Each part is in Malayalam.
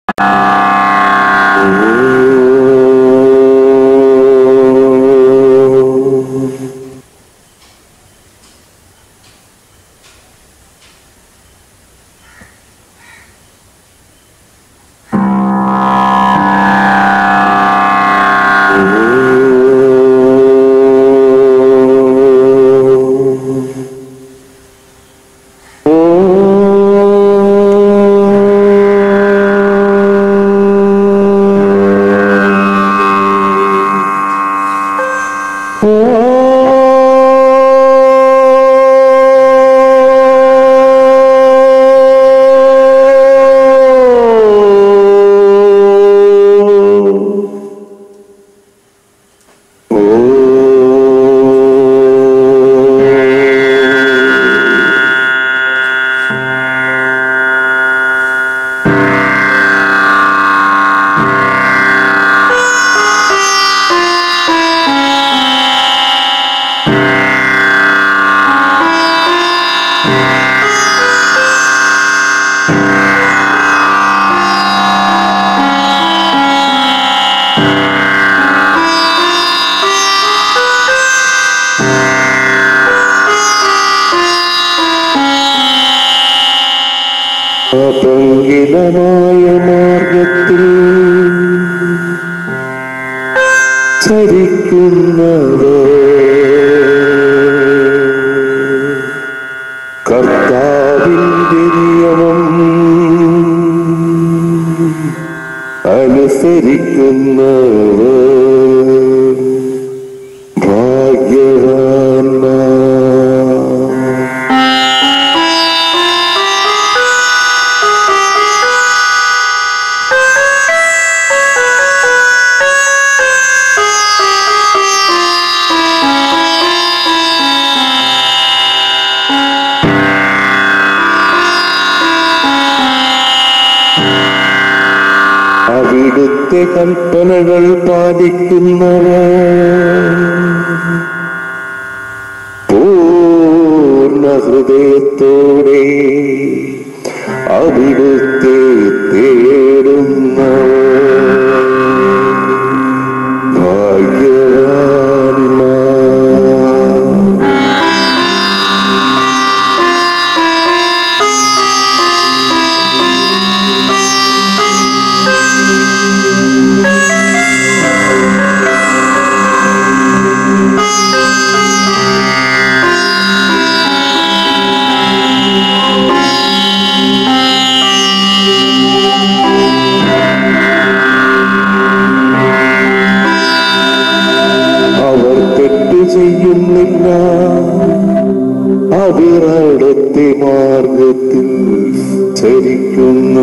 പങ്കിലമായ മാർഗത്തിൽ ചരിക്കുന്നത് കർത്താവിന്റെ നിയമം അനുസരിക്കുന്നവർ ഭാഗ്യവാന്മാർ അവിടുത്തെ കൽപ്പനകൾ പാലിക്കുന്നവർ പൂർണ്ണ ഹൃദയത്തോടെ അവിടുത്തെ തേടുന്നവർ ഭാഗ്യവാന്മാർ അവർ തെറ്റ് ചെയ്യുന്നില്ല അവർ അവിടുത്തെ മാർഗത്തിൽ ചരിക്കുന്നു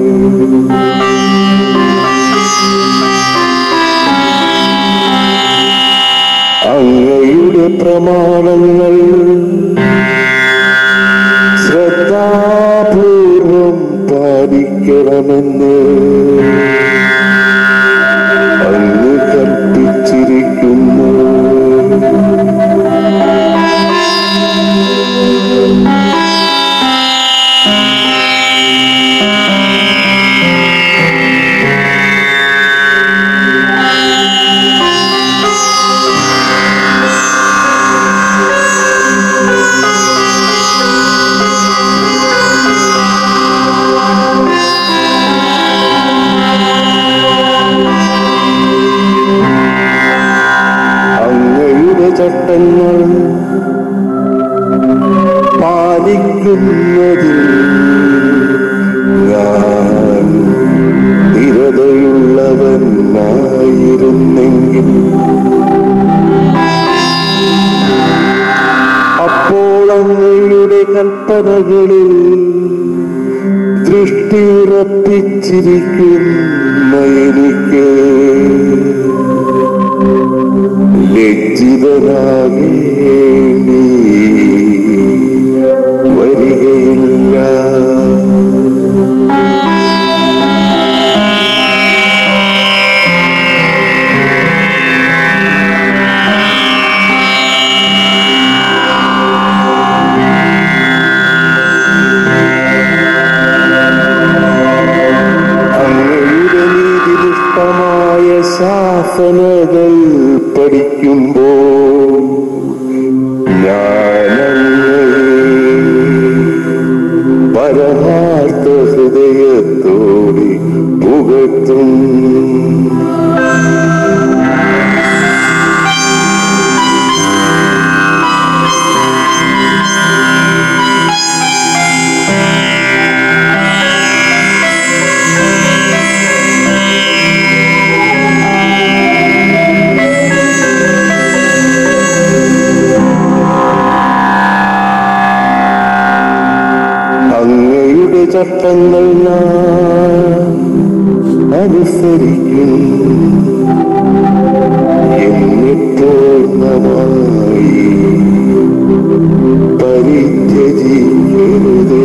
അങ്ങയുടെ പ്രമാണങ്ങൾ ശ്രദ്ധാപൂർവം പാലിക്കണമെന്ന് അങ്ങ് കൽപ്പിച്ചിരിക്കുന്നു അങ്ങയുടെ ചട്ടങ്ങൾ പാലിക്കുന്നതിൽ ഞാൻ സ്ഥിരതയുള്ളവനായിരുന്നെങ്കിൽ അപ്പോൾ അങ്ങയുടെ കൽപ്പനകളിൽ ദൃഷ്ടിയുറപ്പിച്ചിരിക്കുന്ന എനിക്ക് ലജ്ജിതനാകേണ്ടി വരികയില്ല അങ്ങയുടെ ശാസനകൾ പഠിക്കുമ്പോൾ ഞാനങ്ങയെ പരമാർത്ഥ ഹൃദയത്തോടെ പുകഴ്ത്തും അങ്ങയുടെ ചട്ടങ്ങൾ ഞാൻ അനുസരിക്കും എന്നിട്ടോർണമായി പരിത്യജിക്കരുതേ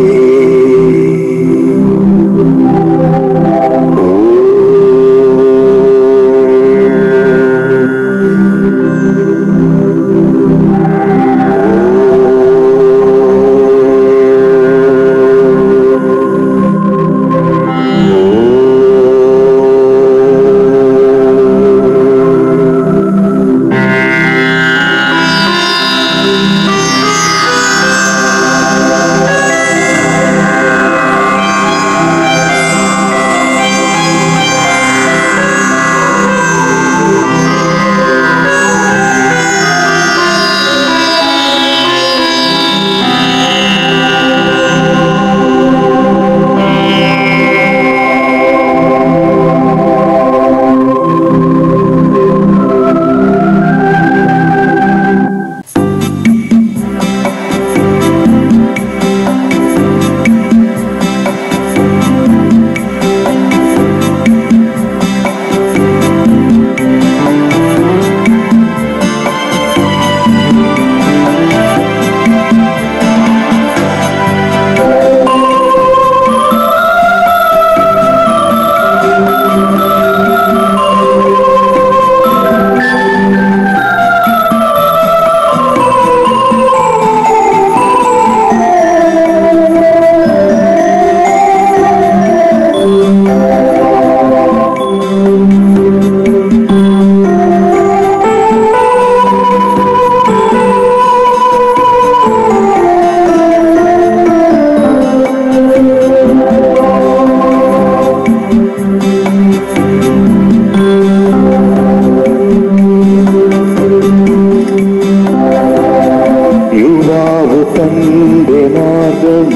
യുവാവ് തന്റെ മാർഗം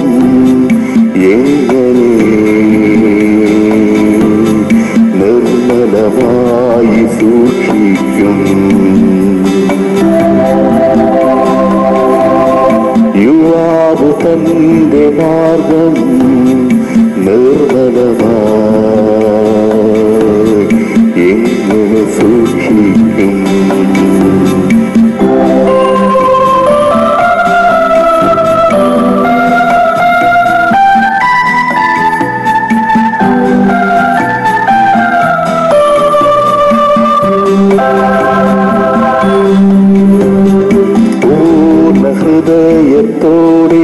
എങ്ങനെ നിർമ്മലമായി സൂക്ഷിക്കും യുവാവ് തന്റെ മാർഗം നിർമ്മലമായി എങ്ങനെ സൂക്ഷിക്കും പൂർണ്ണ ഹൃദയത്തോടെ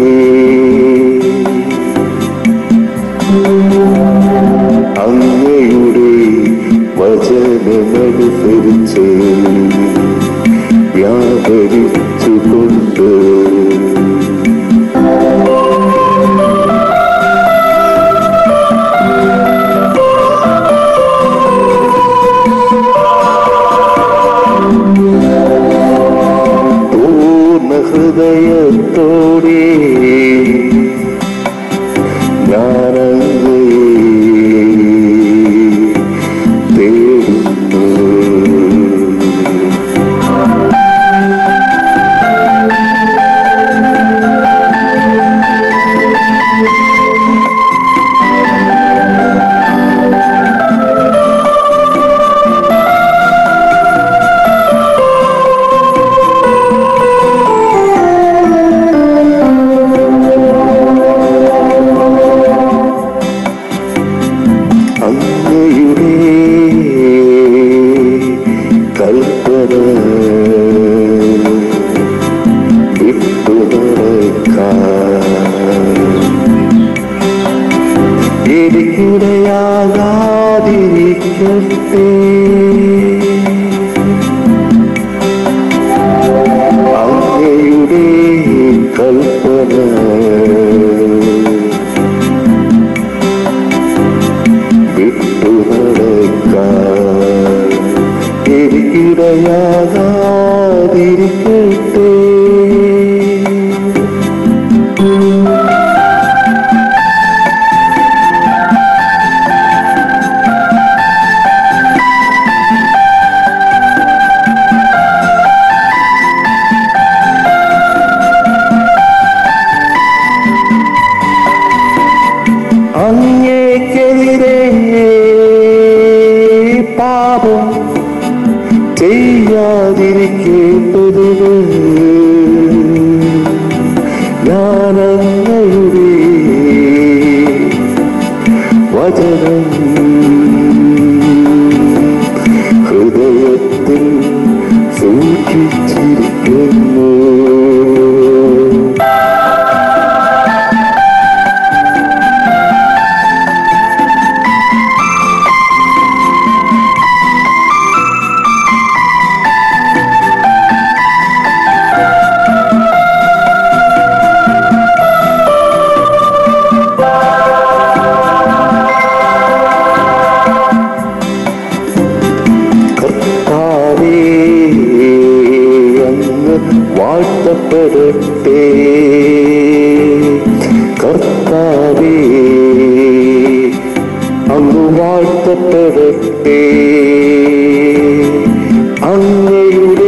അങ്ങയുടെ വചനമനുസരിച്ച് വ്യാപരിച്ചുകൊണ്ട് പൂർണ്ണ ഹൃദയത്തോടെ ഞാനങ്ങയെ തേടുന്നു അങ്ങയുടെ കൽപ്പന വിട്ടു നടക്കാൻ എനിക്കിടയാകാതിരിക്കട്ടെ ഇടയാകാതിരിക്കട്ടെ അങ്ങേക്കെതിരെ പാപം ചെയ്യാതിരിക്കേണ്ടതിന് ഞാനങ്ങയുടെ വചനം ഹൃദയത്തിൽ സൂക്ഷിച്ചിരിക്കുന്നു കർത്താവേ അങ്ങ് വാഴ്ത്തപ്പെടട്ടെ കർത്താവേ അങ്ങ് വാഴ്ത്തപ്പെടട്ടെ അങ്ങയുടെ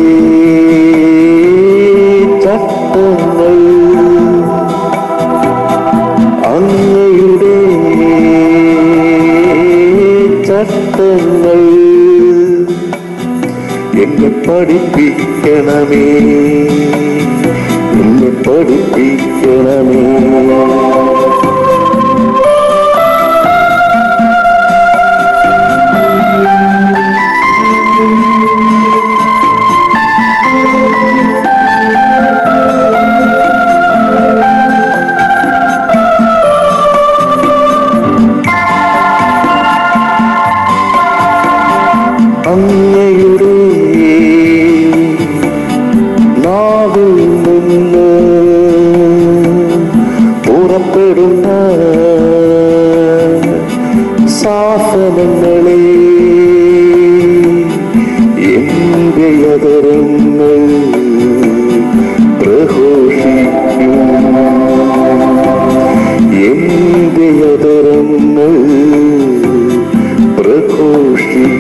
ചട്ടങ്ങൾ അങ്ങയുടെ ചട്ടങ്ങൾ എന്നെ പഠിപ്പിക്കണമേ എന്നെ പഠിപ്പിക്കണമേ അങ്ങയുടെ നാവിൽ നിന്ന് പുറപ്പെടുന്ന ശാസനങ്ങളെ എന്റെ അതരങ്ങൾ പ്രഘോഷിക്കും എന്റെ അതരങ്ങൾ പ്രഘോഷിക്കും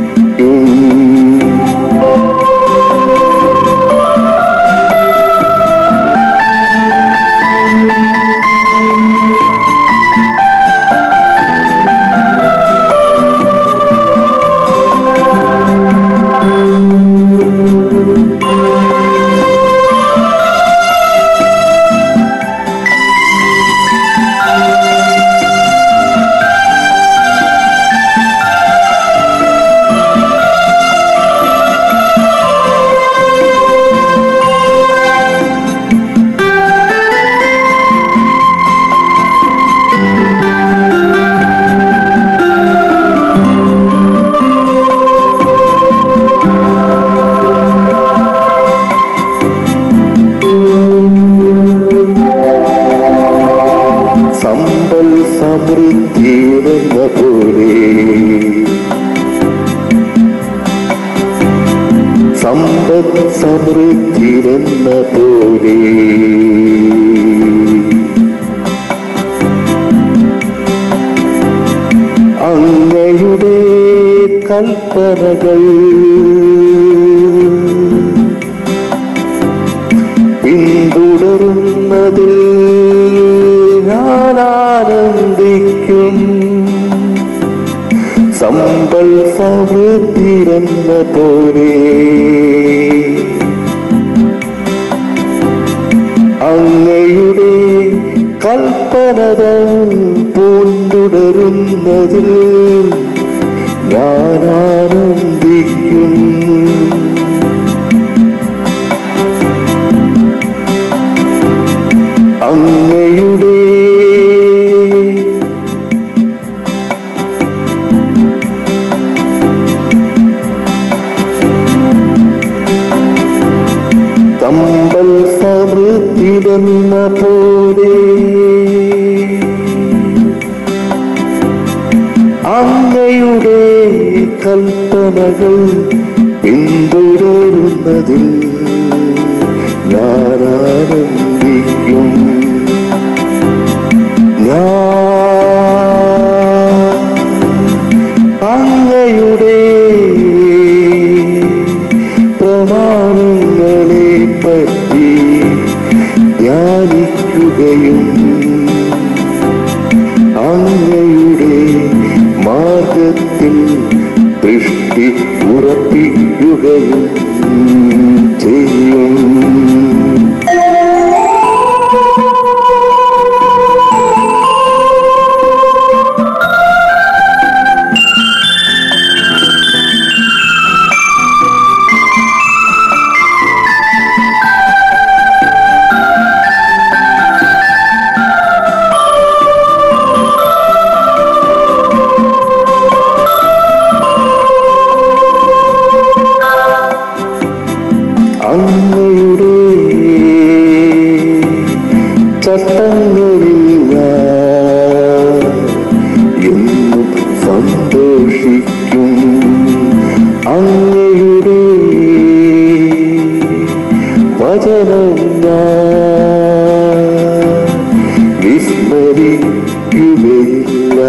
സമ്പൽ സമൃദ്ധിയെന്ന പോലെ സമ്പത്ത് സമൃദ്ധിയെന്ന പോലെ അങ്ങയുടെ കൽപ്പനകൾ പിന്തുടരുന്നതിൽ ഞാൻ ആനന്ദിക്കും സമ്പൽ സമൃദ്ധിരെന്ന പോലെ അങ്ങയുടെ കൽപ്പനകൾ പൂണ്ടുടരുന്നതിൽ ഞാൻ ആനന്ദിക്കും അങ്ങയുടെ തമ്പൽ സമൃദ്ധിലെന്ന പോലെ അങ്ങയുടെ കൽപ്പനകൾ പിന്തുടരുന്നതിൽ ഞാൻ ആനന്ദിക്കും ഞാൻ അങ്ങയുടെ പ്രമാണങ്ങളെ പറ്റി ധ്യാനിക്കുകയും അങ്ങയുടെ മാർഗത്തിൽ ദൃഷ്ടി ഉറപ്പിക്കുകയും ചെയ്യും അങ്ങയുടെ ചട്ടങ്ങളിൽ ഞാൻ എന്നും സന്തോഷിക്കും അങ്ങയുടെ വചനം ഞാൻ വിസ്മരിക്കുകയില്ല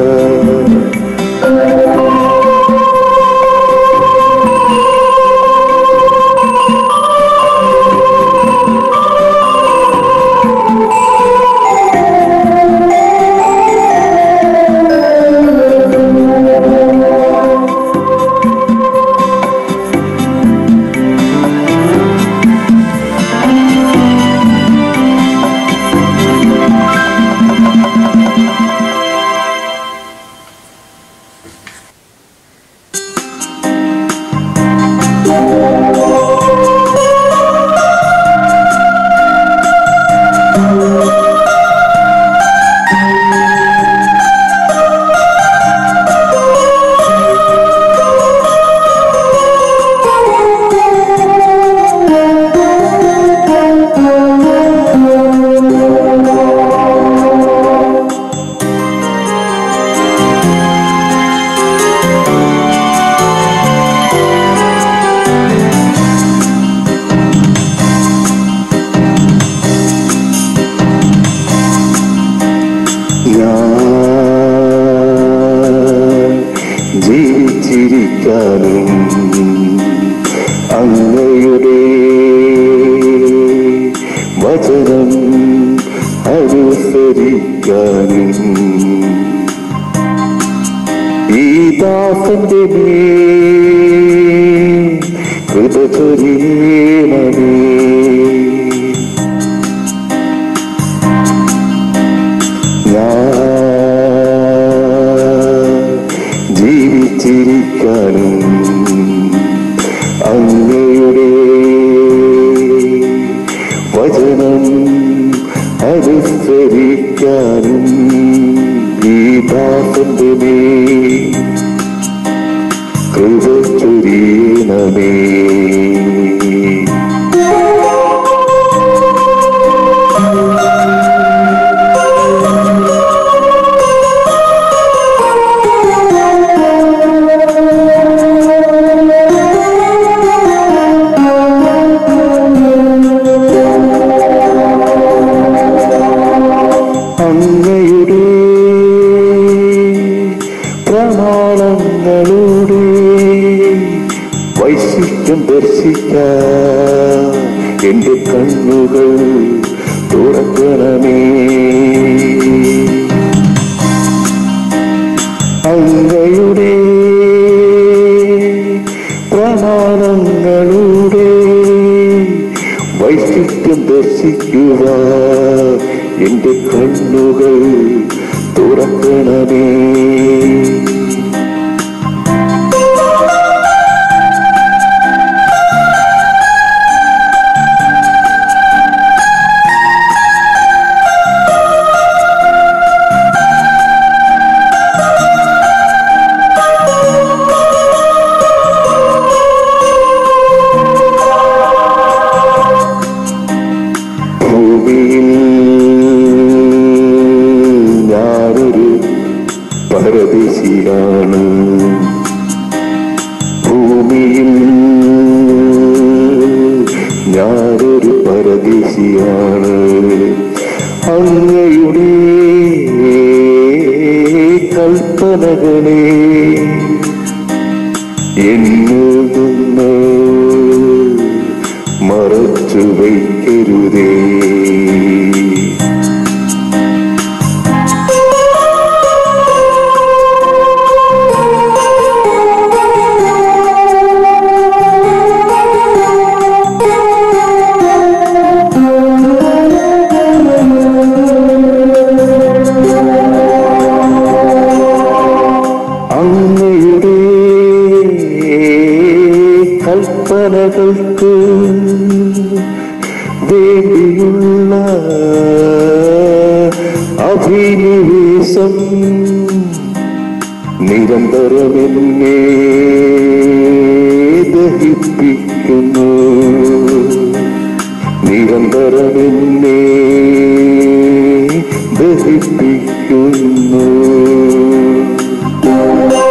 ഞാൻ ജീവിച്ചിരിക്കാനും അങ്ങയുടെ വചനം അനുസരിക്കാനും ഈ ദാസന്റെ കൃത ചൊരിയണമേ ഞാൻ ജീവിച്ചിരിക്കാനും അങ്ങയുടെ വചനം അനുസരിക്കാനും ഈ ദാസന്റെ മേൽ കൃപ ചൊരിയണമേ അങ്ങയുടെ പ്രമാണങ്ങളുടെ വൈശിഷ്ട്യം ദർശിക്കാൻ എന്റെ കണ്ണുകൾ തുറക്കണമേ അങ്ങയുടെ പ്രമാണങ്ങളുടെ വൈശിഷ്ട്യം ദർശിക്കുവാൻ എന്റെ കണ്ണുകൾ തുറക്കണമേ ഭൂമിയിൽ ഞാനൊരു പരദേശിയാണ് ഭൂമിയിൽ ഭൂമിയിൽ ഞാനൊരു പരദേശിയാണ് അങ്ങയുടെ കൽപ്പനകളെ എന്നിൽ നിന്ന് മറച്ചു വയ്ക്കരുതേ അങ്ങയുടെ കൽപ്പനകൾക്ക് വേണ്ടിയുള്ള അഭിനിവേശം നിരന്തരമെന്നെ ദഹിപ്പിക്കുന്നു നിരന്തരമെന്നെ ദഹിപ്പിക്കുന്നു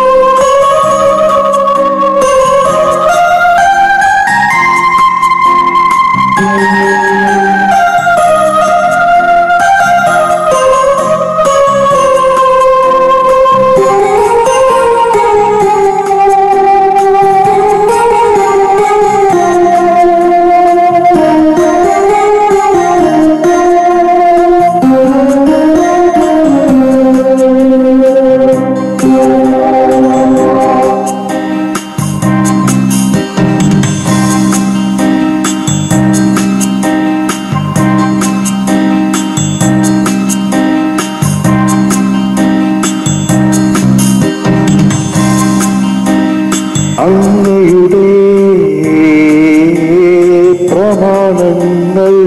അങ്ങയുടെ പ്രമാണങ്ങൾ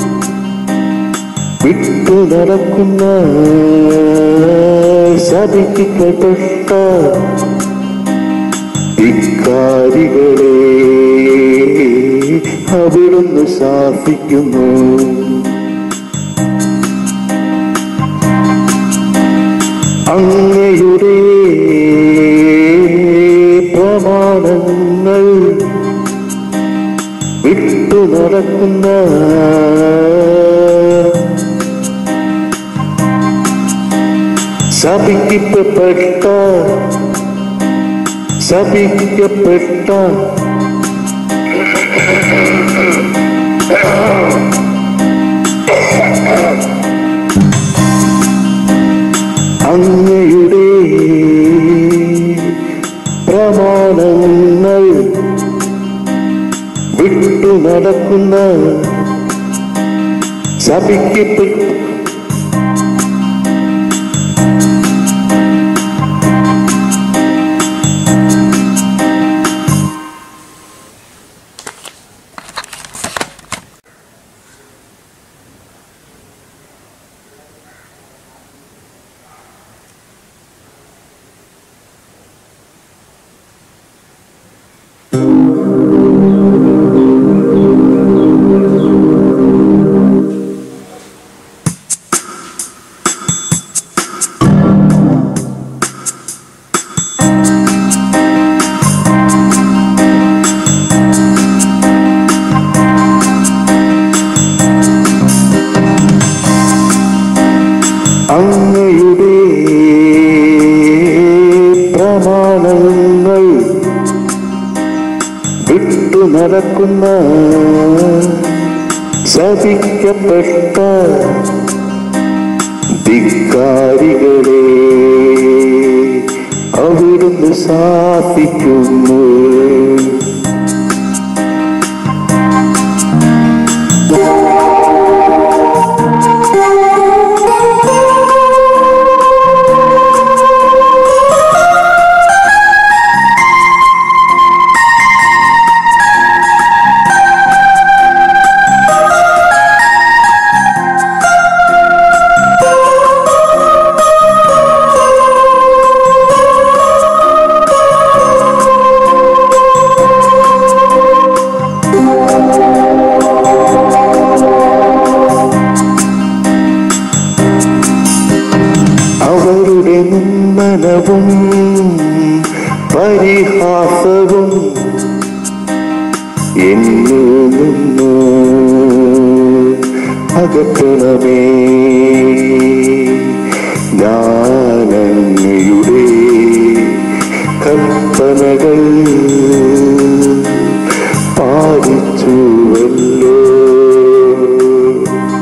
വിട്ടു നടക്കുന്ന ശപിക്കപ്പെട്ട ഇക്കാരികളെ അവിടുന്ന് ശാസിക്കുന്നു അങ്ങയുടെ പ്രമാണങ്ങൾ വിട്ടു നടക്കുന്ന ശപിക്കപ്പെട്ട ശപിക്കപ്പെട്ട അങ്ങയുടെ പ്രമാണങ്ങൾ വിട്ടു നടക്കുന്ന ശപിക്കപ്പെട്ട അങ്ങയുടെ പ്രമാണങ്ങൾ വിട്ടു നടക്കുന്ന ശപിക്കപ്പെട്ട ധിക്കാരികളെ അവിടുന്ന് ശാസിക്കുന്നു അവരുടെ നിന്മനവും പരിഹാസവും എന്നിൽ നിന്ന് അകറ്റണമേ ഞാനങ്ങയുടെ കൽപ്പനകൾ പാലിച്ചുവല്ലോ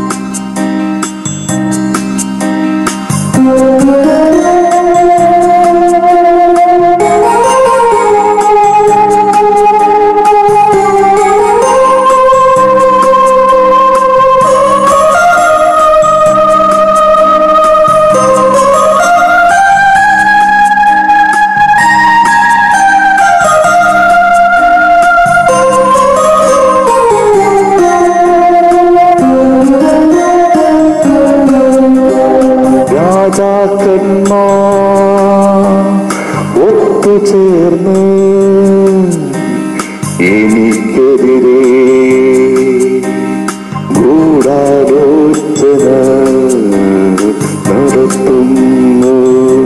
രാജാക്കന്മാർ ഒത്തുചേർന്ന് എനിക്കെതിരെ ഗൂഢാലോചന നടത്തുന്നു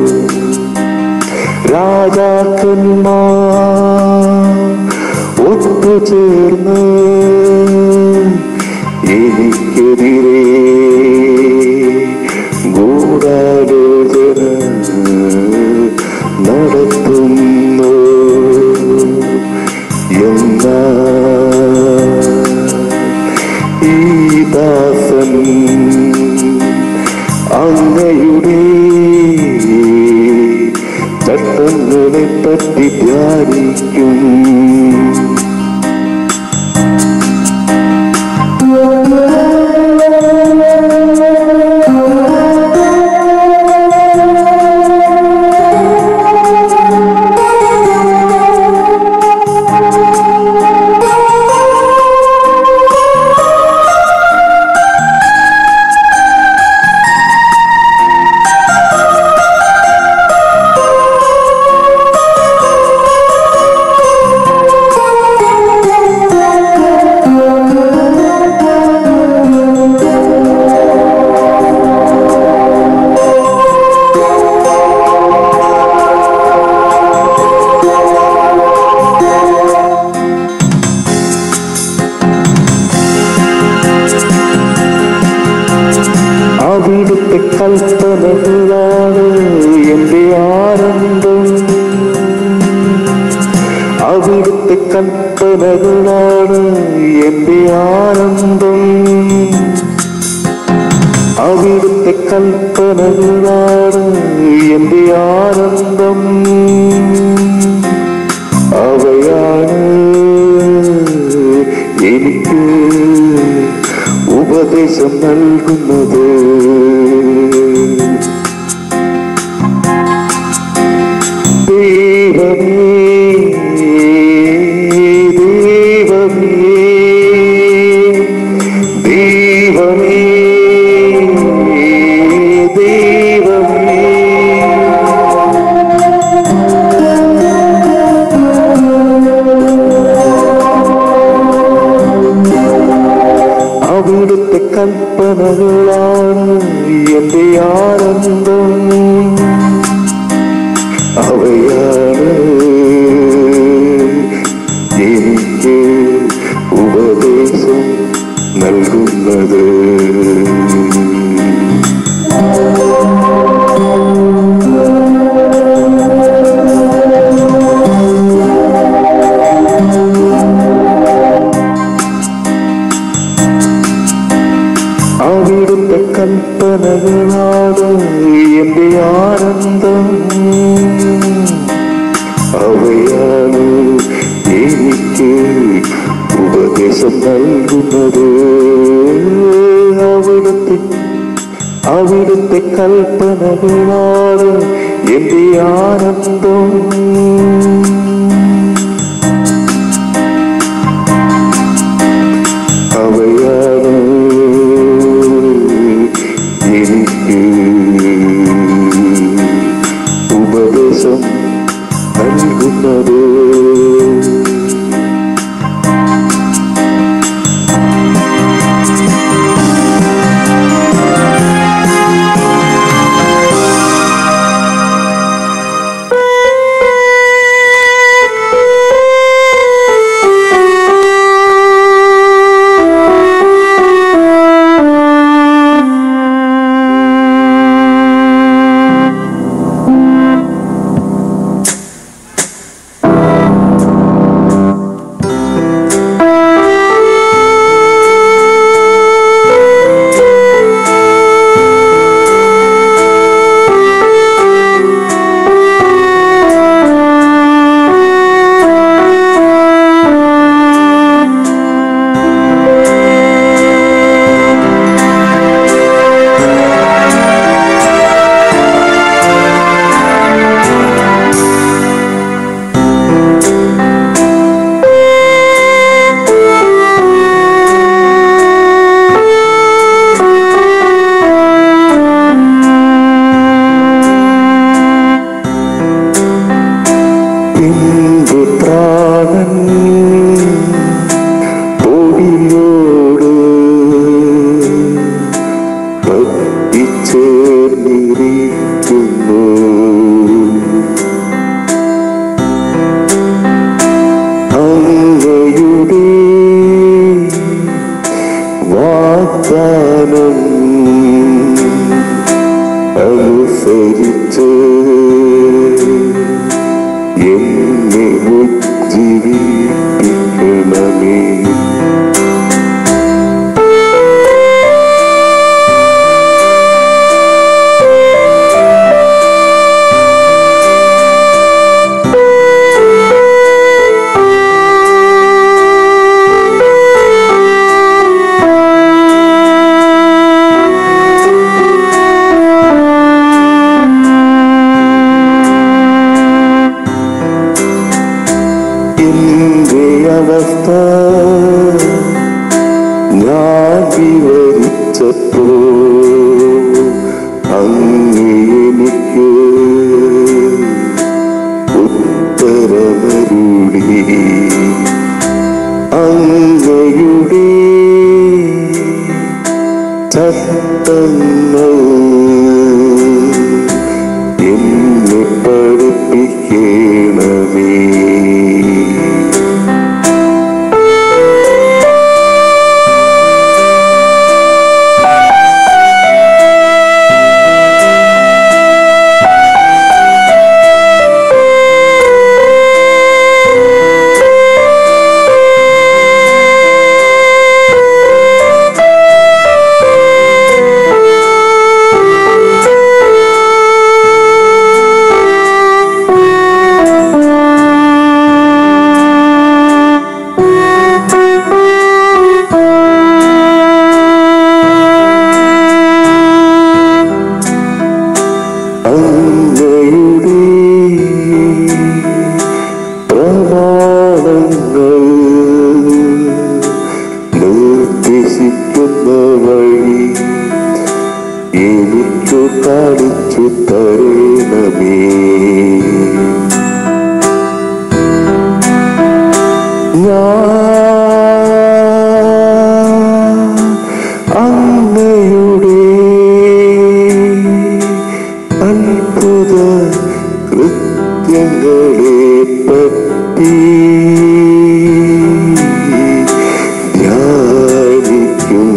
രാജാക്കന്മാർ ഒത്തുചേർന്ന് എനിക്കെതിരെ ഗൂഢാലോചന നടത്തുന്നു എന്നാ ഈ ദാസൻ അങ്ങയുടെ ചട്ടങ്ങളെ പറ്റി ധ്യാനിക്കും അവിടുത്തെ കൽപ്പനകളാണ് എന്റെ ആനന്ദം അവിടുത്തെ കൽപ്പനകളാണ് എന്റെ ആനന്ദം അവിടുത്തെ കൽപ്പനകളാണ് എന്റെ ആനന്ദം അവയാണ് എനിക്ക് ഉപദേശം നൽകുന്നത് ദൈവമേ ദൈവമേ ദൈവമേ ദൈവമേ അവിടുത്തെ കൽപ്പനകളാണ് എന്റെ ആനന്ദം അവയാണ് എനിക്ക് ഉപദേശം നൽകുന്നത് അവിടുത്തെ കൽപ്പനകളാണ് എന്റെ ആനന്ദം അവയാണ് എനിക്ക് ഉപദേശം നൽകുന്നത് അവിടുത്തെ അവിടുത്തെ കൽപ്പനകളാണ് എന്റെ ആനന്ദം അവയാണ് എനിക്ക് ഉപദേശം നൽകുന്നത് എന്നെ ഉജ്ജീവിപ്പിക്കണമേ എന്റെ അവസ്ഥ ഞാൻ വിവരിച്ചപ്പോ അങ്ങ് എനിക്ക് ഉത്തരമരുളി അങ്ങയുടെ ചട്ടങ്ങൾ എന്നെ പഠിപ്പിക്കണമേ അങ്ങയുടെ പ്രമാണങ്ങൾ നിർദ്ദേശിക്കുന്ന വഴി എനിക്കു കാണിച്ചു തരണമേ ഞാൻ അങ്ങയുടെ അത്ഭുത കൃത്യങ്ങളെ പറ്റി ധ്യാനിക്കും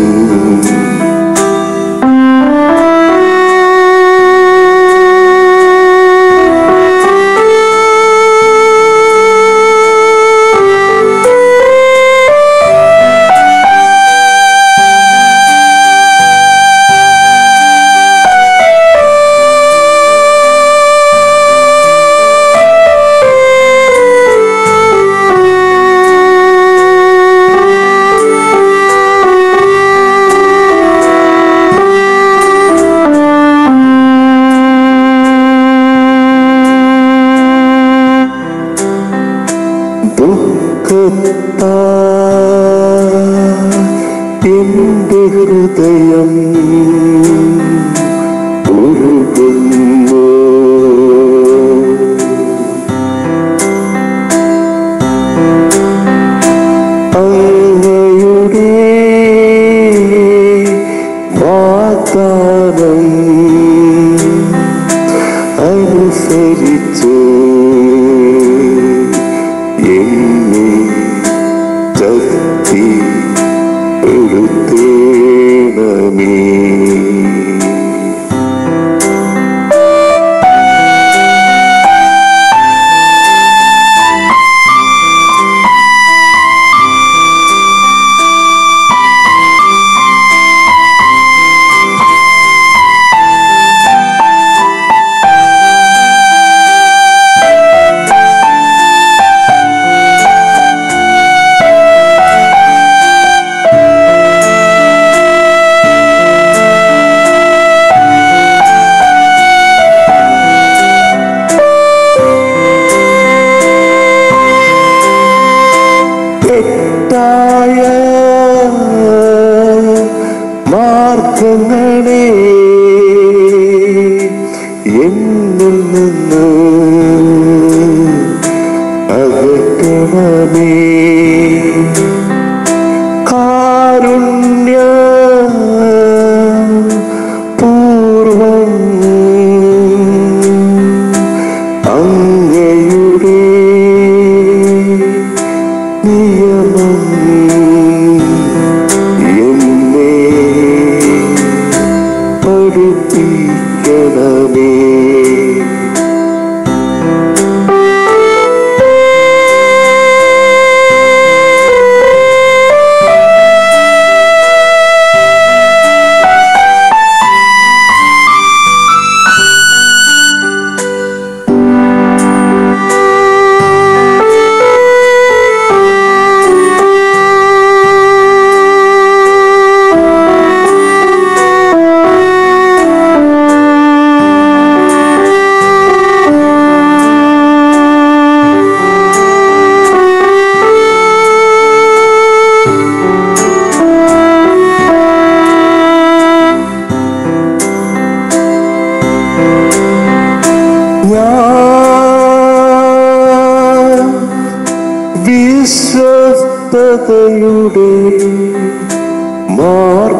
ദുഃഖത്താ എന്റെ ഹൃദയം ഉരുകുന്നു അങ്ങയുടെ വാഗ്ദാനം അനുസരിച്ച് എന്നെ ശക്തി എടുത്തേണമേ തെറ്റായ മാർഗങ്ങളെ എന്നിൽ നിന്ന് അകറ്റണമേ കാരുണ്യ പൂർവം അങ്ങയുടെ നിയമം എന്നെ പഠിപ്പിക്കണമേ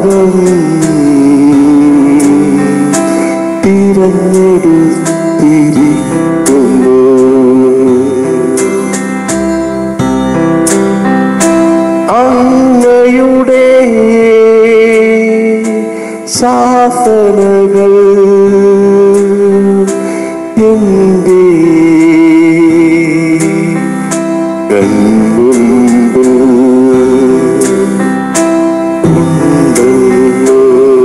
മാർഗം തിരഞ്ഞെടുത്തിരിക്കുന്നു അങ്ങയുടെ ശാസനകൾ എന്റെ കൺമുൻപിൽ ഉണ്ടല്ലോ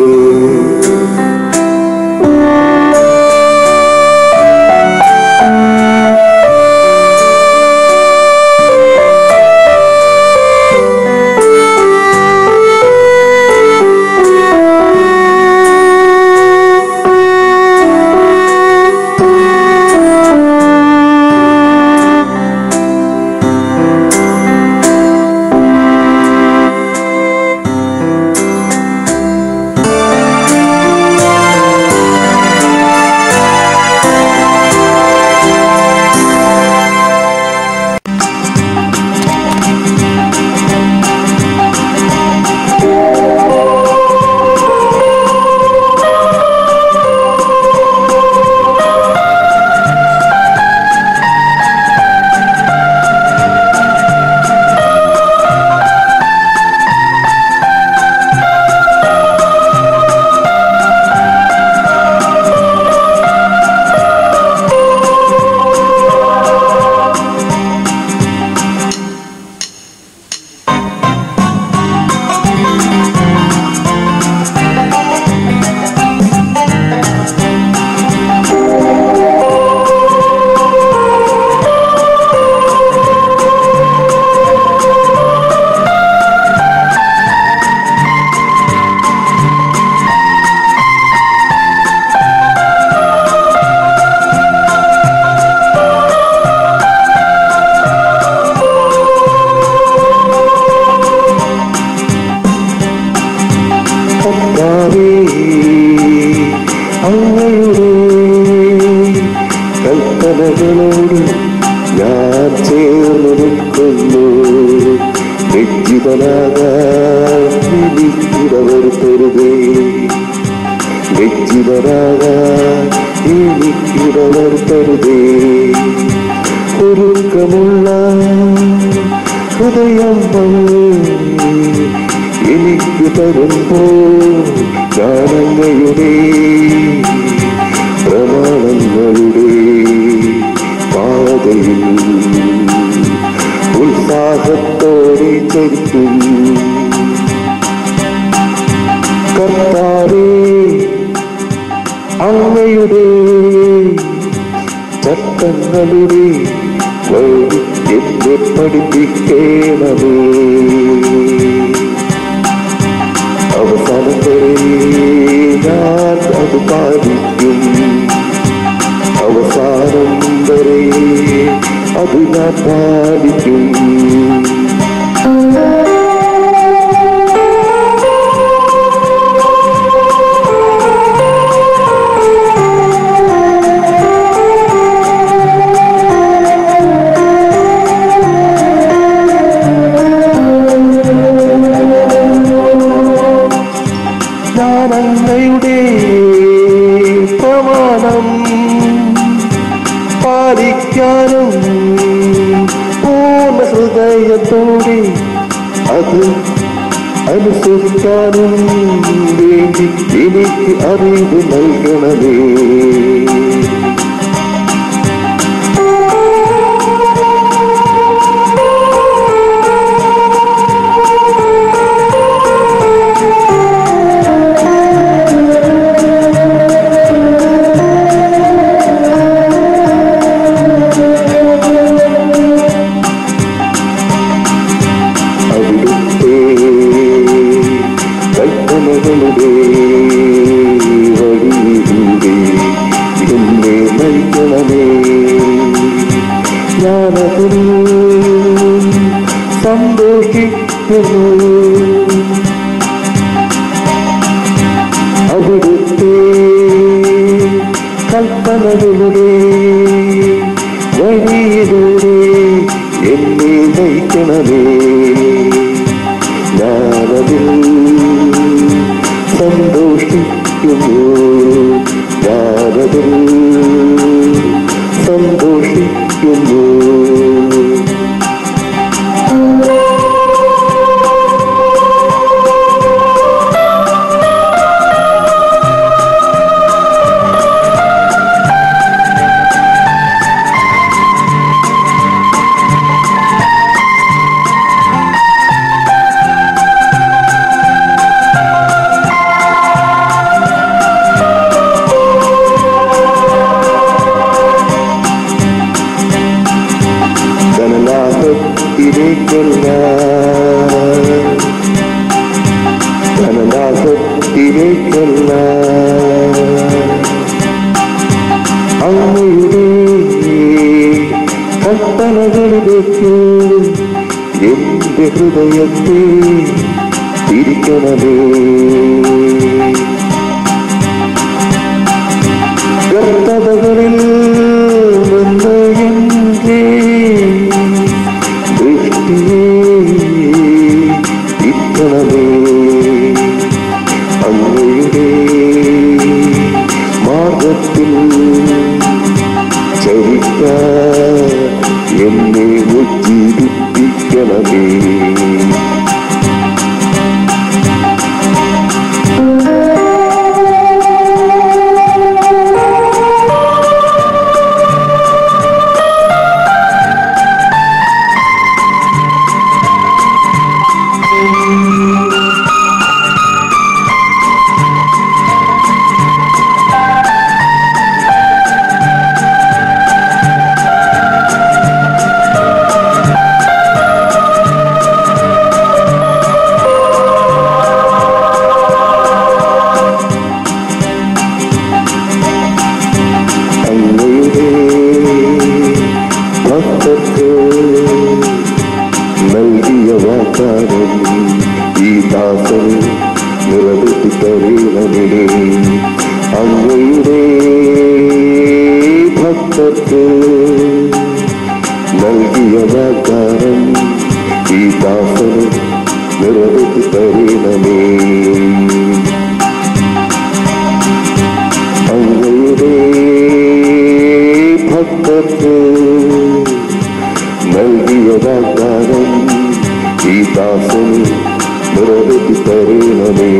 കർത്താവേ, അങ്ങയുടെ കൽപ്പനകളോട് ഞാൻ ചേർന്ന് നിൽക്കുന്നു ലജ്ജിതനാകാൻ എനിക്കിടവരുത്തരുതേ ലജ്ജിതനാകാൻ എനിക്കിടവരുത്തരുതേ ഒരുക്കമുള്ള ഹൃദയം അങ്ങ് എനിക്ക് തരുമ്പോ ഗാനങ്ങളുടെ പ്രമാണങ്ങളുടെ പാതയിൽ ഉത്സാഹത്തോടെ ചരിക്കും കർത്താവേ അങ്ങയുടെ ചട്ടങ്ങളുടെ വഴി എന്നെ പഠിപ്പിക്കണമേ അവസാനം വരെ ഞാൻ അത് പാലിക്കും അവസാനം വരെ അത് ഞാൻ പാലിക്കും ഞാൻ അങ്ങയുടെ പ്രമാണം പാലിക്കാനും പൂർണ്ണ ഹൃദയത്തോടെ അത് അനുസരിക്കാനും വേണ്ടി എനിക്ക് അറിവ് നൽകണമേ അവിടുത്തെ കൽപ്പനകളുടെ വഴിയിലൂടെ എന്നെ നയിക്കണമേ ഞാനതിൽ സന്തോഷിക്കുന്നു അവിടുത്തെ കൽപ്പനകളുടെ വഴിയിലൂടെ എന്നെ നയിക്കണമേ ഞാനതിൽ ദുഃഖിക്കുന്നു ധനലാഭത്തിലേക്കല്ല ധനലാഭത്തിലേക്കല്ല അങ്ങയുടെ കൽപ്പനകളിലേക്ക് എന്റെ ഹൃദയത്തെ തിരിക്കണമേ കർത്തവകളിൽ നിന്ന് എന്റെ ദൃഷ്ടിയെ ഇത്തണമേ അങ്ങയുടെ മാർഗത്തിൽ ചരിക്ക എന്നെ ഉജ്ജീവിപ്പിക്കണമേ അങ്ങയുടെ ഭക്തർക്ക് നൽകിയ വാഗ്ദാനം ഈ ദാസൻ നിറവേറ്റി തരണമേ അങ്ങയുടെ ഭക്തർക്ക് നൽകിയ വാഗ്ദാനം ഈ ദാസൻ നിറവേറ്റി തരണമേ അങ്ങയുടെ ഭക്തർക്ക് നൽകിയ വാഗ്ദാനം ഈ ദാസൻ നിറവേറ്റി തരണമേ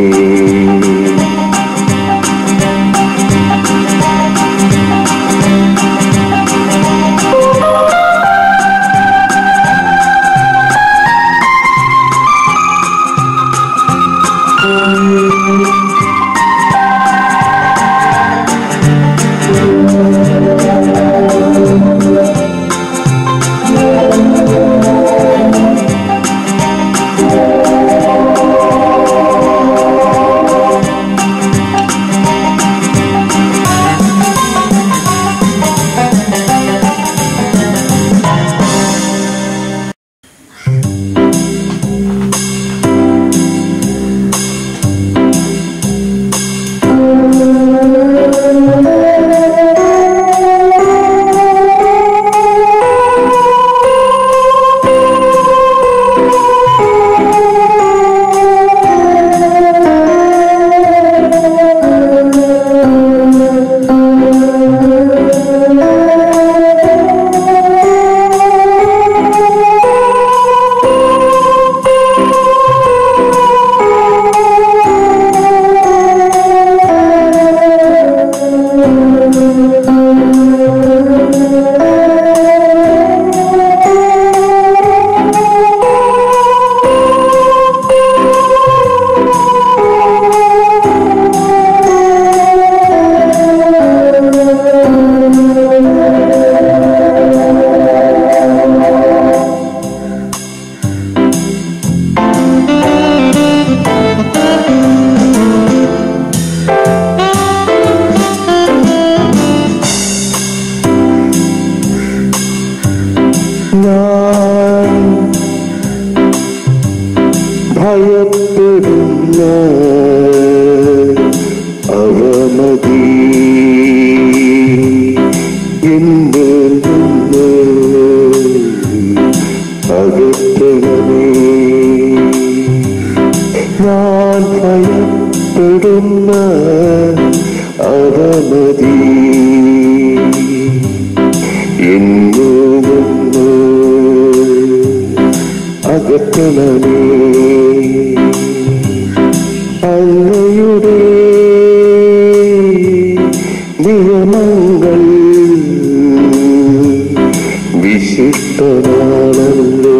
ഞാൻ ഭയപ്പെടുന്ന അവമതി എന്നിൽ നിന്ന് അകറ്റണമേ ഞാൻ ഭയപ്പെടുന്ന അവമതി എന്നിൽ അകറ്റണമേ അങ്ങയുടെ നിയമങ്ങൾ വിശിഷ്ടമാണല്ലോ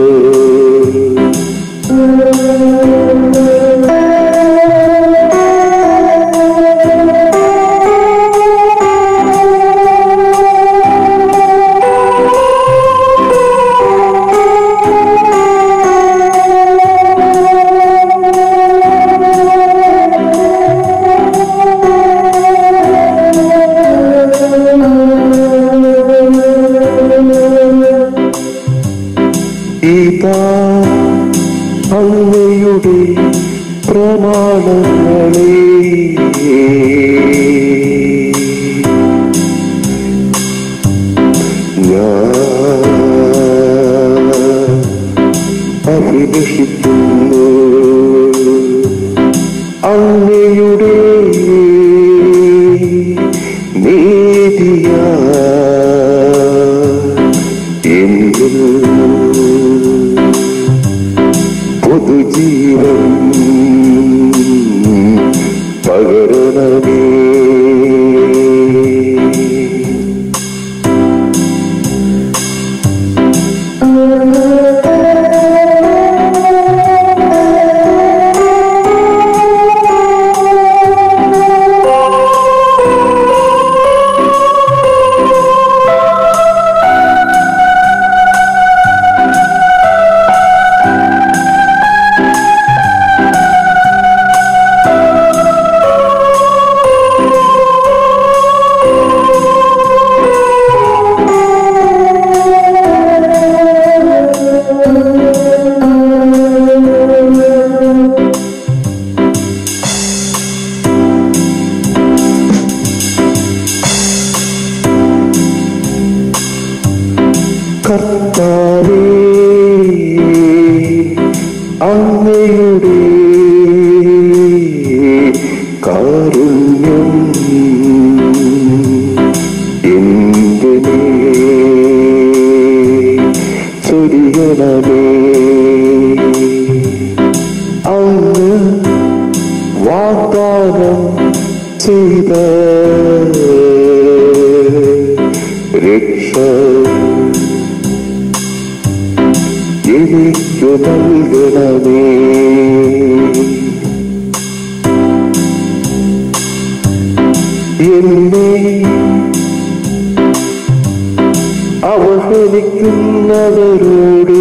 ഇതാ അങ്ങയുടെ പ്രമാണങ്ങളെ ഞാൻ അഭിലഷിക്കുന്നു അങ്ങയുടെ നീതിയാ എന്നിൽ പുതുജീവൻ പകരണമേ കർത്താവേ അങ്ങയുടെ കാരുണ്യം എന്തിനെ ചൊരിയണമേ അങ്ങ് വാഗ്ദാനം ചെയ്ത രക്ഷ എനിക്കു നൽകണമേ എന്നെ അവഹേളിക്കുന്നവരോട്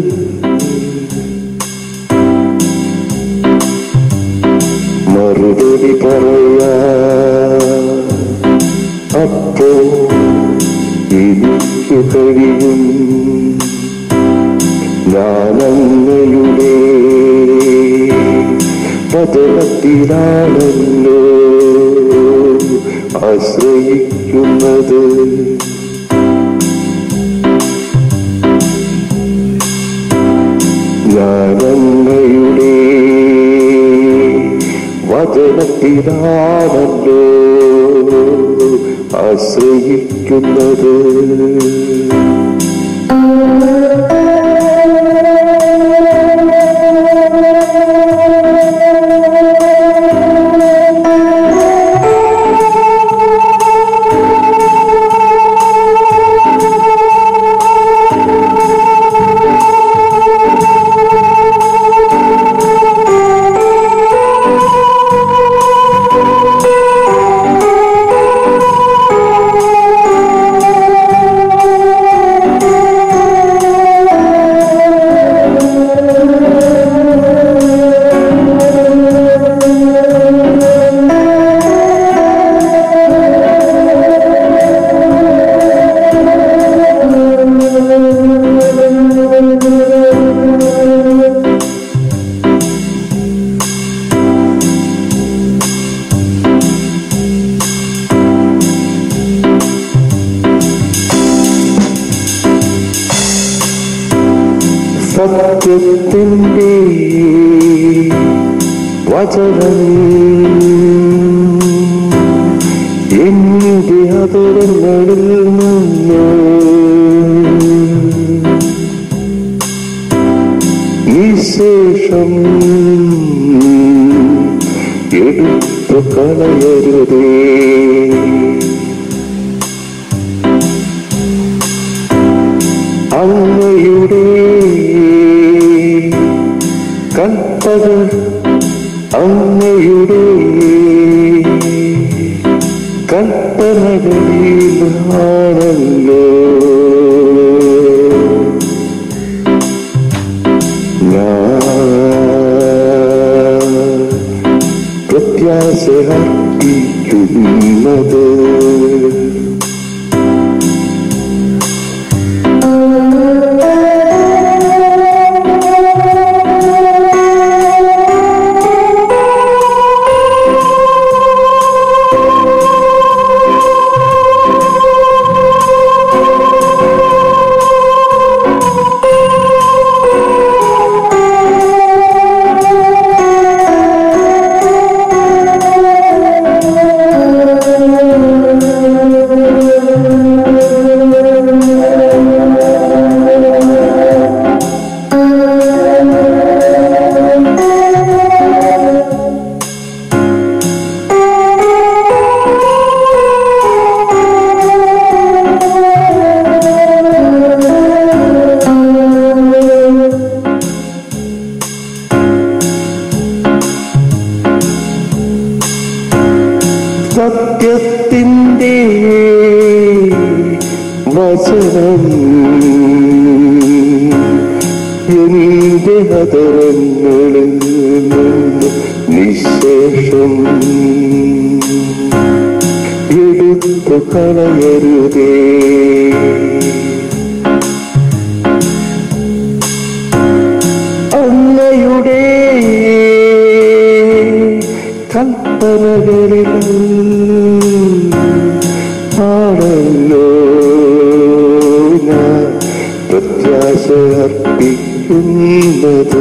മറുപടി പറയാ അപ്പോ എനിക്കു കഴിയും ഞാനങ്ങയുടെ പതനത്തിലാണല്ലോ ആശ്രയിക്കുന്നത് ഞാനങ്ങയുടെ വചനത്തിലാണല്ലോ ആശ്രയിക്കുന്നത് സത്യത്തിൻ്റെ വചനം എന്റെ അതരങ്ങളിൽ നിന്ന് നീ സ്നേഹം എടുത്തു കളയരുതേ അങ്ങയുടെ കൽപ്പകൾ അങ്ങയുടെ കൽപ്പനകളിലാണല്ലോ ഞാൻ പ്രത്യാശ അർപ്പിക്കുന്നത് സത്യത്തിൻ്റെ വചനം എന്റെ ഹതരങ്ങളിൽ നിന്ന് നിശേഷം എടുത്തു കളയരുതേ അങ്ങയുടെ കൽപ്പനകളിൽ ആണല്ലോ ഞാൻ പ്രത്യാശ അർപ്പിക്കുന്നത്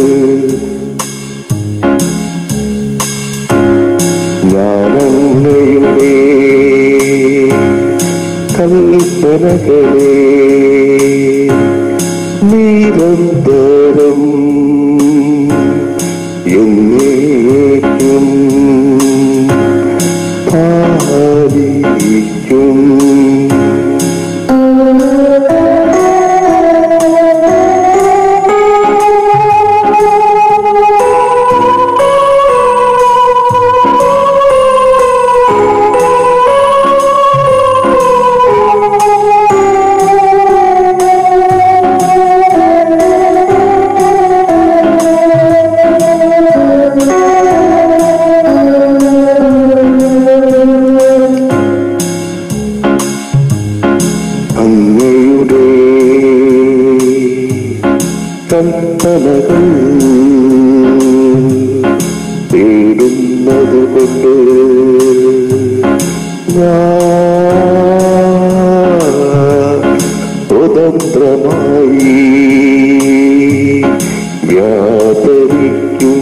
ഞാൻ അങ്ങയുടെ കൽപ്പനകളെ നിരന്തരം എന്നേക്കും പാലിക്കും അങ്ങയുടെ കൽപ്പനകൾ തേടുന്നത് കൊണ്ട് ഞാൻ സ്വതന്ത്രമായി വ്യാപരിക്കും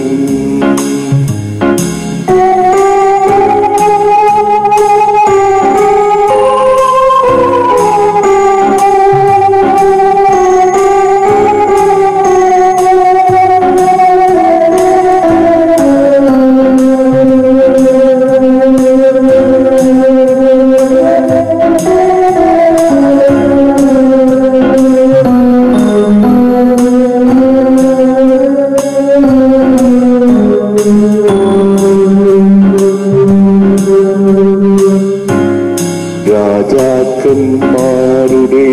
രാജാക്കന്മാരുടെ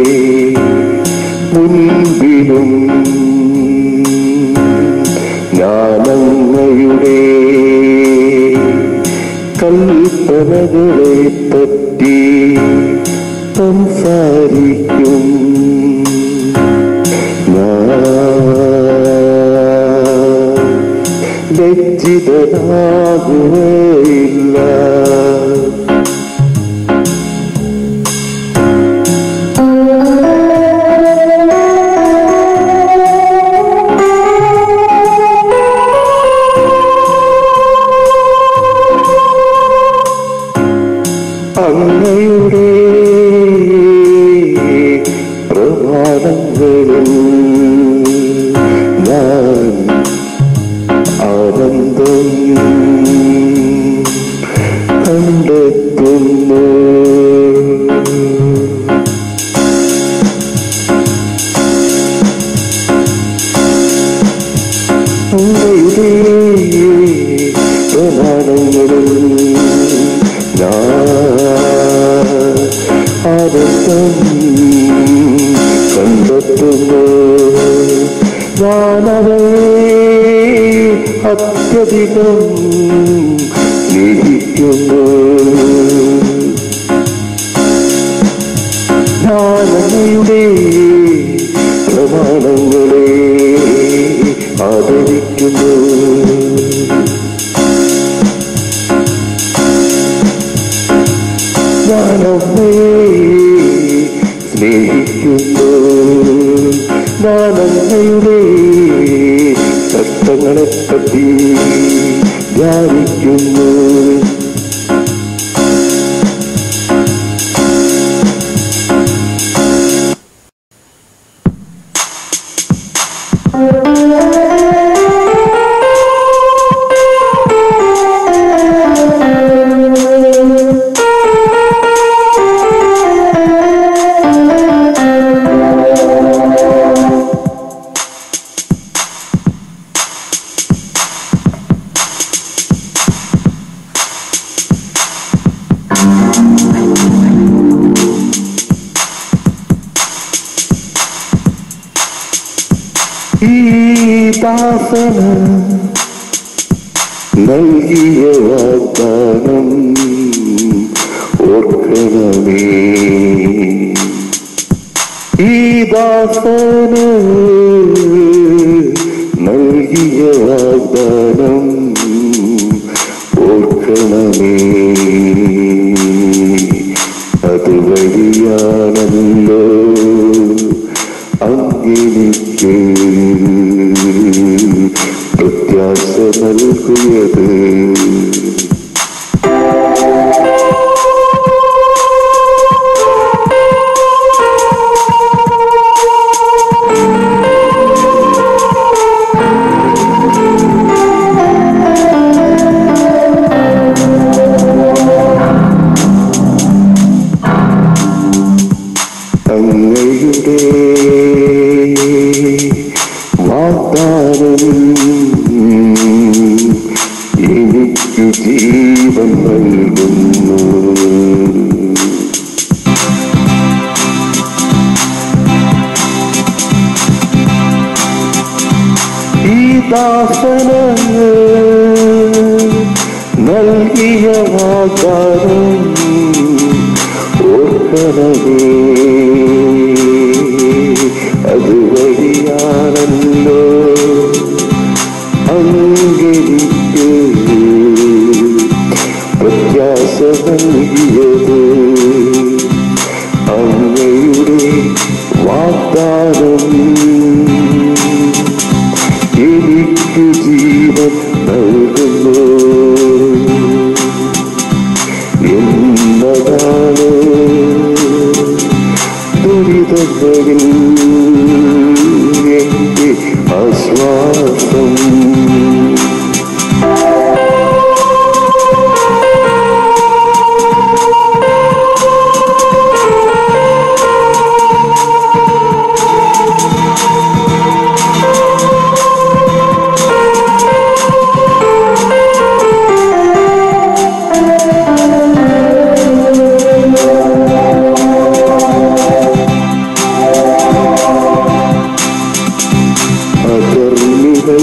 മുൻപിലും ഞാനങ്ങയുടെ കൽപ്പനകളെ പറ്റി സംസാരിക്കും ഞാൻ ലജ്ജിതനാകുകയില്ല അങ്ങയുടെ പ്രഭാതങ്ങളിൽ ഞാൻ ആനന്ദം കണ്ടെത്തുന്നു അങ്ങയുടെ പ്രമാണങ്ങളിൽ ഞാൻ ആനന്ദം കണ്ടെത്തുന്നു ഞാനവയെ അത്യധികം സ്നേഹിക്കുന്നു ഞാനങ്ങയുടെ പ്രമാണങ്ങളെ ആദരിക്കുന്നു ഞാനമ്മയെ സ്നേഹിക്കുന്നു ഞാനമ്മയുടെ ചട്ടങ്ങളെ പറ്റി ധ്യാനിക്കുന്നു ഈ ദാസന നൽകിയ വാഗ്ദാനം ഓർക്കണമേ ഈ ദാസന് നൽകിയ വാഗ്ദാനം ഓർക്കണമേ അതുവഴിയാണല്ലോ അങ്ങിനിക്ക് പ്രത്യാശ നൽകിയത് അങ്ങയുടെ വാഗ്ദാനം എനിക്ക് ജീവൻ നൽകുന്നു ഈ ദാസന നൽകിയ വാഗ്ദാനം ഓർക്കണമേ അതുവഴിയാണല്ലോ അംഗരിക്ക് പ്രത്യാശ നൽകിയത് അങ്ങയുടെ വാഗ്ദാനം എനിക്ക് ജീവൻ നൽകുന്നു എന്നതാണ് ദുരിതങ്ങളിൽ എന്റെ ആശ്വാസം അകർണികൾ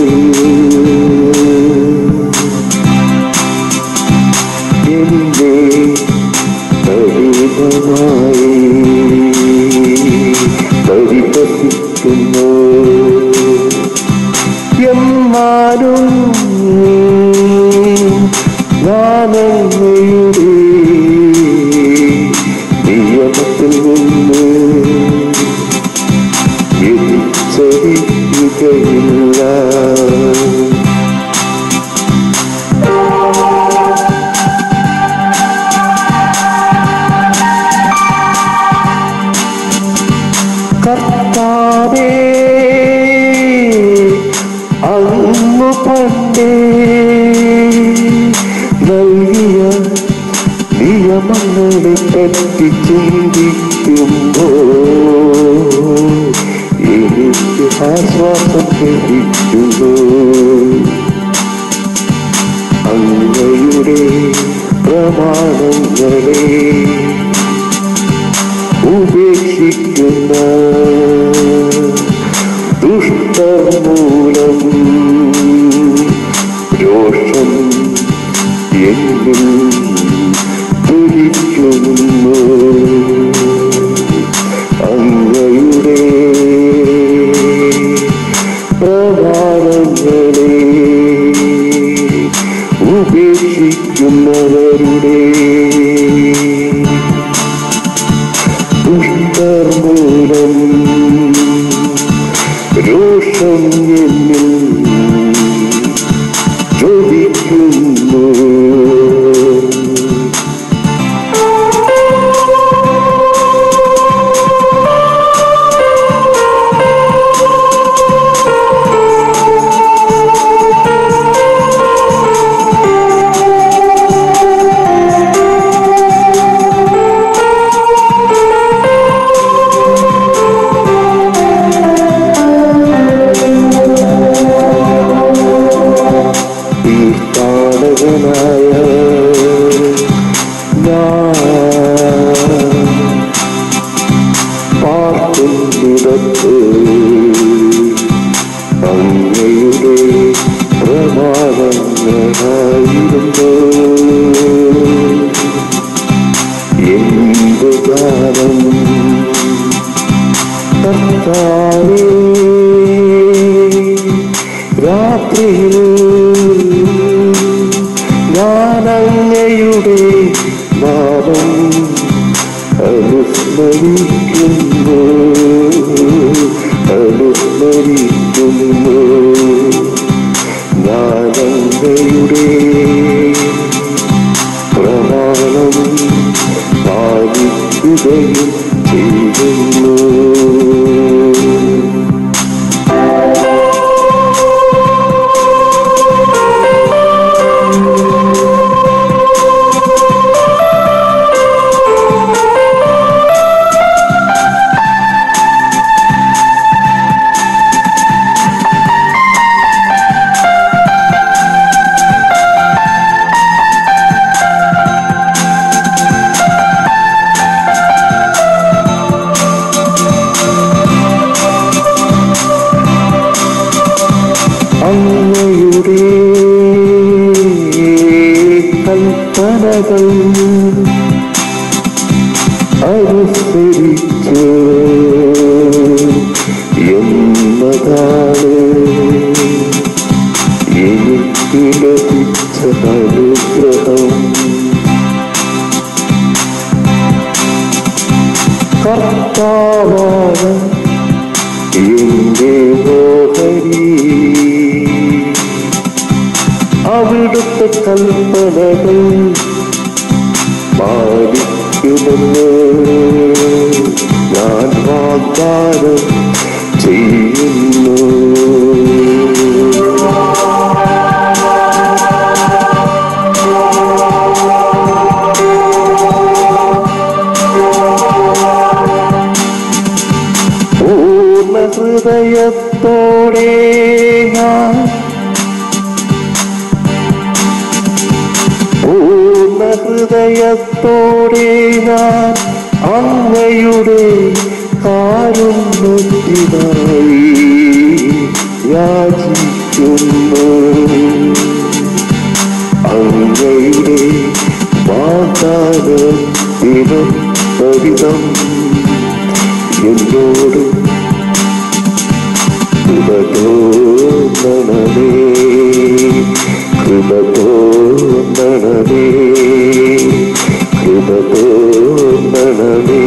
എന്റെ കഠിനമായി പരിഹസിക്കുന്നു എന്നാലും ഞാനങ്ങയുടെ നിയമത്തിൽ നിന്ന് വ്യതിചരിക്കുകയില്ല കർത്താവേ അങ്ങ് പണ്ട് കൊണ്ട് നൽകിയ നിയമങ്ങളെ പറ്റി ചിന്തിക്കുമ്പോ എനിക്ക് ആശ്വാസം ലഭിക്കുന്നു അങ്ങയുടെ പ്രമാണങ്ങളെ ഉപേക്ഷിക്കുന്ന ദുഷ്ടർ മൂലം രോഷം എന്നിൽ തുരിക്കുന്നു അങ്ങയുടെ പ്രമാണങ്ങളെ ഉപേക്ഷിക്കുന്നവരുടെ ദുഷ്ടർ മൂലം രോഷം എന്നിൽ ജ്വലിക്കുന്നു തീർത്ഥാടകനായ ഞാൻ പാർക്കുന്നിടത്ത് അങ്ങയുടെ പ്രമാണങ്ങളായിരുന്നു എന്ത് ഗാനം കർത്താവേ രാത്രിയിൽ ഞാനങ്ങയുടെ നാമം അനുസ്മരിക്കുന്നു അനുസ്മരിക്കുന്നു ഞാനങ്ങയുടെ പ്രമാണം പാലിക്കുകയും ചെയ്യുന്നു അങ്ങയുടെ കൽപ്പനകൾ അനുസരിച്ച് എന്നതാണ് എനിക്ക് ലഭിച്ച അനുഗ്രഹം കർത്താവാണ് എന്റെ ഓഹരി അവിടുത്തെ കൽപ്പനകൾ പാലിക്കുമെന്ന് ഞാൻ വാഗ്ദാനം ചെയ്യുന്നു പൂർണ്ണ ഹൃദയത്തോടെ ഞാൻ പൂർണ്ണ ഹൃദയത്തോടെ ഞാൻ അങ്ങയുടെ കാരുണ്യത്തിനായി യാചിക്കുന്നു അങ്ങയുടെ വാഗ്ദാനത്തിനും പരിതം എന്നോട് കൃപ തോന്നണമേ കൃപ തോന്നണമേ കൃപ തോന്നണമേ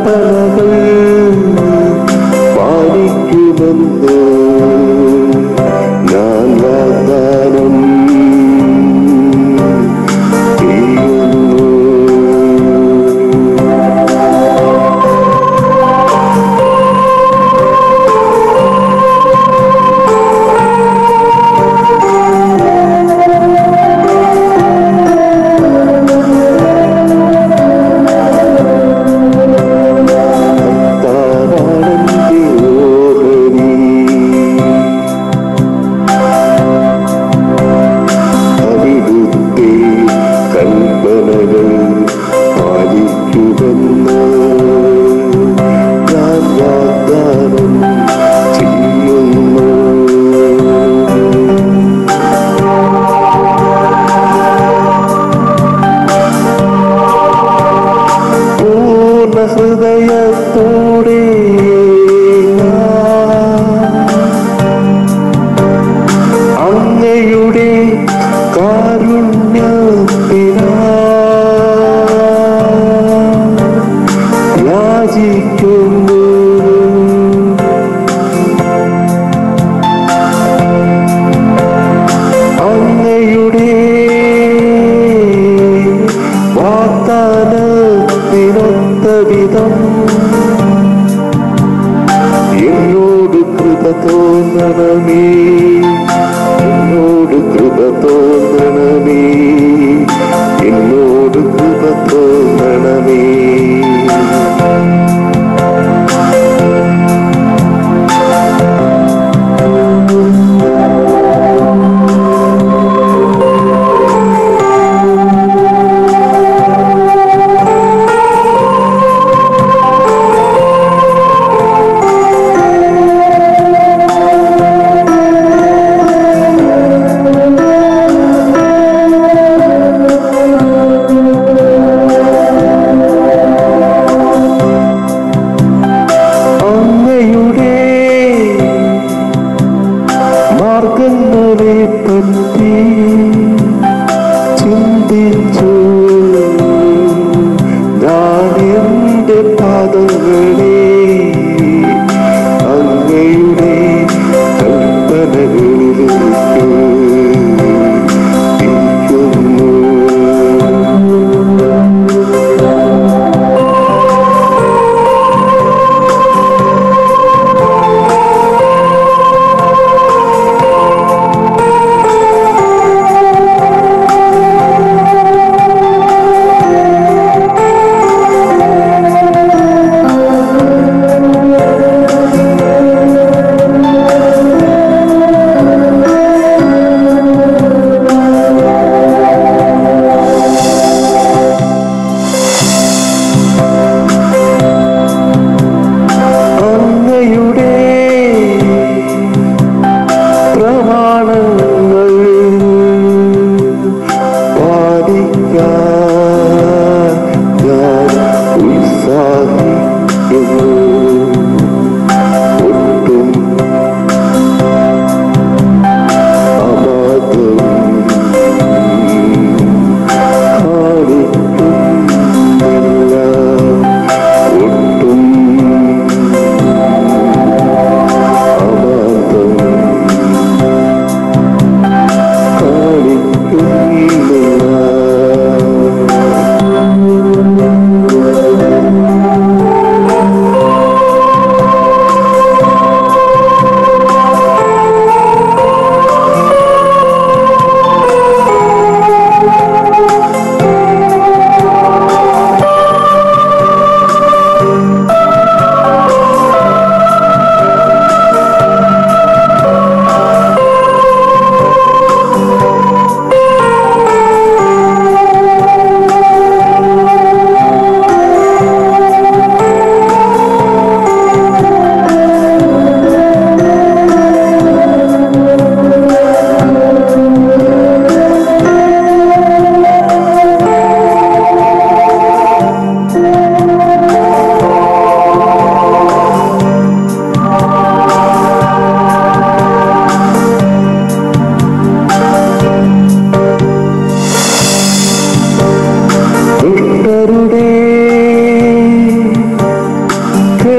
കൽപ്പനകൾ പാലിക്കുമെന്ന് ഞാൻ വാഗ്ദാനം ചെയ്യുന്നു താരാനന്ദി ഓഹരി അവിടുത്തെ കൽപ്പനകൾ പാലിക്കുമെന്ന് ഞാൻ വാഗ്ദാനം ചെയ്യുന്നു പൂർണ്ണ ഹൃദയത്തോടെ അങ്ങയുടെ കാരുണ്യത്തിനാ യാചിക്കുന്നു അങ്ങയുടെ വാഗ്ദാനത്തിനൊത്ത വിധം എന്നോട് കൃപ തോന്നണമേ എന്നോട് കൃപ തോന്നണമേ എന്നോട് കൃപ തോന്നണമേ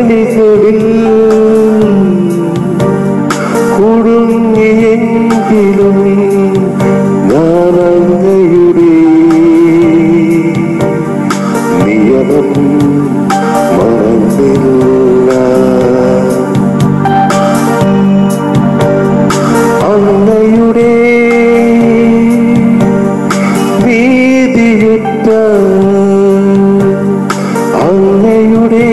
കല്ലികളിൽ കുടുങ്ങിയെങ്കിലും ഞാൻ അങ്ങയുടെ നിയമം മറന്നില്ല അങ്ങയുടെ വീതിയുറ്റ അങ്ങയുടെ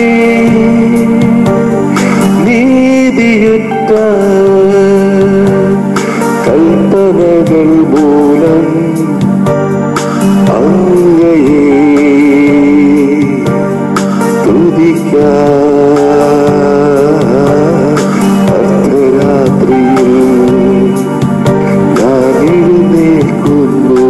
നീതിയുറ്റ കൽപ്പനകൾ മൂലം അങ്ങയെ തുതിക്കാൻ അർദ്ധരാത്രിയിൽ ഞാൻ എഴുന്നേൽക്കുന്നു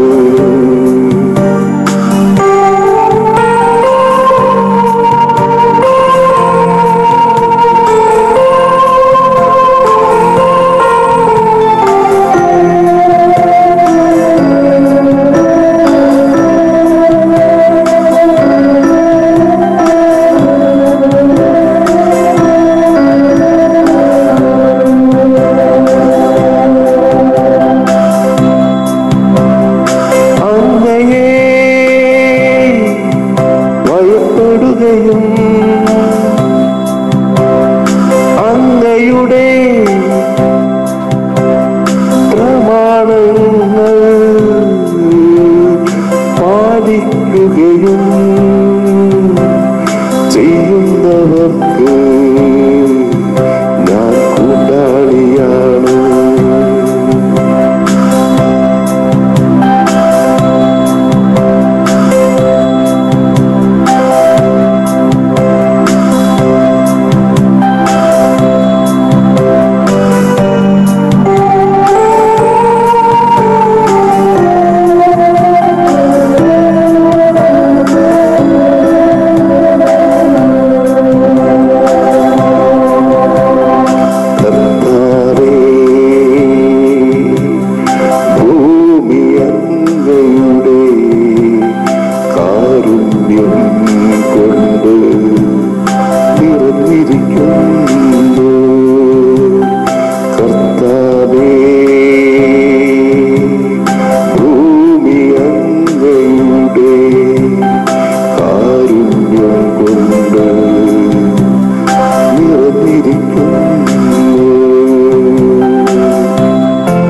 അങ്ങയെ ഭയപ്പെടുകയും അങ്ങയുടെ പ്രമാണങ്ങൾ പാലിക്കുകയും ചെയ്യുന്നവർക്ക് ഞാൻ കൂട്ടാളിയാണ് കർത്താവേ, ഭൂമി അങ്ങയുടെ കാരുണ്യം കൊണ്ട് നിറഞ്ഞിരിക്കുന്നു കർത്താവേ ഭൂമി അങ്ങയുടെ കാരുണ്യം കൊണ്ട് നിറഞ്ഞിരിക്കുന്നു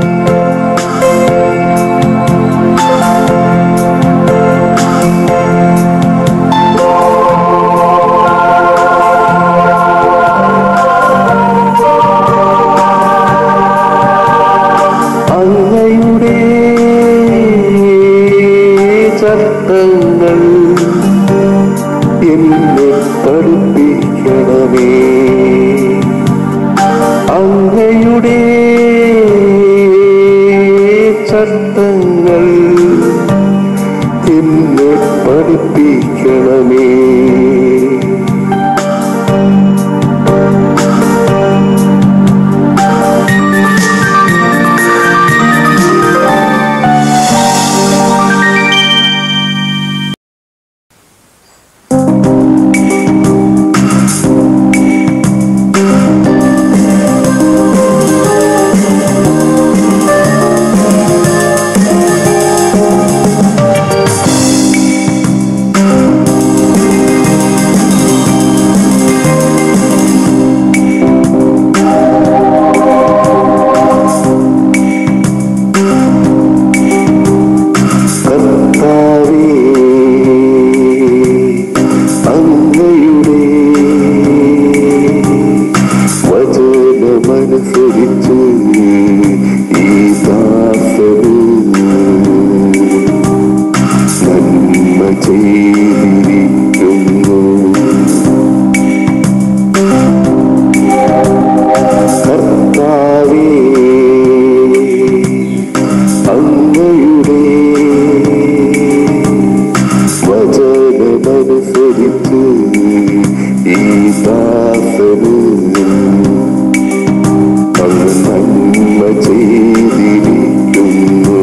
അങ്ങയുടെ ചട്ടങ്ങൾ എന്നെ പഠിപ്പിക്കണമേ അങ്ങയുടെ ചട്ടങ്ങൾ എന്നെ പഠിപ്പിക്കണമേ കർത്താവേ അങ്ങയുടെ വചനമനുസരിച്ച് ഈ ദാസന് നന്മ ചെയ്തിരിക്കുന്നു കർത്താവേ അങ്ങയുടെ വചനമനുസരിച്ച് ഈ ദാസന് അങ്ങ് നന്മ ചെയ്തിരിക്കുന്നു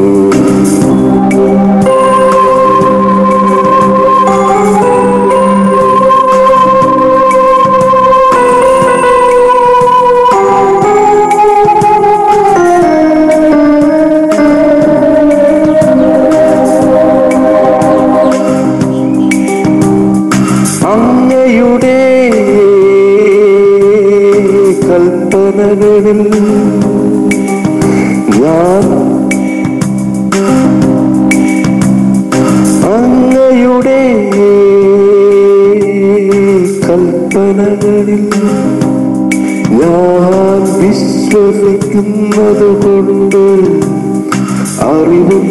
അങ്ങയുടെ കൽപ്പനകളിൽ ഞാൻ അങ്ങയുടെ കൽപ്പനകളിൽ ഞാൻ വിശ്വസിക്കുന്നത് കൊണ്ട് അറിവും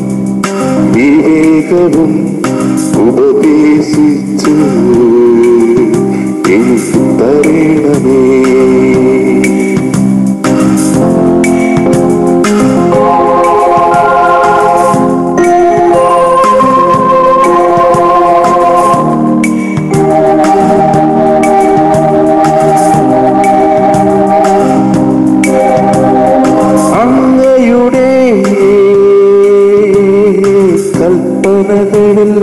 വിവേകവും ഉപദേശിച്ച് എനിക്ക് തരണമേ അങ്ങയുടെ കൽപ്പനകളിൽ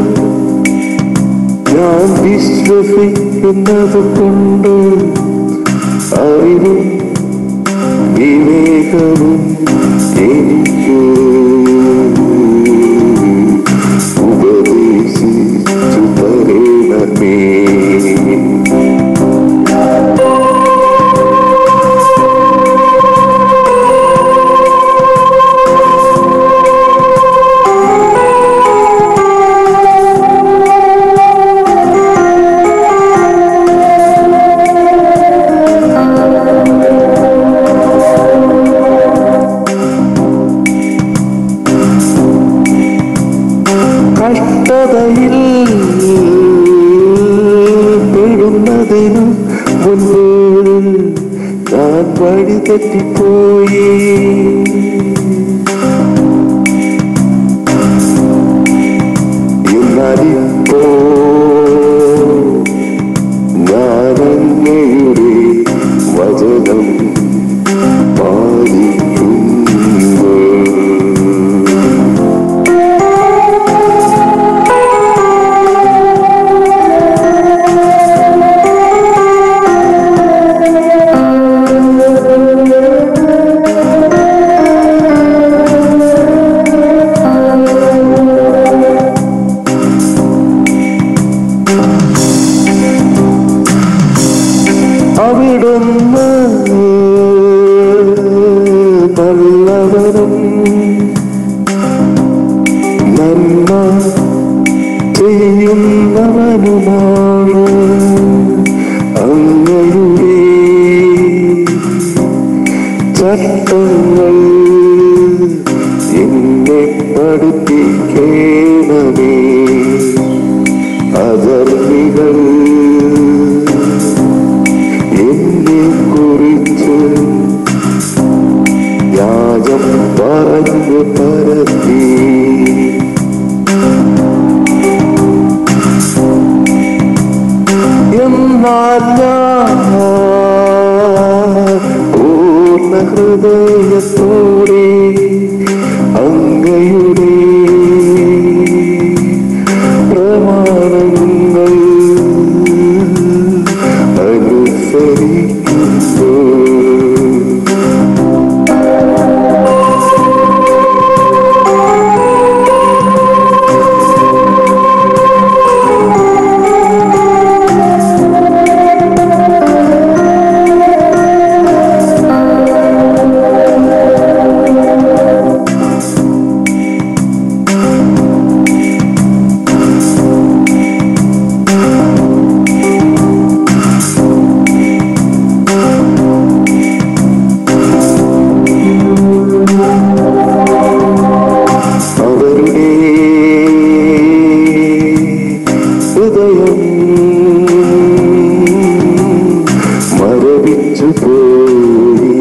ഞാൻ വിശ്വസിക്കുന്നത് കൊണ്ട് അറിവും വിവേകവും എനിക്ക് ഉപദേശിച്ചു തരണമേ കഷ്ടതയിൽ പെടുന്നതിനു മുൻപ് ഞാൻ വഴി തെറ്റിപ്പോയി എന്നാലിപ്പോ ഞാനങ്ങയുടെ വചനം പാലിക്കുന്നു അവിടുന്ന് നല്ലവനും നന്മ ചെയ്യുന്നവനുമാണ് അങ്ങയുടെ ചട്ടങ്ങൾ എന്നെ പഠിപ്പിക്കണമേ അധർമ്മികൾ എന്നെ കുറിച്ച് വ്യാജം പറഞ്ഞു പരത്തി എന്നാൽ ഞാൻ പൂർണ്ണ ഹൃദയത്തോടെ അങ്ങയുടെ പ്രമാണങ്ങൾ അനുസരിക്കുന്നു അവരുടെ ഹൃദയം മരവിച്ചു പോയി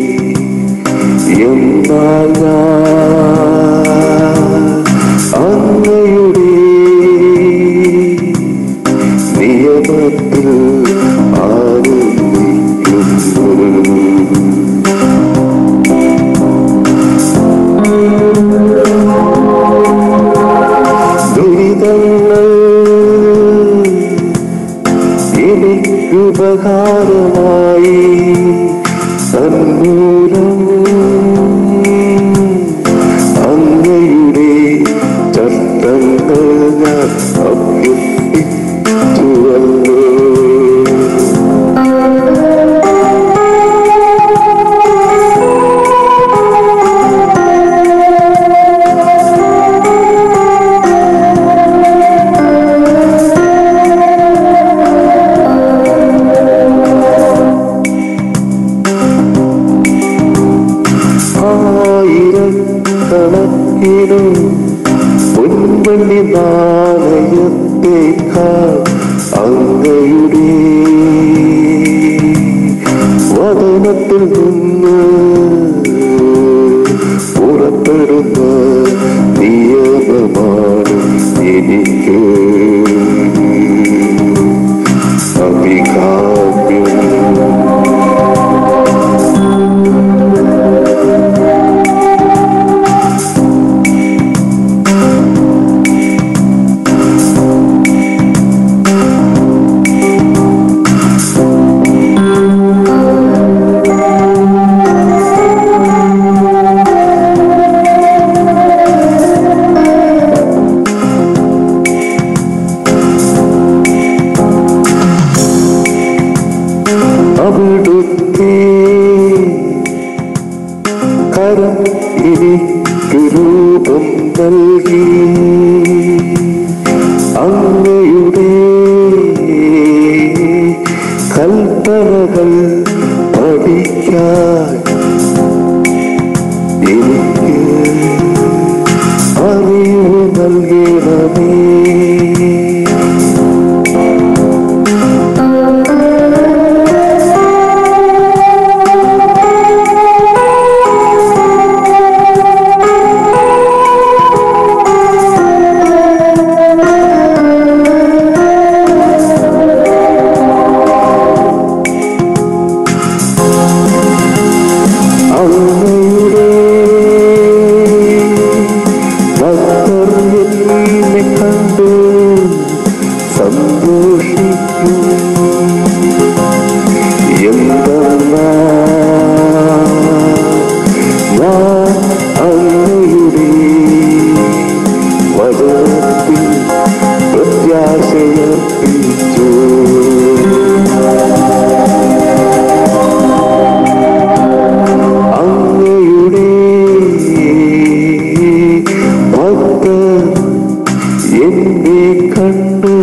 എന്നാൽ ഞാൻ അങ്ങയുടെ നിയമത്തിൽ ആനന്ദിക്കുന്നു ദുരിതങ്ങൾ എനിക്കുപകാരമായി തന്നൂരം അങ്ങയുടെ ചട്ടങ്ങൾ ഞാൻ അഭ്യർത്ഥിച്ചുവല്ലോ കാവ്യം അവിടുത്തെ കരം എനിക്ക് രൂപം നൽകി അങ്ങയുടെ കൽപ്പനകൾ പഠിക്കാൻ എനിക്ക് അറിവ് നൽകണമേ അങ്ങയുടെ ഭക്തർ എന്നെ കണ്ട് സന്തോഷിക്കും എന്തെന്നാ ഞാൻ അങ്ങയുടെ വചനത്തിൽ പ്രത്യാശയർപ്പിച്ചു അങ്ങയുടെ ഭക്തർ എന്നെ കണ്ട്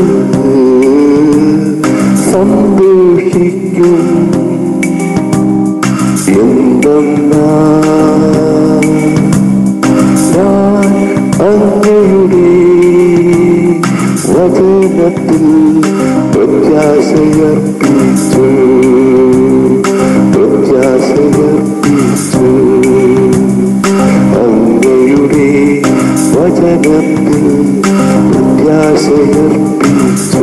സന്തോഷിക്കും എന്തെന്നാ ഞാൻ അങ്ങയുടെ വചനത്തിൽ പ്രത്യാശയർപ്പിച്ചു പ്രത്യാശയർപ്പിച്ചു അങ്ങയുടെ വചനത്തിൽ പ്രത്യാശയർപ്പിച്ചു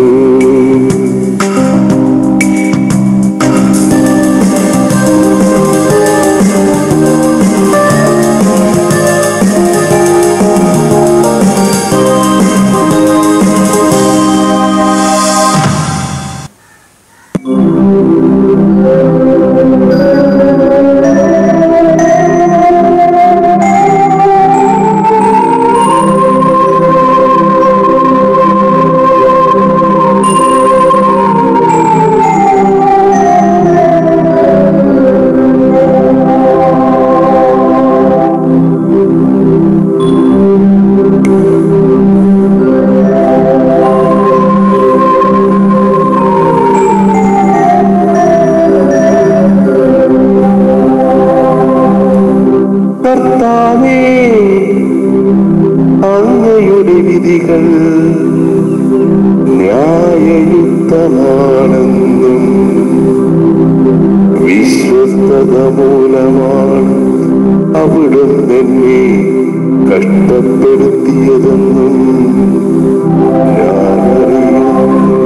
കർത്താവേ അങ്ങയുടെ വിധികൾ ന്യായയുക്തമാണെന്നും വിശ്വസ്തത മൂലമാണ് അവിടുന്ന് എന്നെ കഷ്ടപ്പെടുത്തിയതെന്നും ഞാൻ അറിയുന്നു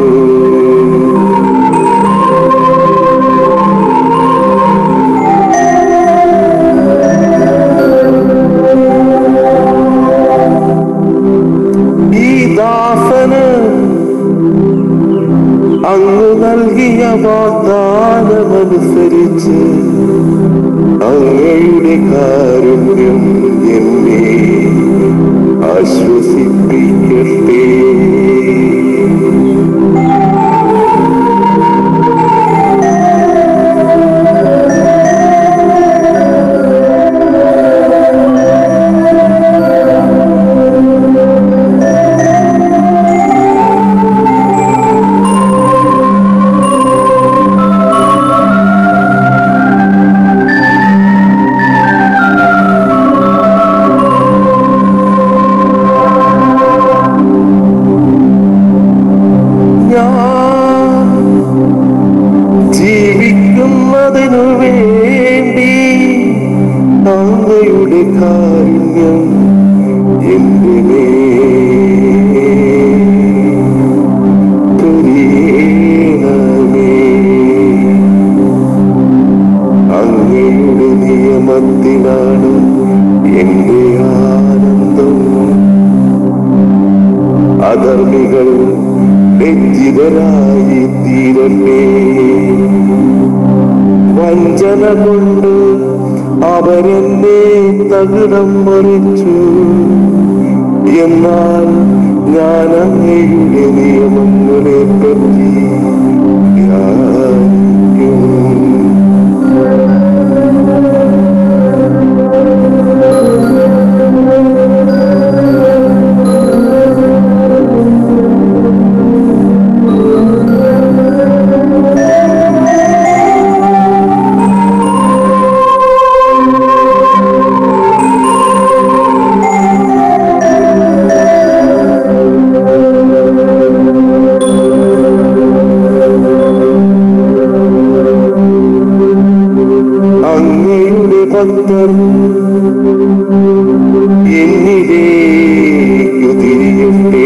ഈ ദാസന് അങ്ങ് നൽകിയ വാഗ്ദാനമനുസരിച്ച് അങ്ങയുടെ കാരുണ്യം എന്നെ ആശ്വസിപ്പിക്കട്ടെ ഞാൻ ജീവിക്കുന്നതിനു വേണ്ടി അങ്ങയുടെ കാരുണ്യം എന്റെ മേൽ ചൊരിയണമേ. നാമത്തിലാണ് എന്റെ ആനന്ദം അധർമ്മികൾ ലജ്ജിതരായി തീരണ്ടേ വഞ്ചന കൊണ്ട് അവരെന്നെ തകിടം മറിച്ചു എന്നാൽ ഞാൻ അങ്ങയുടെ നിയമങ്ങളെ പറ്റി ധ്യാനിക്കും അങ്ങയുടെ ഭക്തർ എന്നിലേക്കു തിരിയട്ടെ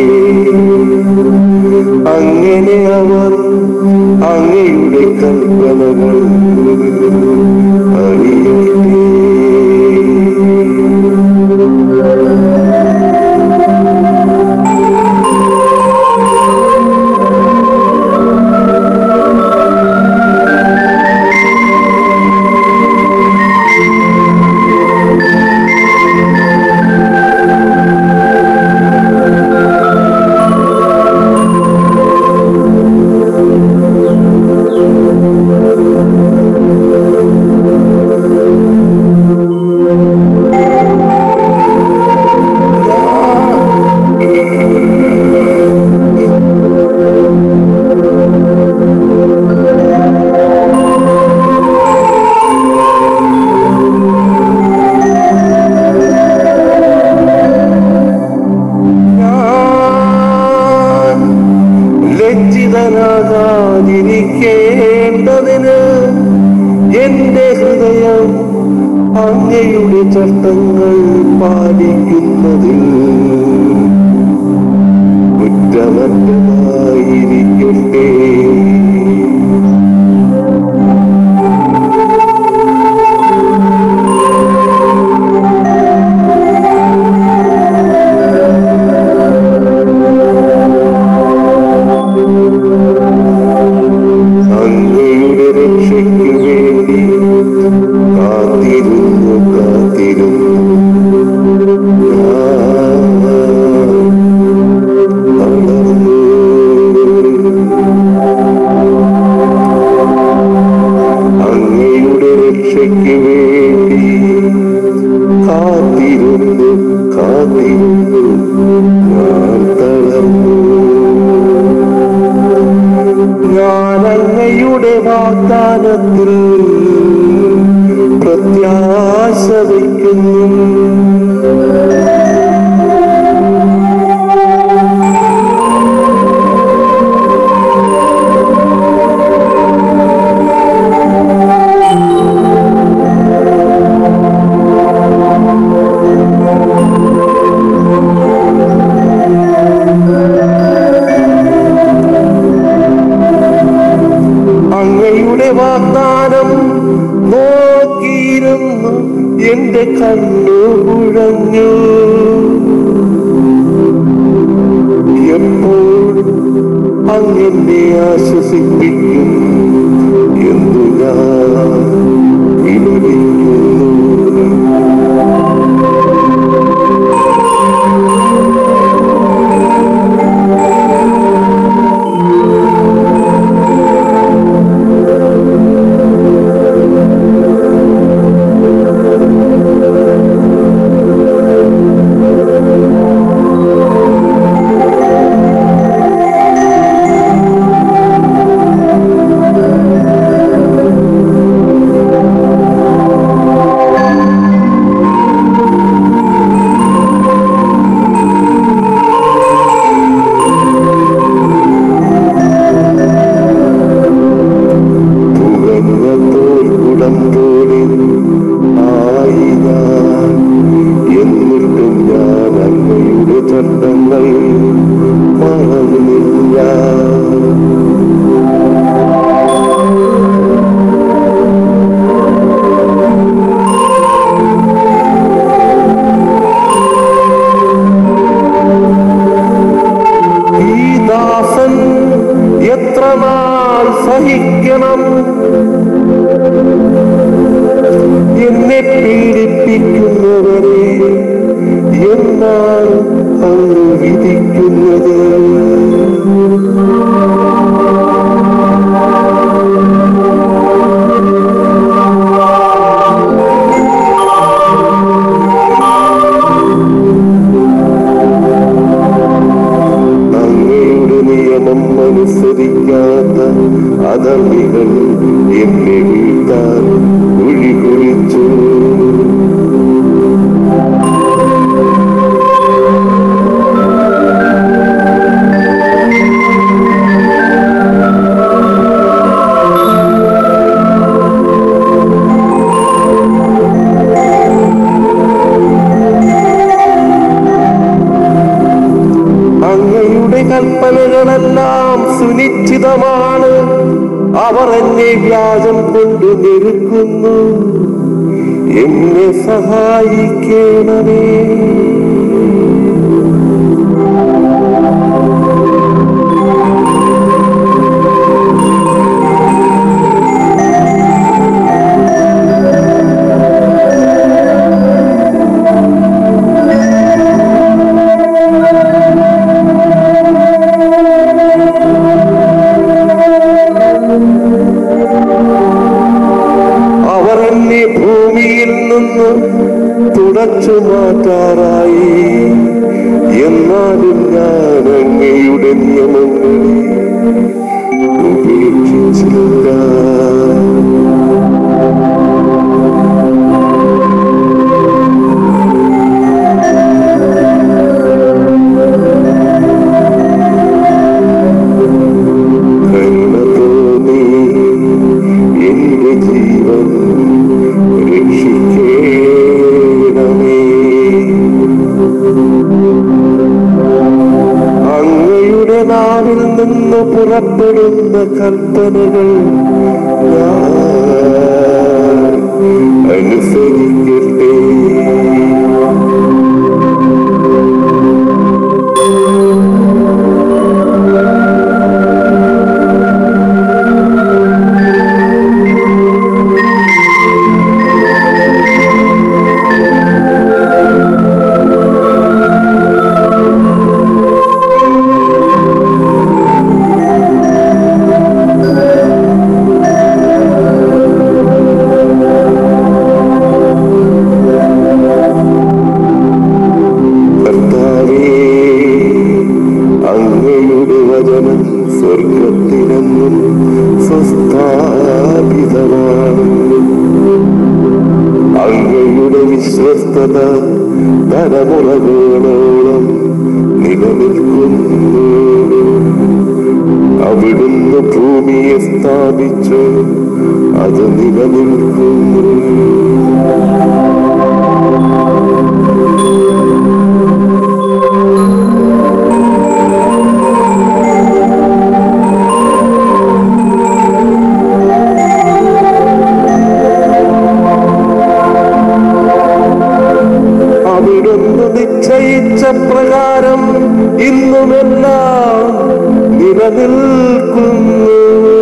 അങ്ങനെ അവർ അങ്ങയുടെ കൽപ്പനകൾ അറിയട്ടെ ഞാൻ ലജ്ജിതനാകാതിരിക്കേണ്ടതിന് എന്റെ ഹൃദയം അങ്ങയുടെ ചട്ടങ്ങൾ പാലിക്കുന്നതിൽ കുറ്റമറ്റമായിരിക്കട്ടെ അങ്ങയുടെ രക്ഷയ്ക്കു വേണ്ടി കാത്തിരുന്നു കാത്തിരുന്നു ഞാൻ തളർന്നു. അങ്ങയുടെ രക്ഷയ്ക്ക് വേണ്ടി കാത്തിരുന്നു കാത്തിരുന്നു ഞാൻ തളർന്നു ഞാൻ അങ്ങയുടെ വാഗ്ദാനത്തിൽ പ്രത്യാശ വയ്ക്കുന്നു അങ്ങയുടെ വാഗ്ദാനം നോക്കിയിരുന്നു എന്റെ കണ്ണു കുഴഞ്ഞു എപ്പോൾ അങ്ങനെ ആശ്വസിപ്പിക്കും എന്നു ഞാൻ വിലപിക്കുന്നു നാൾ സഹിക്കണം എന്നെ പീഡിപ്പിക്കുന്നവരെ എന്നാണ് അങ്ങ് വിധിക്കുന്നത് അങ്ങയുടെ നിയമം അനുസരിക്കാത്ത അധർമ്മികൾ എന്നെ വീഴ്ത്താൻ കുഴി കുഴിച്ചു അങ്ങയുടെ കൽപ്പനകളെല്ലാം സുനിശ്ചിതമാണ് അവർ എന്നെ വ്യാജം കൊണ്ട് ഞെരുക്കുന്നു എന്നെ സഹായിക്കണമേ അവർ എന്നെ ഭൂമിയിൽ നിന്ന് തുടച്ചു മാറ്റാറായി എന്നാലും ഞാൻ അങ്ങയുടെ നിയമങ്ങളെ ഉപേക്ഷിച്ചില്ല കരുണ തോന്നി എന്റെ ജീവൻ രക്ഷിക്കേണമേ അങ്ങയുടെ നാവിൽ നിന്ന് പുറപ്പെടുന്ന കൽപ്പനകൾ ഞാൻ അനുസരിക്കട്ടെ കർത്താവേ അങ്ങയുടെ വചനം സ്വർഗത്തിലെന്നും സ്വസ്ഥാപിതമാണ് അങ്ങയുടെ വിശ്വസ്തത തലമുറകളോളം നിലനിൽക്കുന്നു അവിടുന്ന് ഭൂമിയെ സ്ഥാപിച്ചു അത് നിലനിൽക്കുന്നു അവിടുന്ന് നിശ്ചയിച്ച പ്രകാരം ഇന്നുമെല്ലാം നിലനിൽക്കുന്നു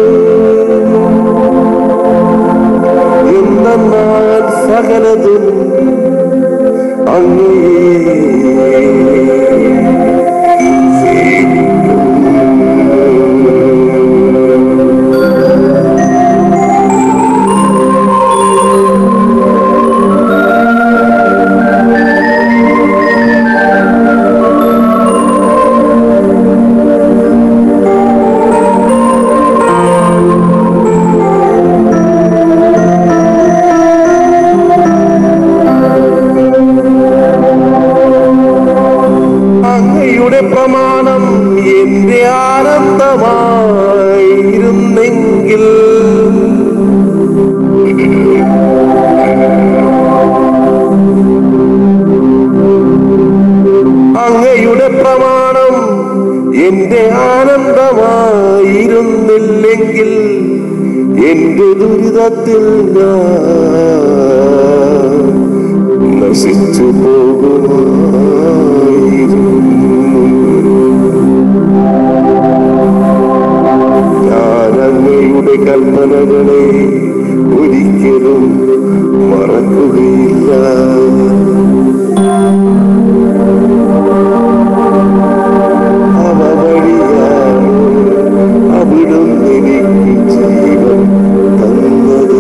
എന്തെന്നാൽ സകലതും അങ്ങയെ സേവിക്കുന്നു അങ്ങയുടെ പ്രമാണം എന്റെ ആനന്ദമായിരുന്നെങ്കിൽ അങ്ങയുടെ പ്രമാണം എന്റെ ആനന്ദമായിരുന്നില്ലെങ്കിൽ എന്റെ ദുരിതത്തിൽ ഞാൻ നശിച്ചു പോകുമായിരുന്നു ഞാൻ കൽപ്പനകളെ ഒരിക്കലും മറക്കുകയില്ല അവ വഴിയാണ് അവിടുന്ന് എനിക്ക് ജീവൻ തന്നത്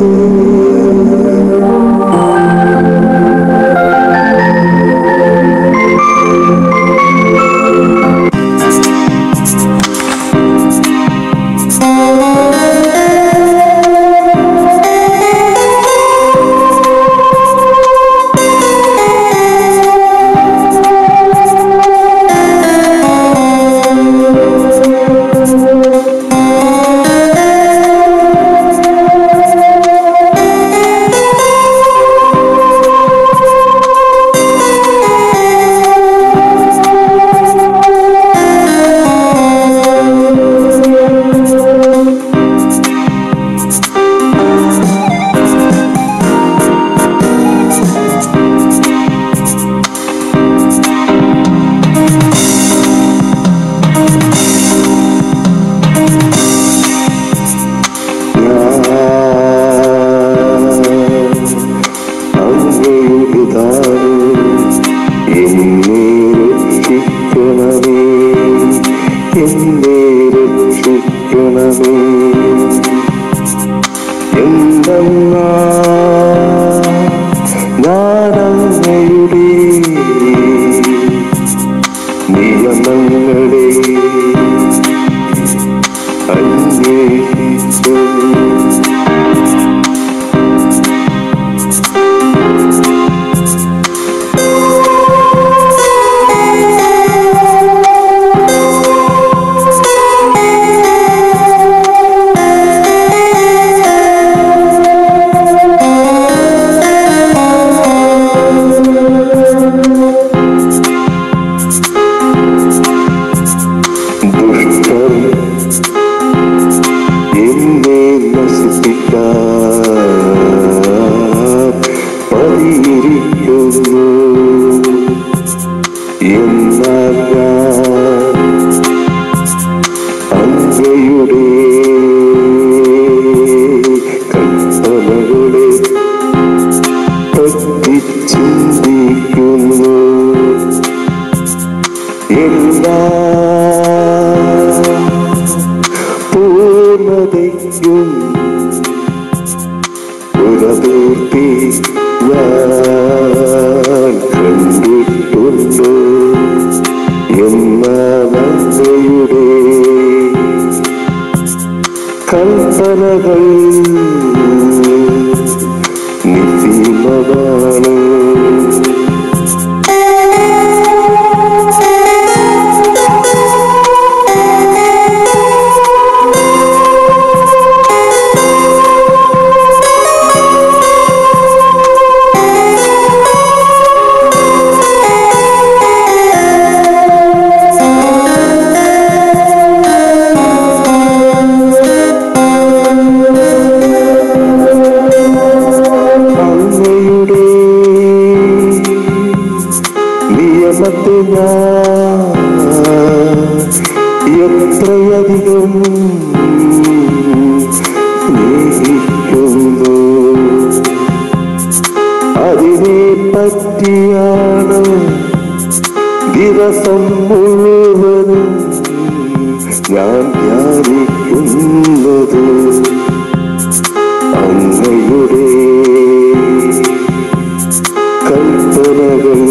എന്നെ രക്ഷിക്കണമേ എന്നെ രക്ഷിക്കണമേ എന്തെന്നാ ഞാനങ്ങയുടെ നിയമങ്ങളെ അന്വേഷിച്ചു ദുഷ്ടർ എന്നെ നശിപ്പിക്കാൻ പതിയിരിക്കുന്നു എന്നാൽ ഞാൻ അങ്ങയുടെ കൽപ്പനകളെ പറ്റി ചിന്തിക്കുന്നു എല്ലാ പൂർണ്ണതയ്ക്കും പുനതീർത്തി ഞാൻ കണ്ടിട്ടുണ്ട് എന്നാൽ അങ്ങയുടെ കൽപ്പനകൾ നിസീമമാണ് അങ്ങയുടെ നിയമത്തെ ഞാൻ എത്രയധികം സ്നേഹിക്കുന്നു അതിനെ പറ്റിയാണ് ദിവസം മുഴുവനും ഞാൻ ധ്യാനിക്കുന്നത് അങ്ങയുടെ കൽപ്പനകൾ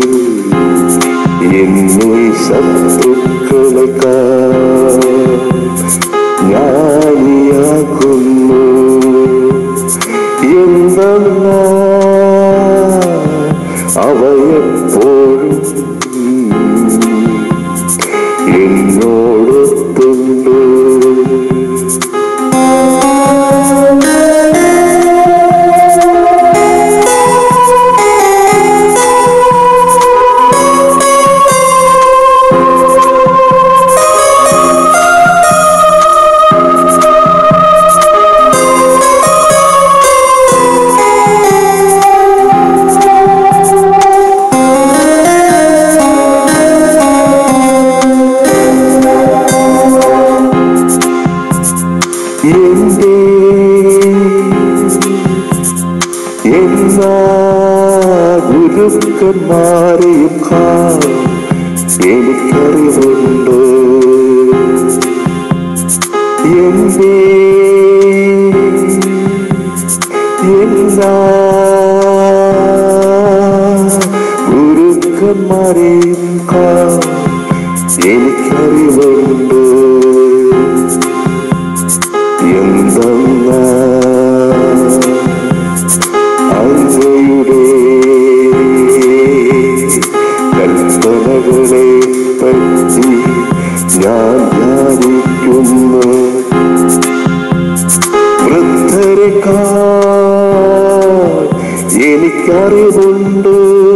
എന്നെ ശത്രുക്കളെക്കാൾ ജ്ഞാനിയാക്കുന്നു എന്തെന്നാൽ അവയെപ്പോഴും എന്നോടൊത്തുണ്ട് എന്റെ എല്ലാ ഗുരുക്കന്മാരെയും കാ എനിക്കറിവുണ്ട് എന്റെ എല്ലാ ഗുരുക്കന്മാരെയും കാ എനിക്കറിവുണ്ട് എന്തെന്നാ അങ്ങയുടെ കൽപ്പനകളെ പറ്റി ഞാൻ ധ്യാനിക്കുന്നു വൃദ്ധരെക്കാൾ എനിക്കറിവുണ്ട്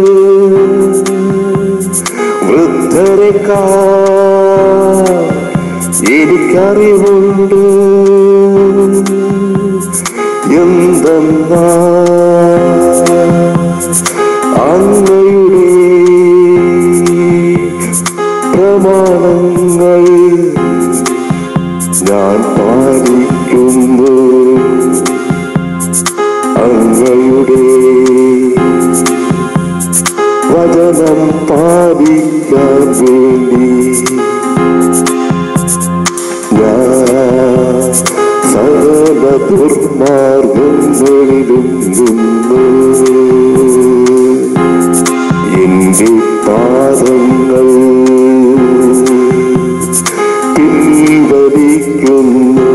വൃദ്ധരെക്കാൾ എനിക്കറിവുണ്ട് എന്തെന്നാ അങ്ങയുടെ പ്രമാണങ്ങൾ ഞാൻ പാലിക്കുന്നു അങ്ങയുടെ വചനം പാലിക്കാൻ വേണ്ടി ഞാൻ സകല ദുർമാർഗങ്ങളിലും നിന്ന് എന്റെ പാദങ്ങൾ പിൻവലിക്കുന്നു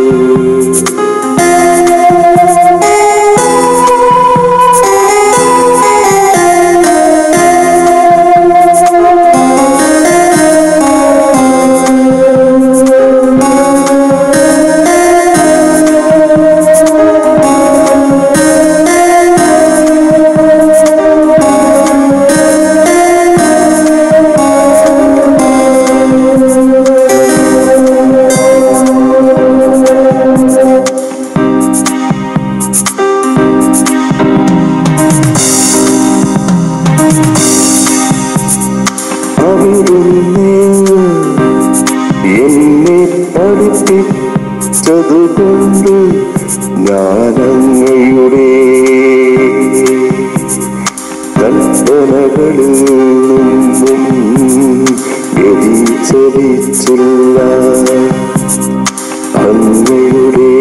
അവിടുന്ന് എന്നെ പഠിപ്പിച്ചതുകൊണ്ട് ഞാനങ്ങയുടെ കൽപ്പനകളിൽ നിന്നും വ്യതിചലിച്ചില്ല അങ്ങയുടെ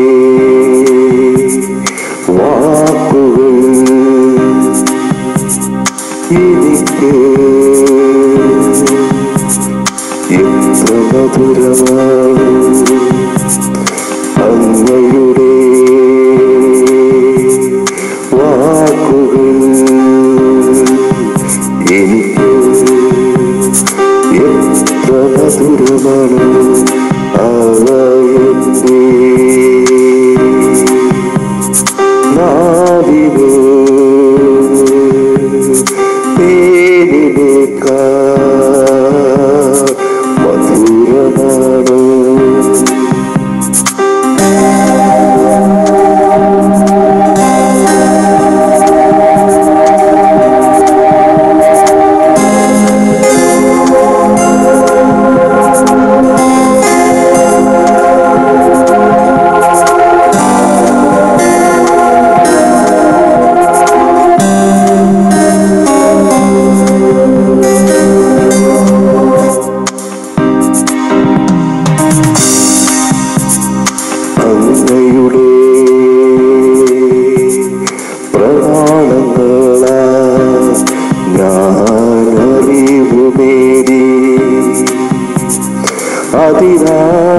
വാക്കുകൾ എനിക്ക് എത്ര മധുരമാണ് അങ്ങയുടെ വാക്കുകൾ എനിക്ക് എത്ര മധുരമാണ് അവ എന്റെ നാവിന് തേനിനേക്കാൾ മധുരമാണ് അങ്ങയുടെ പ്രമാണങ്ങളാ ഞാൻ അറിവു നേടി അതിനാ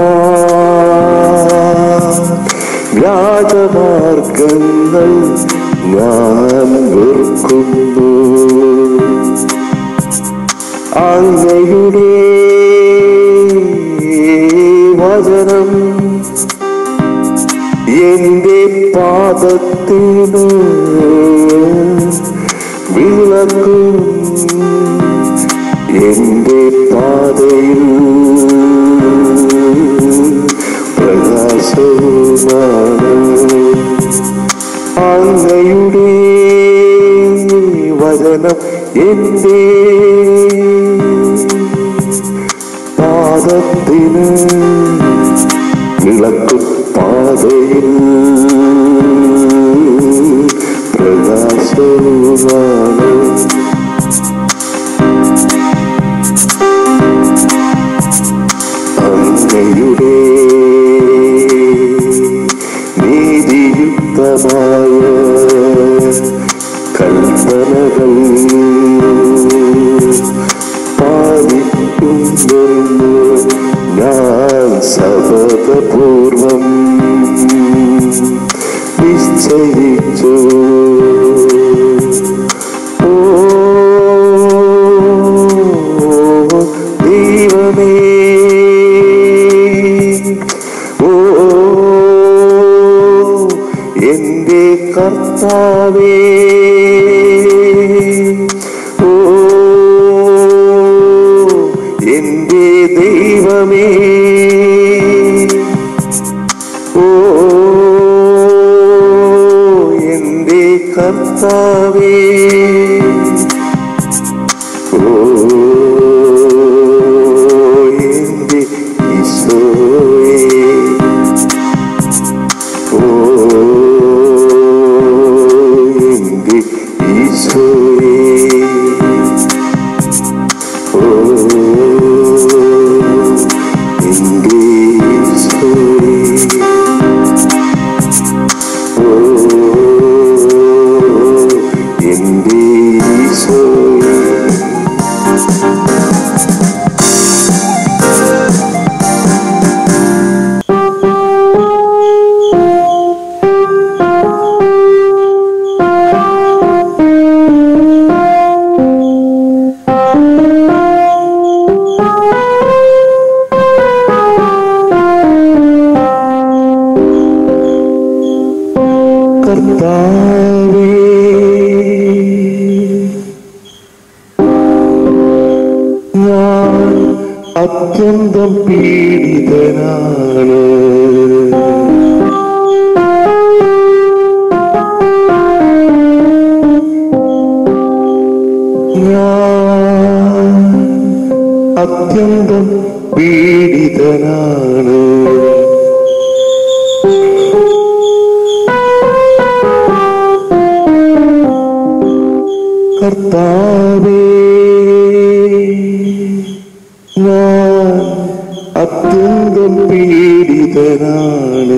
വ്യാജമാർഗങ്ങൾ ഞാൻ വെറുക്കുന്നു അങ്ങയുടെ വചനം എന്റെ പാദത്തിന് വിളക്കും എന്റെ പാതയിൽ പ്രകാശവുമാണ് അങ്ങയുടെ വചനം എന്റെ പാദത്തിന് വിളക്കും പാതയിൽ പ്രകാശവുമാണ് ദൈവമാണ് അങ്ങയുടെ നീതിയുക്തമായ കൽപ്പനകൾ പാലിക്കുമെന്ന് ഞാൻ സതതപൂർവം നിശ്ചയിച്ചു ഓ ദൈവമേ ഓ എന്റെ കർത്താവേ ഓ എന്റെ ദൈവമേ ഓ എന്റെ കർത്താവേ ഓ എന്റെ ഈശോയേ ഓ എന്റെ ഈശോയേ ഓ എന്റെ ഈശോയേ ഓ എന്റെ ഈശോയേ കർത്താവേ ഞാൻ അത്യന്തം പീഡിതനാണ് ഞാൻ അത്യന്തം പീഡിതനാണ് കർത്താവേ ഞാൻ അത്യന്തം പീഡിതനാണ്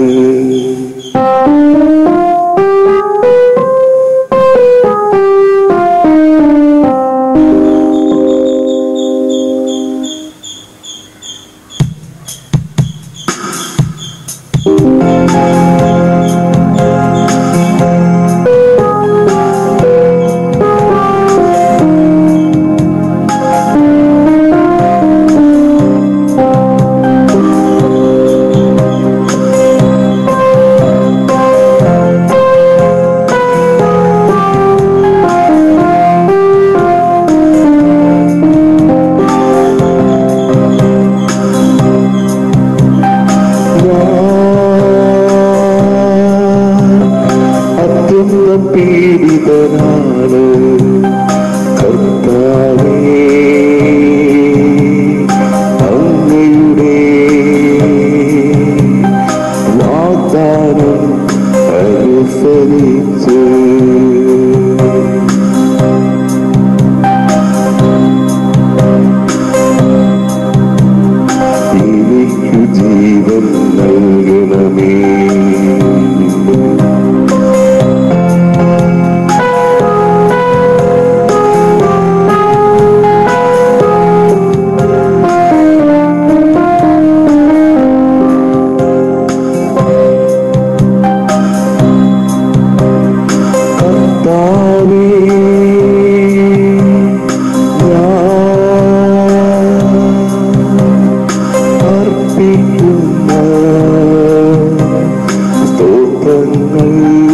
ഞാൻ അത്യന്തം പീഡിതനാണ് കർത്താവേ അങ്ങയുടെ വാഗ്ദാനം അനുസരിച്ച് എനിക്കു ജീവൻ നൽകണമേ കർത്താവേ ഞാൻ അർപ്പിക്കുന്ന സ്തോത്രങ്ങൾ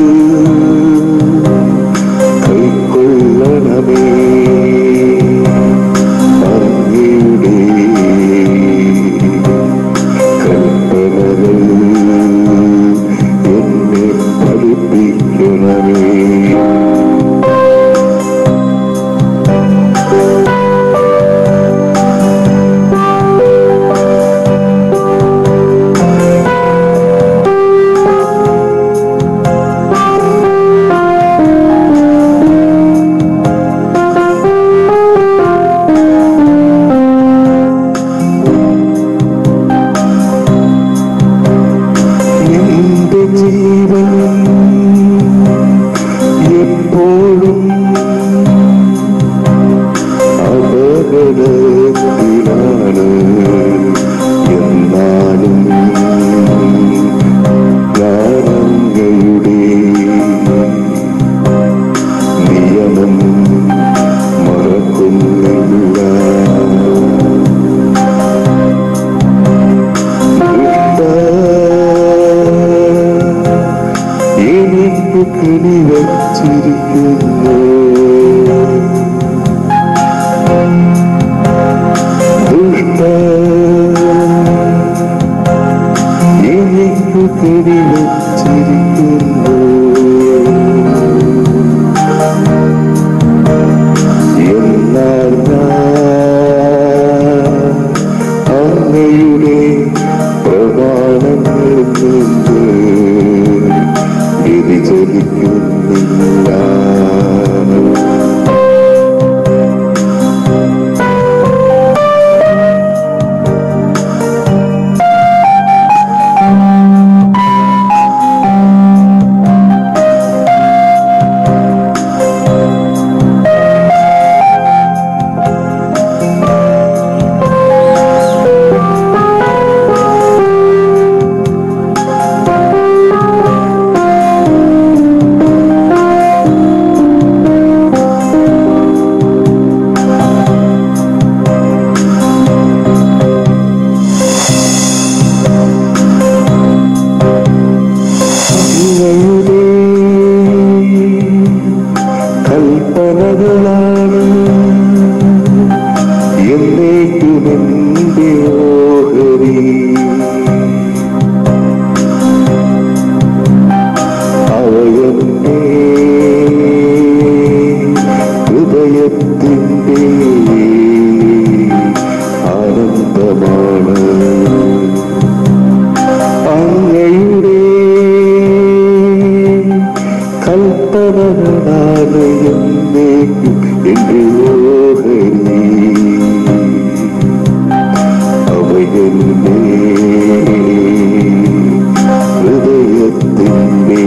കൈക്കൊള്ളണമേ അങ്ങയുടെ കൽപ്പനകൾ എന്നെ പഠിപ്പിക്കണമേ ജീവൻ എപ്പോഴും അപകടത്തിലാണ് എന്നാലും ഞാനങ്ങയുടെ നിയമം മറക്കുന്നില്ല എനിക്ക് കിണി വച്ചിരിക്കുന്നു ദുഷ്ട എനിക്ക് കിണി വച്ചിരിക്കുന്നു എന്നാൽ ഞാൻ അങ്ങയുടെ പ്രമാണങ്ങളിൽ നിന്ന് വ്യതിചലിക്കുന്നില്ല അങ്ങയുടെ കൽപ്പനകളാണ് എന്നേക്കും എന്റെ ഓഹരി അവയന്റെ ഹൃദയത്തിൻ്റെ ആനന്ദമാണ് അങ്ങയുടെ കൽപ്പനകളാണ് എന്നേക്കും എന്റെ ഓഹരി അവയന്റെ ഹൃദയത്തിൻ്റെ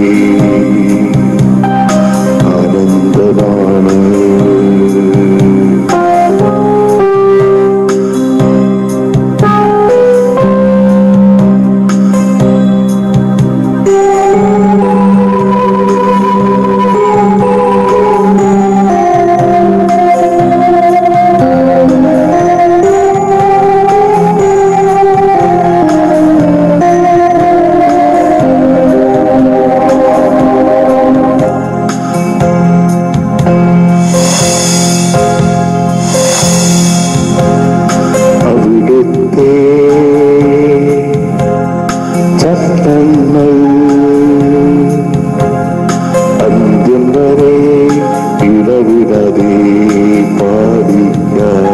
ആനന്ദമാണ് അവിടുത്തെ ചട്ടങ്ങൾ അന്ത്യം വരെ ഇടവിടതെ പാടിക്കാൻ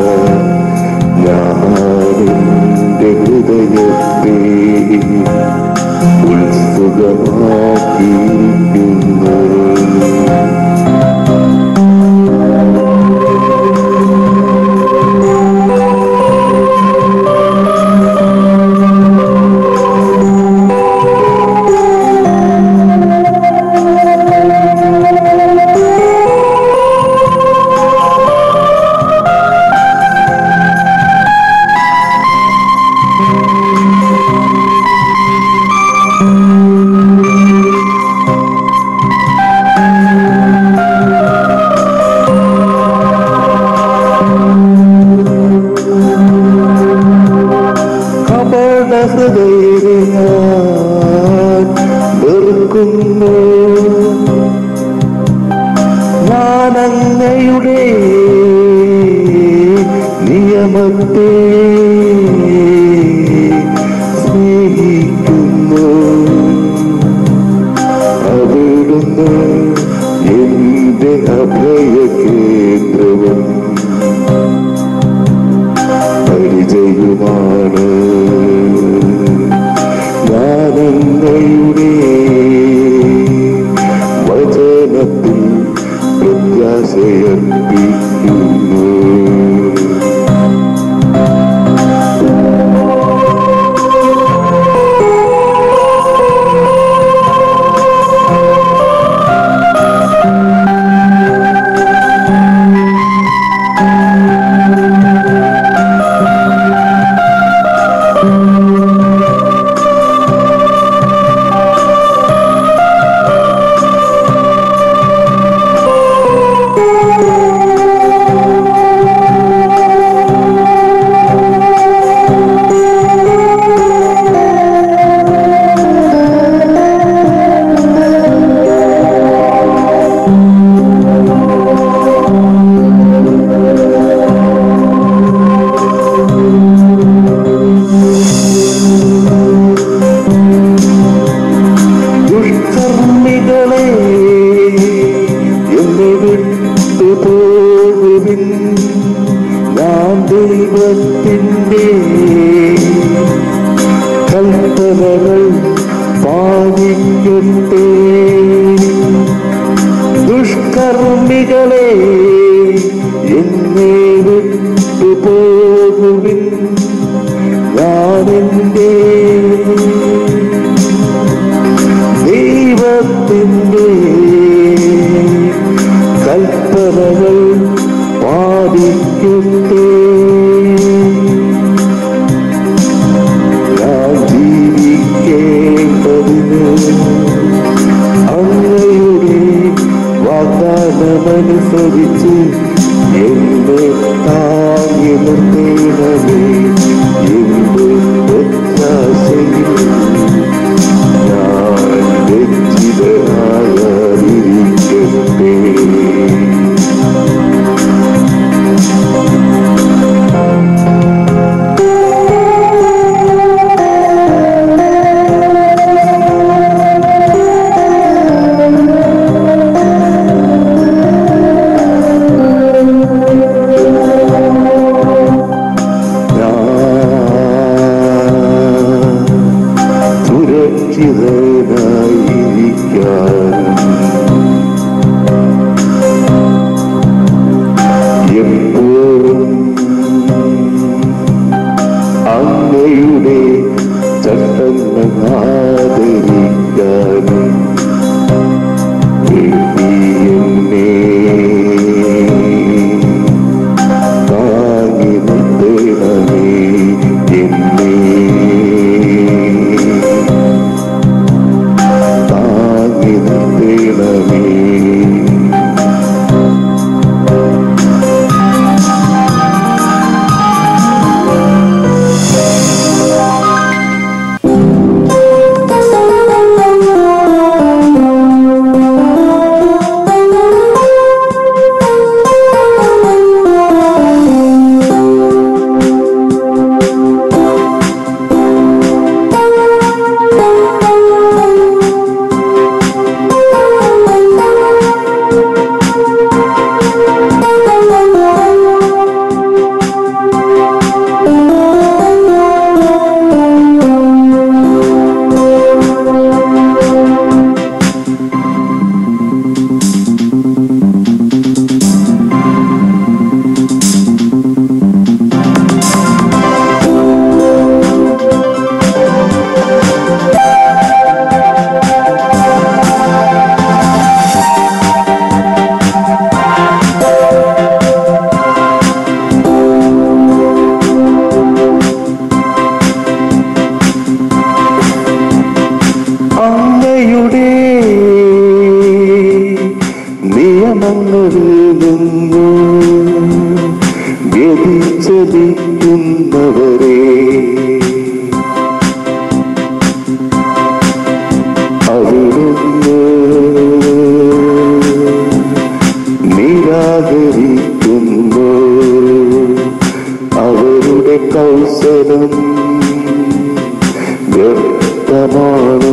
ഞാനെന്റെ ഹൃദയത്തെ ഉത്സുകമാക്കിയിരിക്കുന്നു കപട ഹൃദയരെ ഞാൻ വെറുക്കുന്നു ഞാനങ്ങയുടെ നിയമത്തെ സ്നേഹിക്കുന്നു അവിടുന്ന് എന്റെ അഭയ കേന്ദ്രവും പരിചയമാണ് ഞാനങ്ങയുടെ വചനത്തിൽ പ്രത്യാശയർപ്പിക്കുന്നു വാദിക്കട്ടെ ദുഷ്കർമ്മികളെ എന്നെ വിട്ടു പോകുവിൻ ഞാനെന്റെ ദൈവത്തിൻ്റെ കൽപ്പനകൾ പാലിക്കട്ടെ ഞാൻ ജീവിക്കേണ്ടതിന് അങ്ങയുടെ വാഗ്ദാനമനുസരിച്ച് എന്നെ താങ്ങി നിർത്തേണമേ എന്റെ പ്രത്യാശയിൽ ഞാൻ രക്ഷിതനായിരിക്കട്ടെ ഞാൻ സുരക്ഷിതനായിരിക്കാൻ എപ്പോഴും അങ്ങയുടെ ചട്ടങ്ങൾ ആദരിക്കാനും വേണ്ടി എന്നെ താങ്ങി നിർത്തണമേ എന്നെ താങ്ങി നിർത്തണമേ അങ്ങയുടെ നിയമങ്ങളിൽ നിന്നു വ്യതിചലിക്കുന്നവരെ അവിടുന്ന് നിരാകരിക്കുന്നു അവരുടെ കൗശലം വ്യക്തമാണ്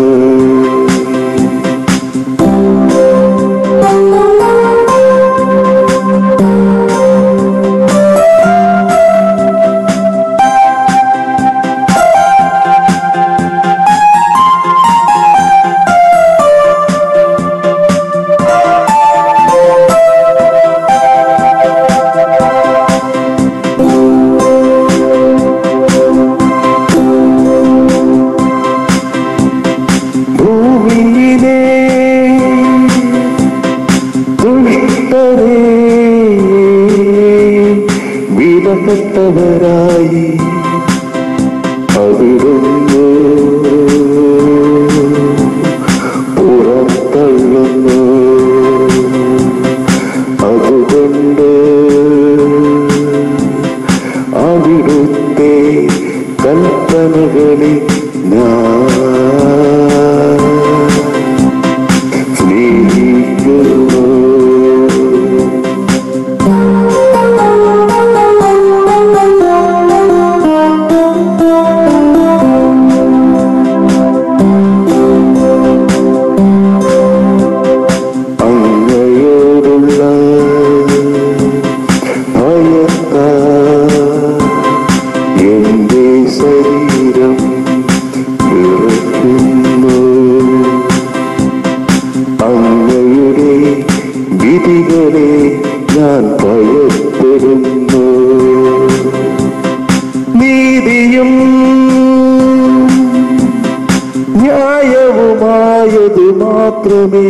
മാത്രമേ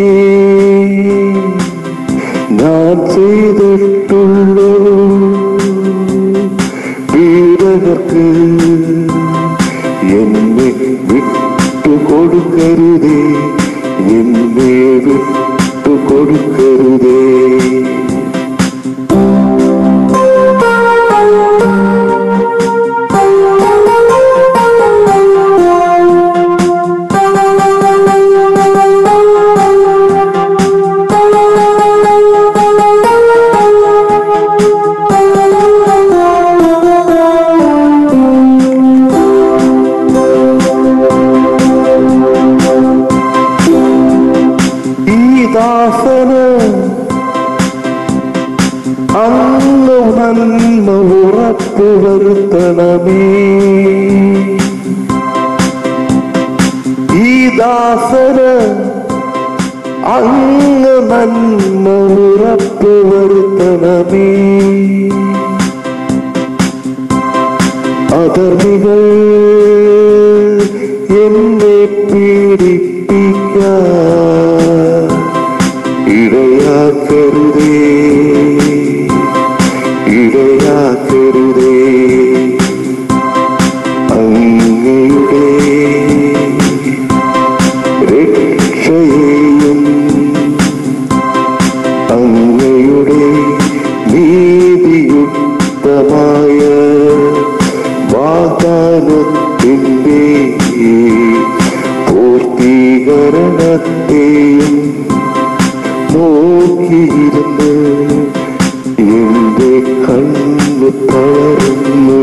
ഞാൻ ചെയ്തിട്ടുള്ളൂ പീഡകർക്ക് എന്നെ വിട്ടുകൊടുക്കരുതേ എന്നെ വിട്ടുകൊടുക്കരുതേ ഈ ദാസന് അന്നു നന്മ ഉറപ്പു വരുത്തണമേ ഈ ദാസന് അങ്ങ് നന്മ ഉറപ്പു വരുത്തണമേ അധർമ്മികൾ എന്നെ പീഡിപ്പിക്കാൻ ഇടയാക്കരുതേ ഇടയാക്കരുതേ അങ്ങയുടെ രക്ഷയെയും അങ്ങയുടെ നീതിയുക്തമായ വാഗ്ദാനത്തിൻ്റെ പൂർത്തീകരണത്തെയും നോക്കിയിരുന്ന് എന്റെ കണ്ണു തളർന്നു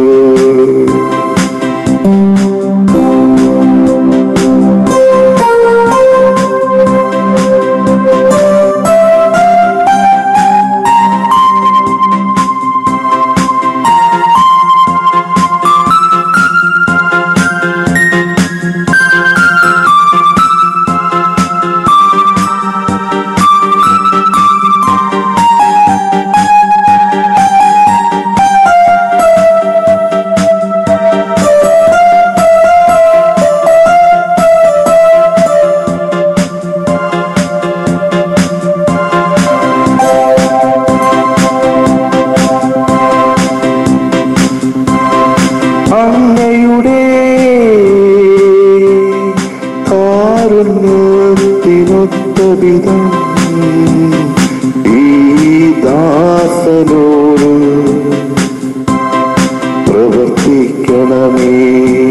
അങ്ങയുടെ കാരുണ്യത്തിനൊത്ത വിധം ഈ ദാസനോട് പ്രവർത്തിക്കണമേ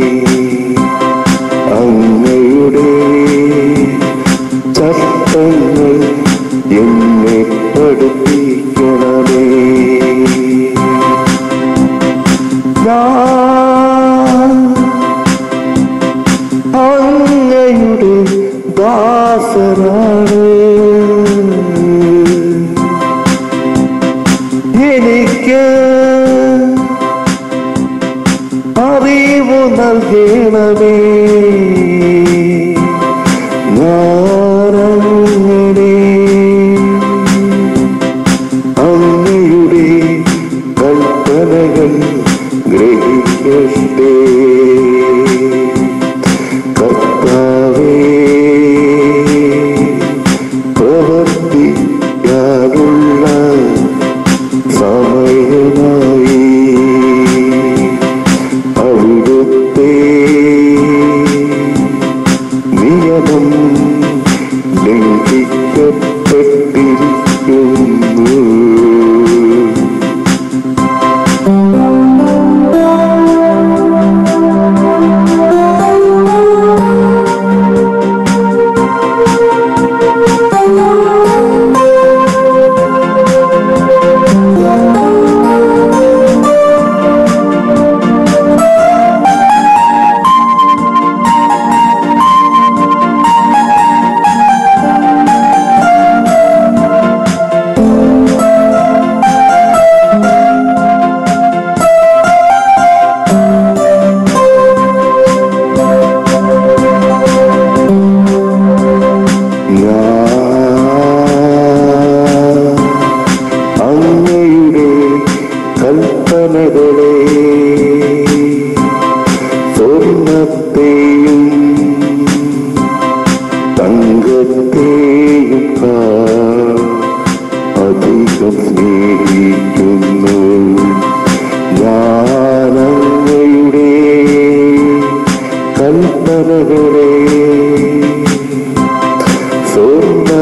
അങ്ങയുടെ ചട്ടങ്ങൾ എന്നെ പഠിപ്പിക്കണമേ ഞാൻ അങ്ങയുടെ ദാസനാണ് എനിക്ക് അറിവ് നൽകണമേ ഞാനങ്ങനെ അങ്ങയുടെ കൽപ്പനകൾ ഗ്രഹിക്കട്ടെ കർത്താവേ പ്രവർത്തിക്കാനുള്ള സമയമായി അവിടുത്തെ നിയമം ലംഘിക്കപ്പെട്ടിരിക്കുന്നു സ്വർണത്തെയും തങ്കത്തെയും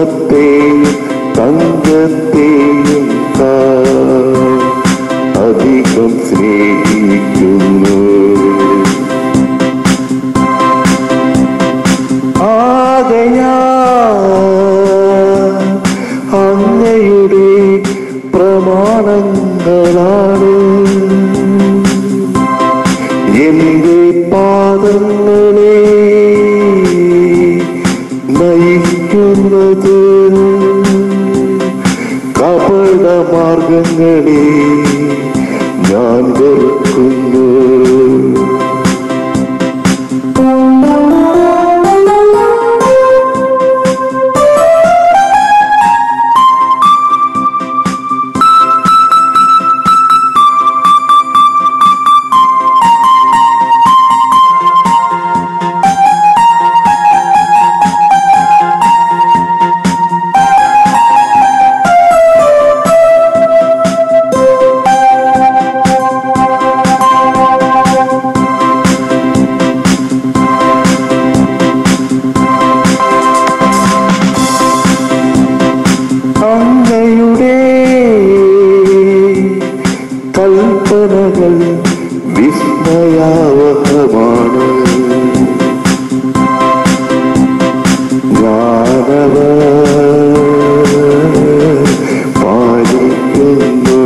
സ്വർണത്തെയും തങ്കത്തെയും കാ അധികം സ്നേഹിക്കുന്നു ആകയാ അങ്ങയുടെ പ്രമാണങ്ങളാണ് എന്റെ പാദങ്ങളെ നയിക്കുന്നത് കപട മാർഗങ്ങളെ ഞാൻ വെറുക്കുന്നു അങ്ങയുടെ കൽപ്പനകൾ വിസ്മയാവഹമാണ് ഞാനവ പാലിക്കുന്നു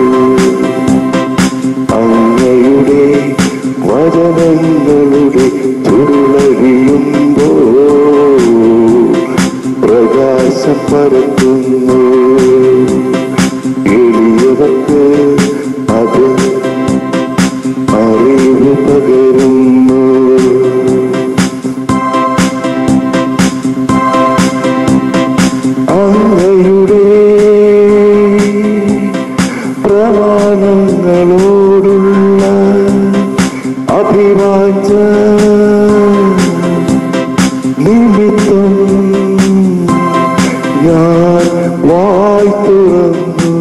അങ്ങയുടെ വചനങ്ങളുടെ തുള്ളരിയുമ്പോ പ്രകാശം പരത്തുന്നു എളിയവർക്ക് അത് അറിവ് പകരുന്നു അങ്ങയുടെ പ്രമാണങ്ങളോടുള്ള അഭിവാഞ്ച നിമിത്തം ഞാൻ വായി തുറന്നു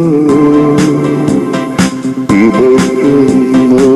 ഇതയ്ക്കുന്നു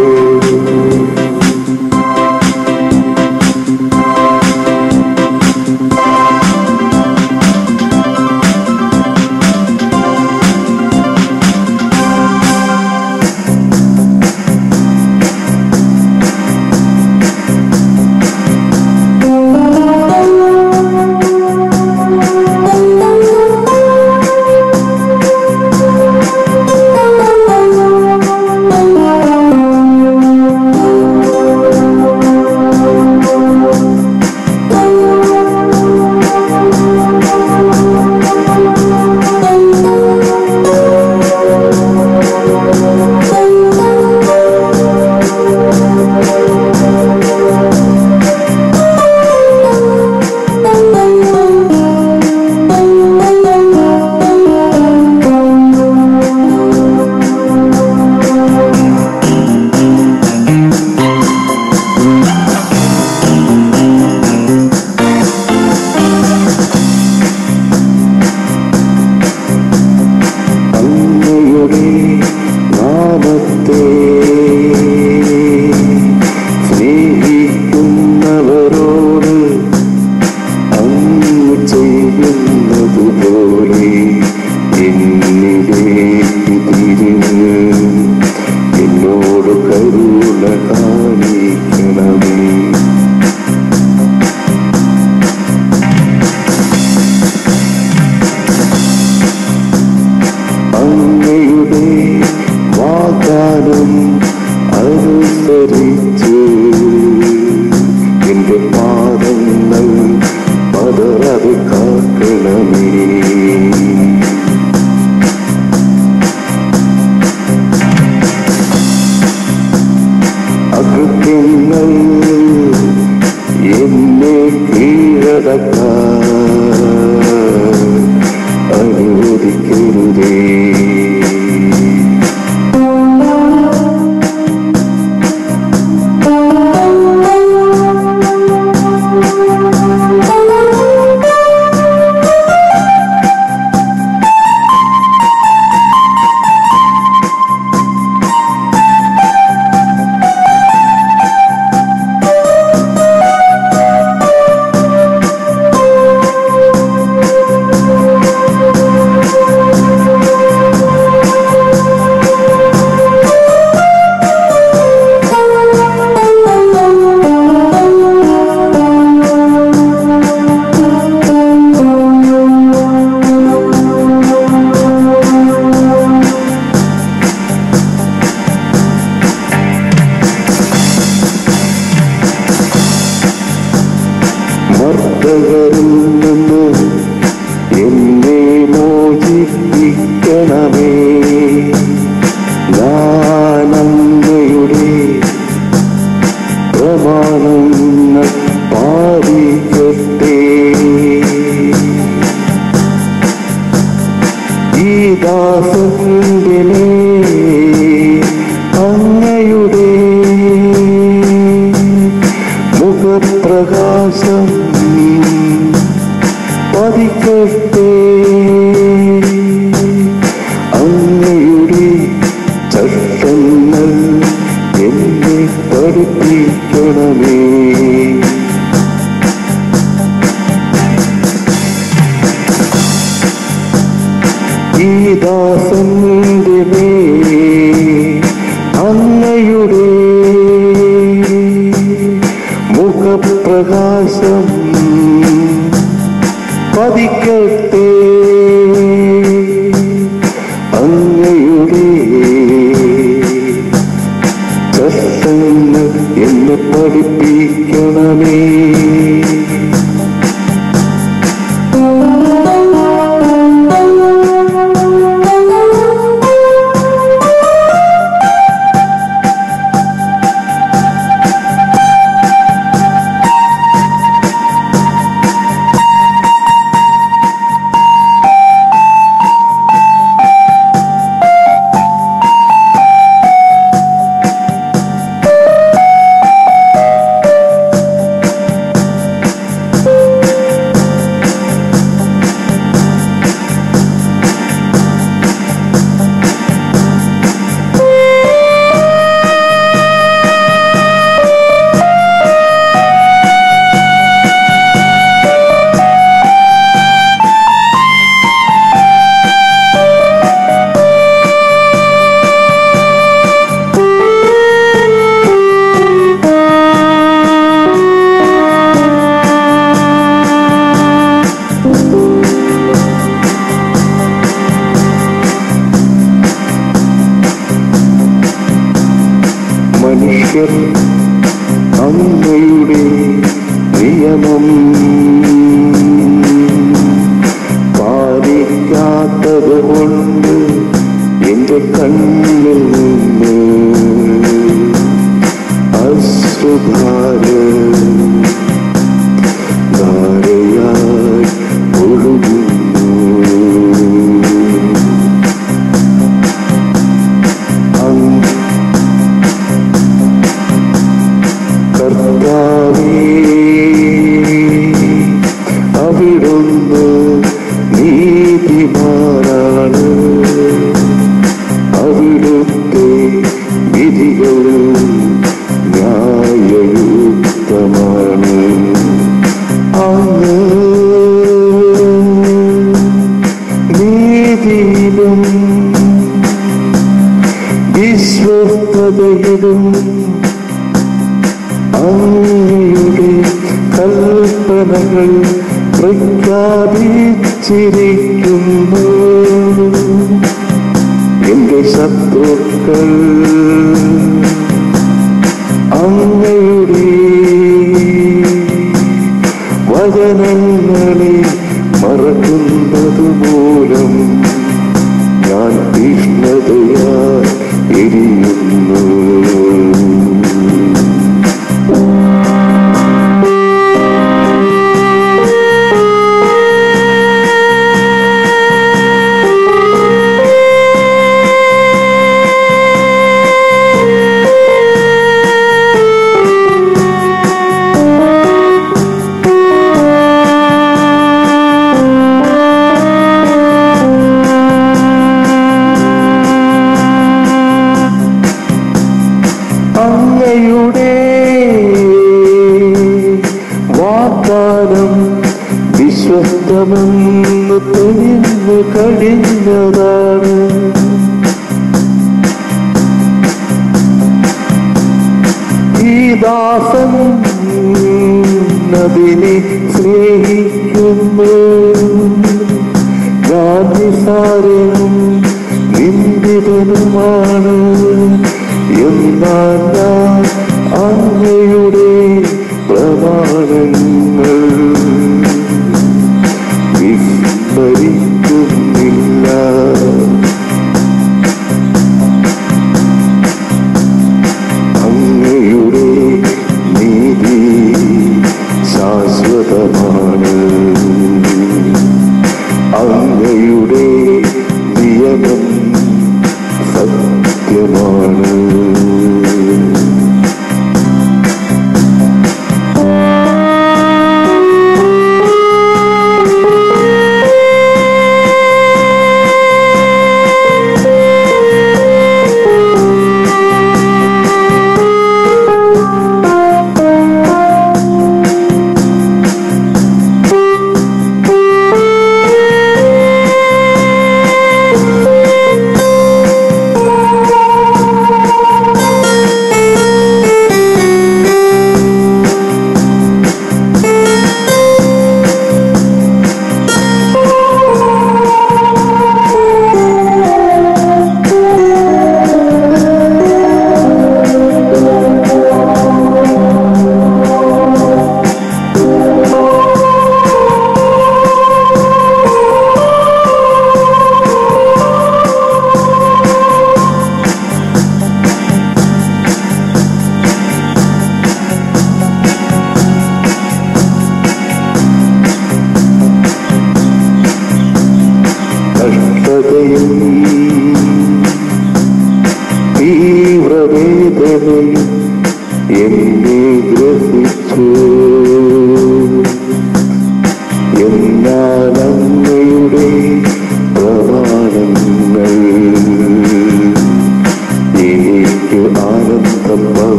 അങ്ങയുടെ നാമത്തെ സ്നേഹിക്കുന്നവരോട് അങ്ങ് ചെയ്യുന്നത് പോലെ എന്നിലേക്ക് തിരിഞ്ഞ് എന്നോട് കരുണ കാണിക്കണമേ അങ്ങയുടെ വാഗ്ദാനം അനുസരിച്ച് എന്റെ പാദങ്ങൾ പതറത് കാക്കണമേ അകൃത്യങ്ങൾ എന്നെ കീഴടക്കാൻ അനുവദിക്കരുതേ പഠിക്കട്ടെ അങ്ങയുടെ ചട്ടങ്ങൾ എന്നെ പഠിപ്പിക്കണമേ ഈ ദാസന്റെ മേ അങ്ങയുടെ മുഖപ്രകാശം പതിക്കട്ടെ അങ്ങയുടെ ചട്ടങ്ങൾ എന്നെ പഠിപ്പിക്കണമേ മനുഷ്യർ അങ്ങയുടെ നിയമം പാലിക്കാത്തത് കൊണ്ട് എന്റെ കണ്ണിൽ നിന്ന് അശ്രുധാര ധാരയായി ഒഴുകുന്നു അങ്ങ് കർത്താവേ അവിടുന്ന് നീതിമാനാണ് അവിടുത്തെ വിധികൾ ന്യായയുക്തമാണ് അങ്ങ് നീതിയിലും വിശ്വസ്തതയിലും അങ്ങയുടെ കൽപ്പനകൾ പ്രഖ്യാപിച്ചിരിക്കുന്നു എന്റെ ശത്രുക്കൾ അങ്ങയുടെ വചനങ്ങളെ മറക്കുന്നത് മൂലം ഞാൻ തീഷ്ണതയായി എരിയുന്നു അങ്ങയുടെ വാഗ്ദാനം വിശ്വസ്തമെന്ന് തെളിഞ്ഞു കഴിഞ്ഞതാണ് ഈ ദാസൻ അതിനെ സ്നേഹിക്കുന്നു ഞാൻ നിസാരനും നിന്ദിതനുമാണ് എന്നാൽ ഞാൻ അങ്ങയുടെ പ്രമാണങ്ങൾ വിസ്മരിക്കുന്നില്ല അങ്ങയുടെ നീതി ശാശ്വതമാണ് അങ്ങയുടെ നിയമം സത്യമാണ്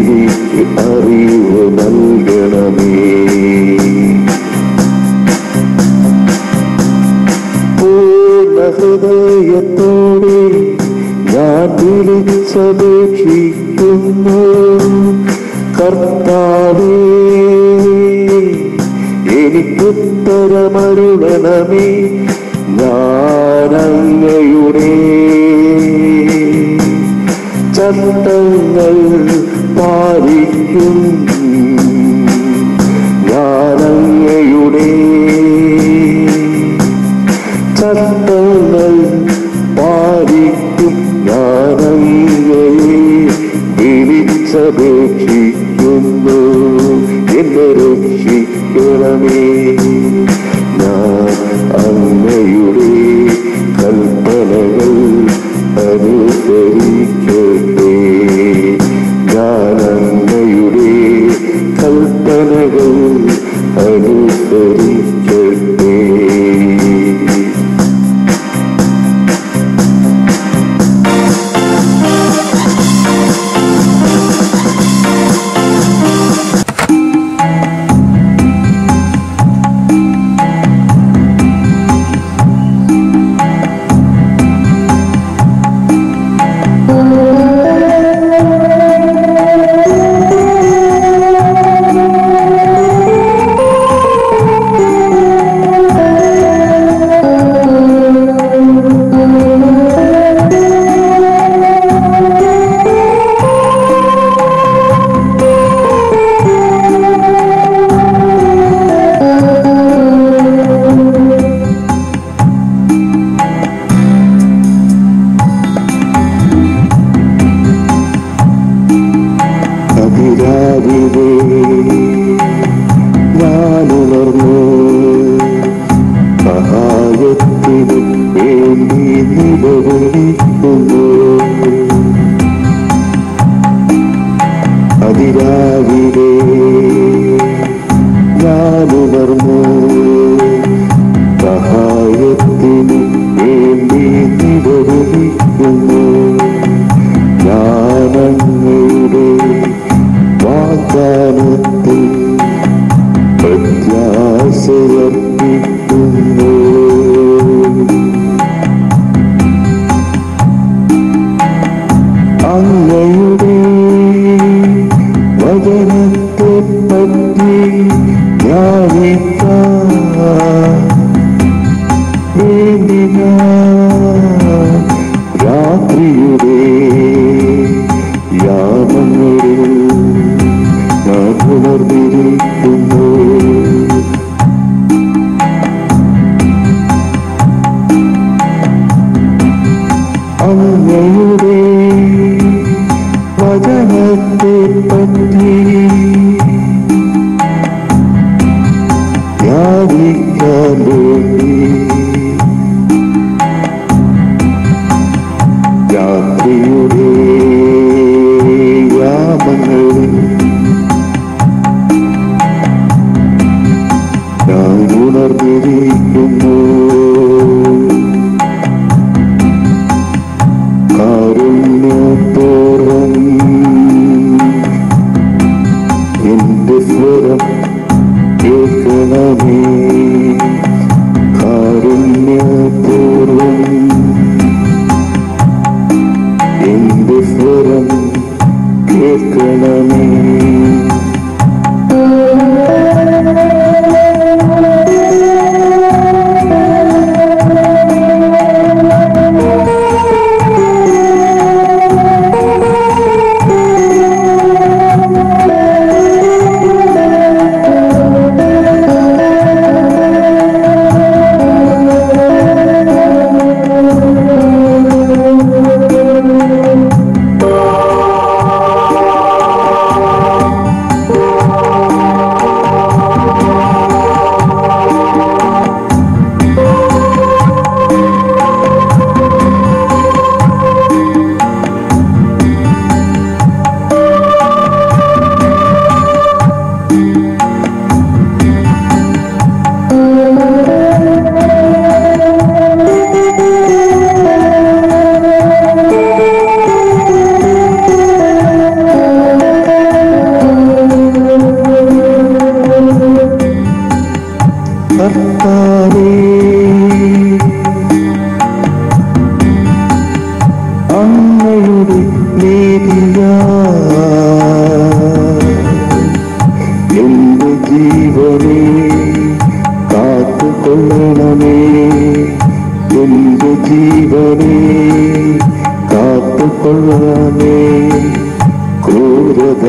എനിക്ക് അറിവ് നൽകണമേ പൂർണ്ണ ഹൃദയത്തോടെ ഞാൻ വിളിച്ചപേക്ഷിക്കുന്നു കർത്താവേ എനിക്കുത്തരമരുളണമേ ഞാൻ അങ്ങയുടെ ചട്ടങ്ങൾ പാലിക്കും ഞാൻ അങ്ങയുടെ ചട്ടങ്ങൾ പാലിക്കും ഞാനങ്ങയെ വിളിച്ചപേക്ഷിക്കുന്നു എന്നെ രക്ഷിക്കണമേ ഞാൻ അങ്ങയുടെ കൽപ്പനകൾ അനുസരിക്കട്ടെ ഞാൻ അങ്ങയുടെ കൽപ്പനകൾ അനുസരിക്കട്ടെ അതിരാവിലെ ഞാനുണർന്നു സഹായത്തിനു വേണ്ടി നിലവിളിക്കുന്നു അതിരാവിലെ ഞാനുണർന്നു സഹായത്തിനു വേണ്ടി നിലവിളിക്കുന്നു ഞാനങ്ങയുടെ വാഗ്ദാനത്തിൽ പ്രത്യാശയർപ്പിക്കുന്നു അങ്ങയുടെ വചനത്തെ പറ്റി ധ്യാനിക്കാൻ വേണ്ടി ഞാൻ രാത്രിയുടെ യാമങ്ങളിൽ ഞാൻ ഉണർന്നിരിക്കുന്നു അങ്ങയുടെ വചനത്തെ പറ്റി ധ്യാനിക്കാൻ വേണ്ടി രാത്രിയുടെ യാമങ്ങളിൽ ഞാൻ ഉണർന്നിരിക്കുന്നു കാരുണ്യപൂർവം എന്റെ സ്വരം കേൾക്കണമേ കാരുണ്യപൂർവം എന്റെ സ്വരം കേൾക്കണമേ ക്രൂരത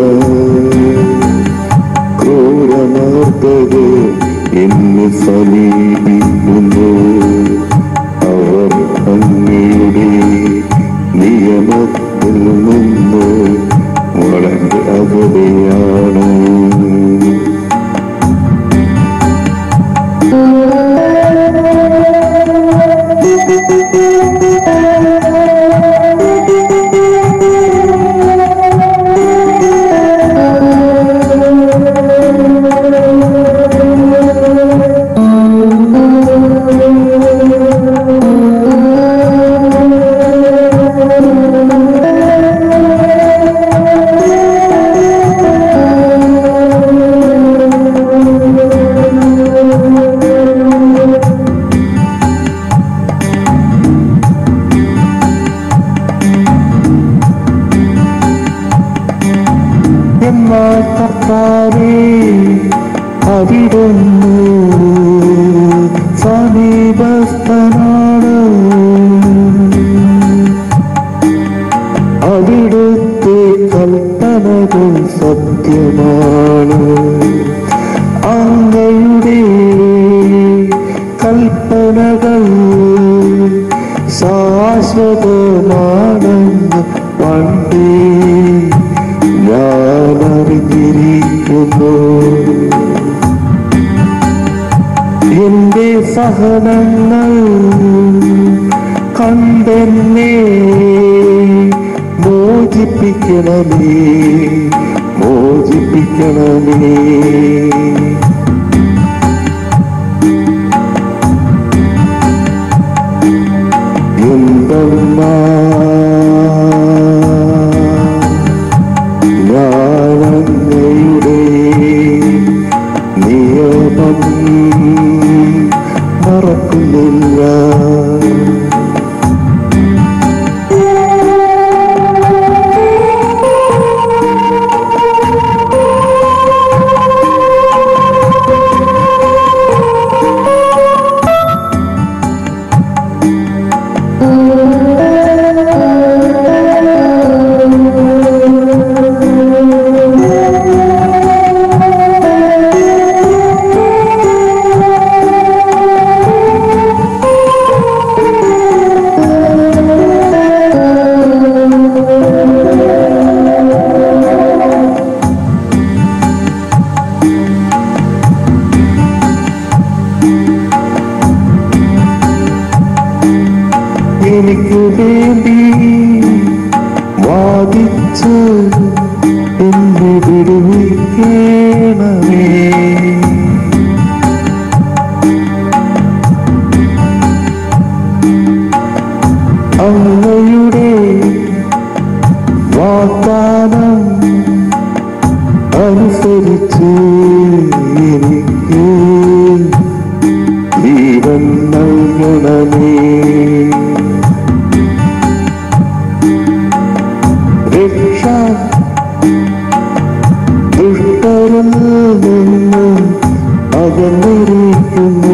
ക്രൂരമാർത്തത് എന്നെ സമീപിക്കുന്നു അവർ അങ്ങയുടെ നിയമത്തിൽ നിന്ന് വളരെ അകലെയാണ് എന്നാൽ കർത്താവേ അവിടുന്ന് സമീപസ്ഥനാണ് അവിടുത്തെ കൽപ്പനകൾ സത്യമാണ് അങ്ങയുടെ കൽപ്പനകൾ ശാശ്വതമാണെന്ന് പണ്ടേ ഞാൻ അറിഞ്ഞിരിക്കുന്നു എന്റെ സഹനങ്ങൾ കണ്ടെന്നെ മോചിപ്പിക്കണമേ മോചിപ്പിക്കണമേ എന്തെന്നാ ഞാനങ്ങയുടെ നിയമം മറക്കുന്നില്ല എനിക്ക് വേണ്ടി വാദിച്ച് എന്നെ വിടുവിക്കണമേ അങ്ങയുടെ വാഗ്ദാനം അനുസരിച്ച് എനിക്ക് ജീവൻ നൽകണമേ രക്ഷ ദുഷ്ടരിൽ നിന്ന് അകന്നിരിക്കുന്നു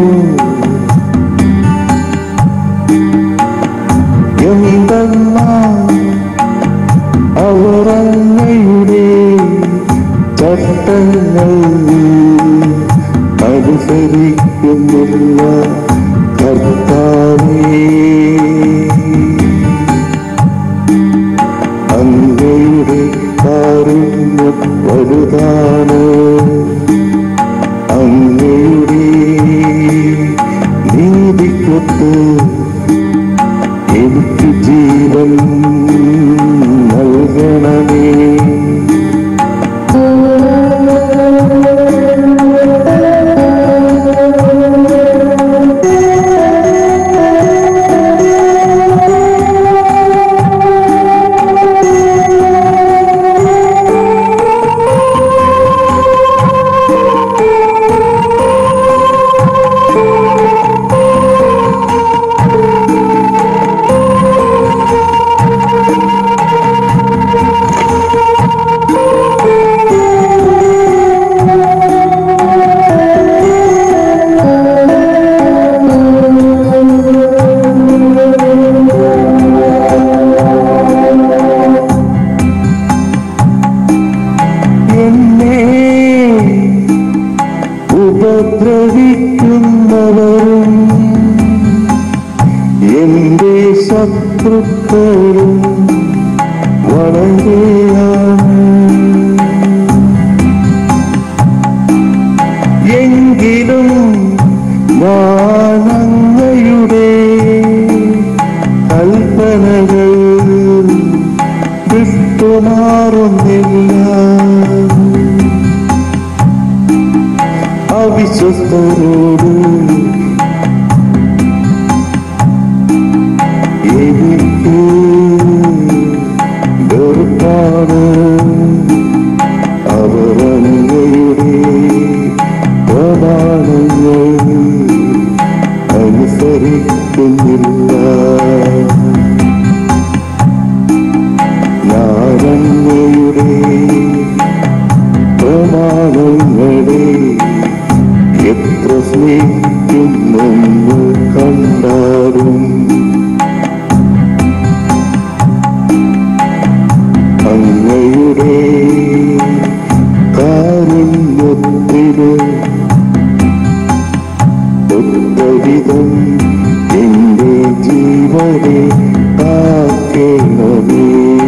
എന്തെന്നാൽ അവർ അങ്ങയുടെ ചട്ടങ്ങൾ അനുസരിക്കുന്നില്ല കർത്താവേ അങ്ങയുടെ കാരുണ്യം വലുതാണ് അങ്ങയുടെ നീതിക്കൊത്ത് എനിക്ക് ജീവൻ നൽകണമേ ഉപദ്രവിക്കുന്നവരും എന്റെ ശത്രുക്കളും വളരെയാണ് എങ്കിലും ഞാൻ അങ്ങയുടെ കൽപ്പനകൾ വിട്ടുമാറുന്നില്ല അവിശ്വസ്തരോട് എനിക്ക് വെറുപ്പാണ് അവർ അങ്ങയുടെ പ്രമാണങ്ങൾ അനുസരിക്കുന്നില്ല ഞാനങ്ങയുടെ പ്രമാണങ്ങളെ എത്ര സ്നേഹിക്കുന്നെന്ന് കണ്ടാലും അങ്ങയുടെ കാരുണ്യത്തിന് ഒത്തവിധം എന്റെ ജീവനെ കാക്കണമേ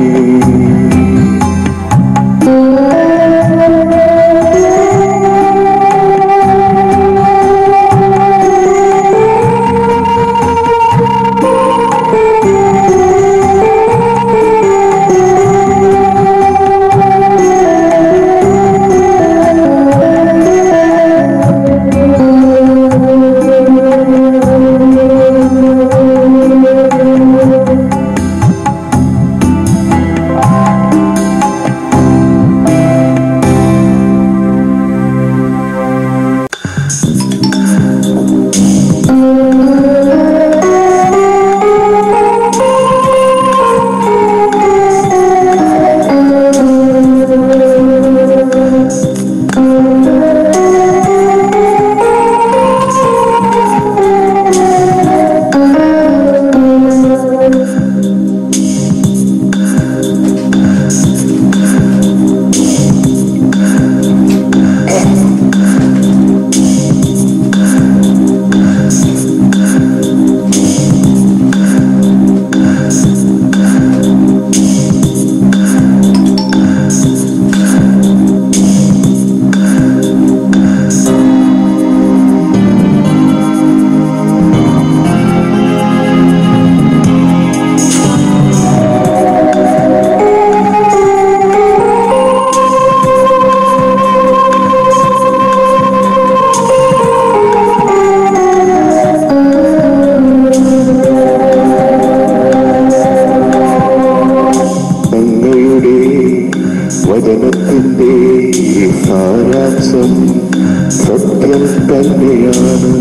അങ്ങയുടെ വചനത്തിന്റെ സാരാംശം സത്യം തന്നെയാണ്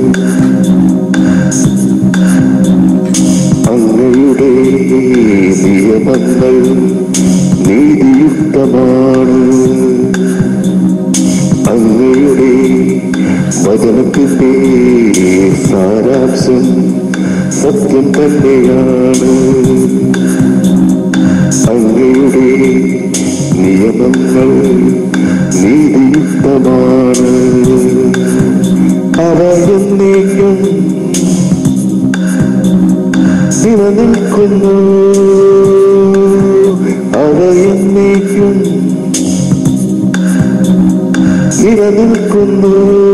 അങ്ങയുടെ നിയമങ്ങൾ നീതിയുക്തമാണ് അങ്ങയുടെ വചനത്തിന്റെ സാരാംശം സത്യം തന്നെയാണ് അങ്ങയുടെ നിയമങ്ങൾ നീതിയുക്തമാണ് അവ എന്നേക്കും നിലനിൽക്കുന്നു അവ എന്നേക്കും നിലനിൽക്കുന്നു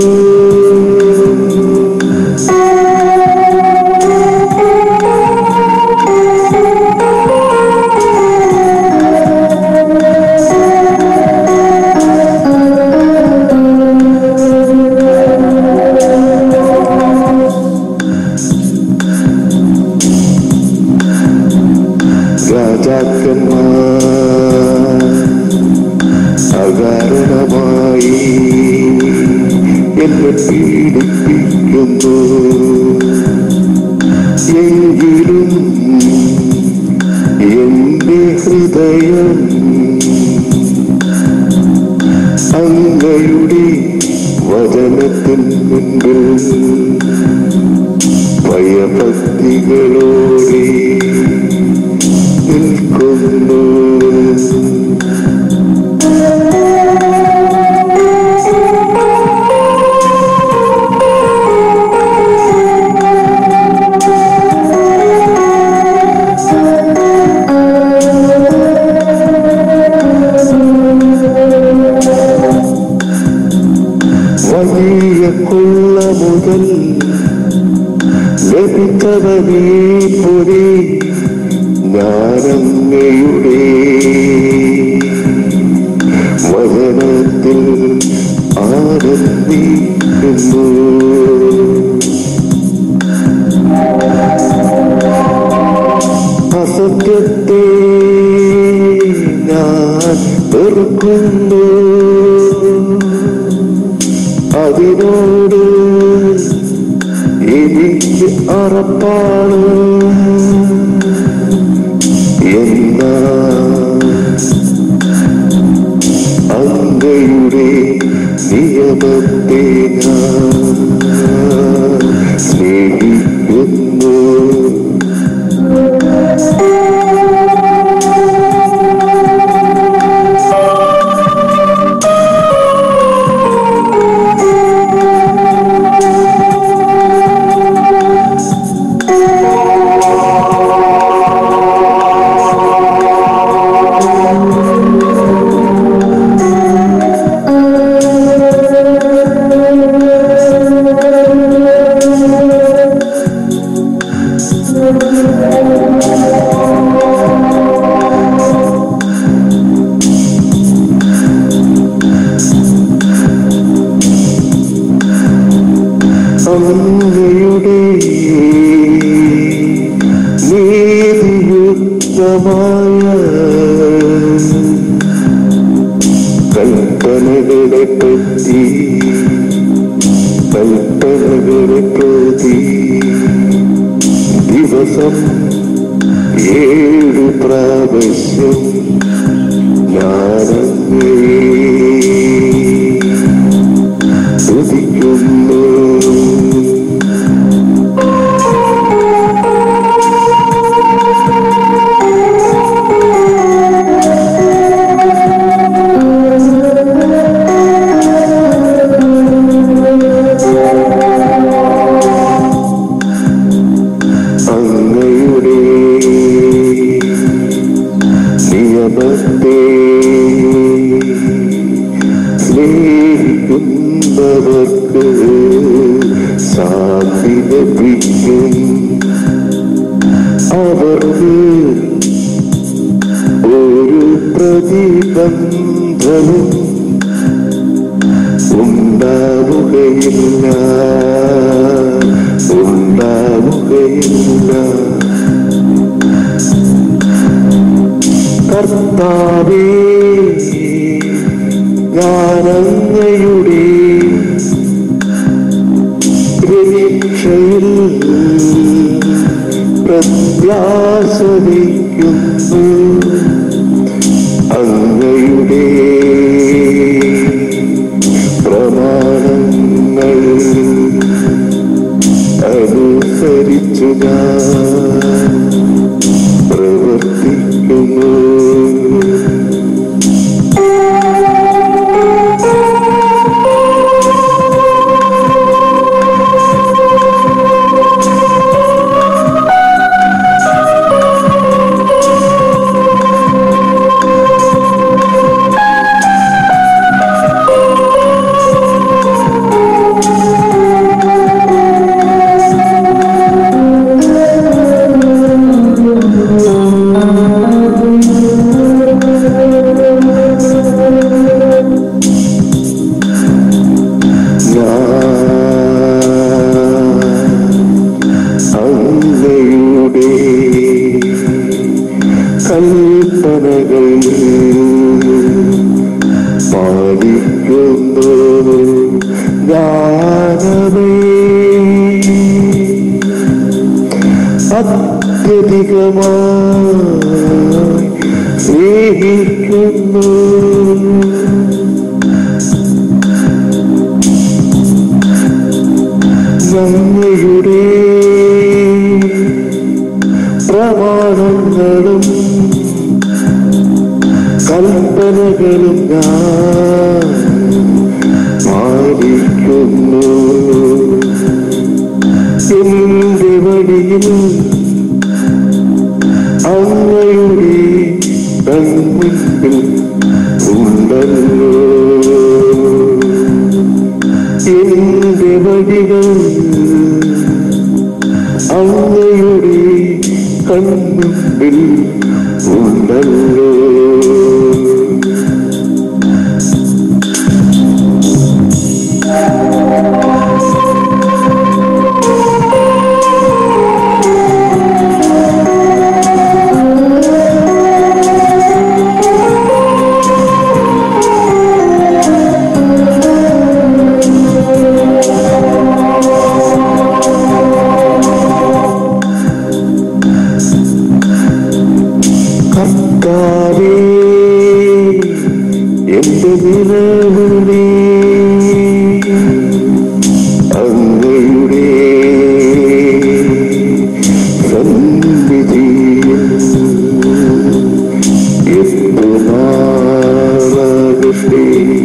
രാജാക്കന്മാർ അകാരണമായി എന്നെ പീഡിപ്പിക്കുന്നു എങ്കിലും എന്റെ ഹൃദയം അങ്ങയുടെ വചനത്തിൻ മുൻപിൽ ഭയഭക്തികളോടെ നിൽക്കുന്നു വലിയ കൊള്ള മുതൽ ലഭിച്ചവനീ പൊരി ഞാനങ്ങയുടെ വചനത്തിൽ ആനന്ദിക്കുന്നു അസത്യത്തെ ഞാൻ വെറുക്കുന്നു അതിനോട് എനിക്ക് അറപ്പാണ് എന്നാ അങ്ങയുടെ നിയമത്തെ ഞാൻ സ്നേഹിക്കുന്നു അങ്ങയുടെ നീതിയുക്തമായ കൽപ്പനകളെ പറ്റി കൽപ്പനകളെ പ്രതി ദിവസം ഏഴു പ്രാവശ്യം ഞാനങ്ങേ സ്തുതിക്കുന്നു അങ്ങയുടെ നിയമത്തെ സ്നേഹിക്കുന്നവർക്ക് ശാന്തി ലഭിക്കും അവർക്ക് ഒരു പ്രതിബന്ധവും ഉണ്ടാവുകയില്ല ഉണ്ടാവുകയില്ല കർത്താവേ ഞാനങ്ങയുടെ പ്രതീക്ഷയിൽ പ്രത്യാശവിക്കുന്നു അങ്ങയുടെ പ്രമാണങ്ങൾ അനുസരിച്ചു ഞാൻ പ്രവർത്തിക്കുന്നു അങ്ങയുടെ കൽപ്പനകൾ പാലിക്കുന്നു ഞാനവേ അത്യധികമായി സ്നേഹിക്കുന്നു ഞങ്ങളുടെ പ്രമാണങ്ങളും കൽപ്പനകളും ഞാൻ പാലിക്കുന്നു എന്റെ വഴിയിൽ അങ്ങയുടെ കൺമുൻപിൽ ദിനവുമേ അങ്ങയുടെ സന്നിധിയിൽ എത്തുമാറാകട്ടെ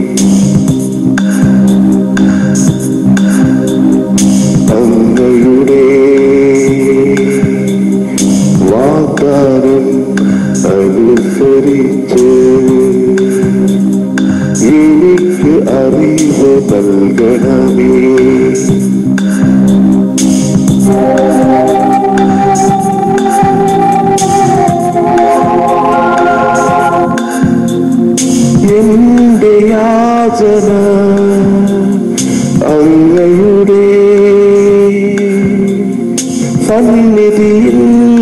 അങ്ങയുടെ വാഗ്ദാനം അനുസരിച്ച് എനിക്ക് അറിവ് നൽകണമേ എന്റെ യാചന അങ്ങയുടെ സന്നിധിയിൽ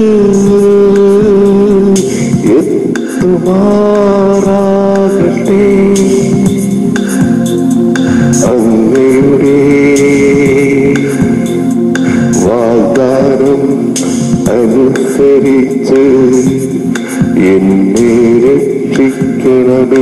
എത്തുമാറാകട്ടെ അങ്ങയുടെ വാഗ്ദാനം അനുസരിച്ച് എന്നെ രക്ഷിക്കണമേ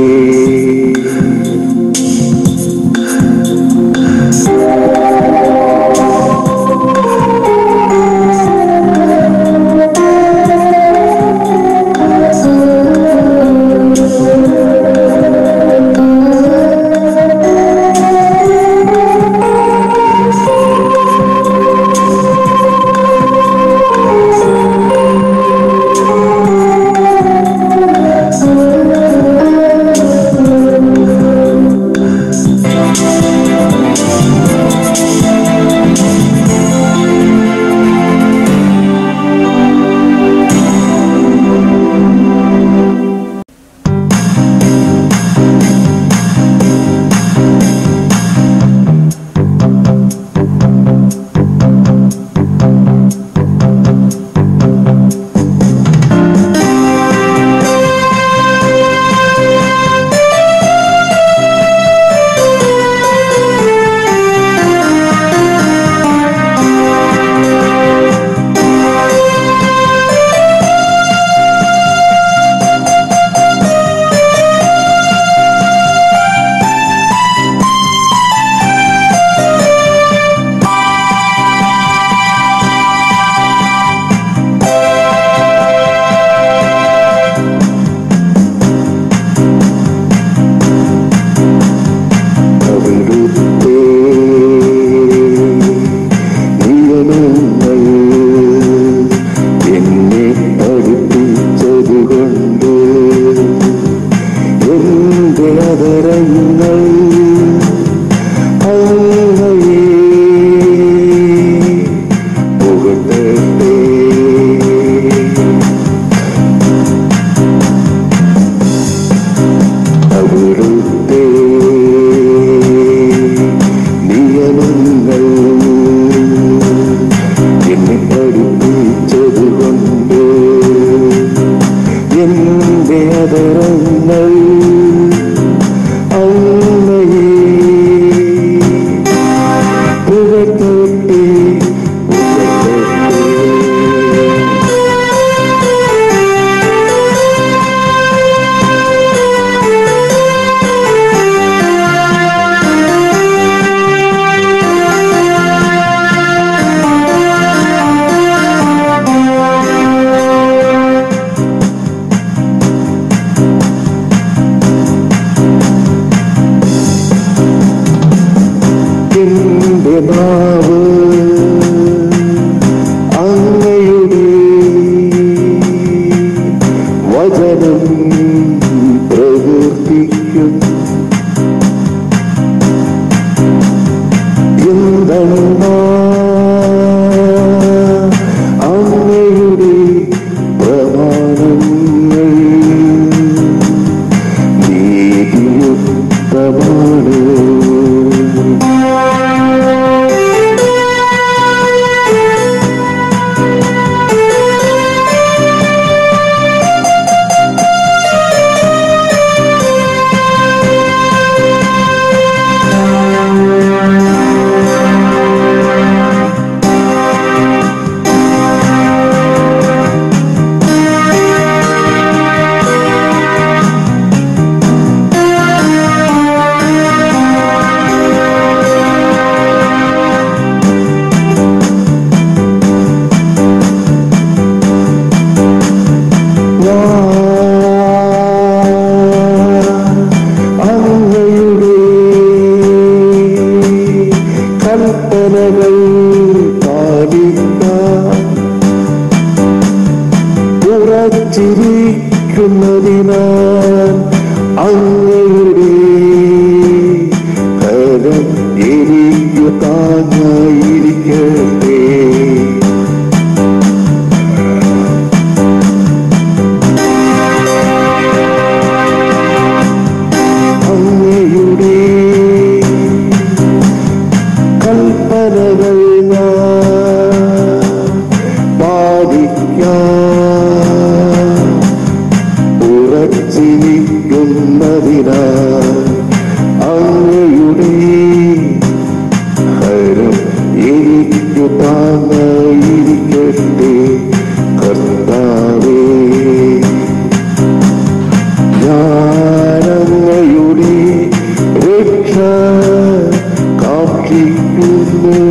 കാക്ഷിക്കുന്നു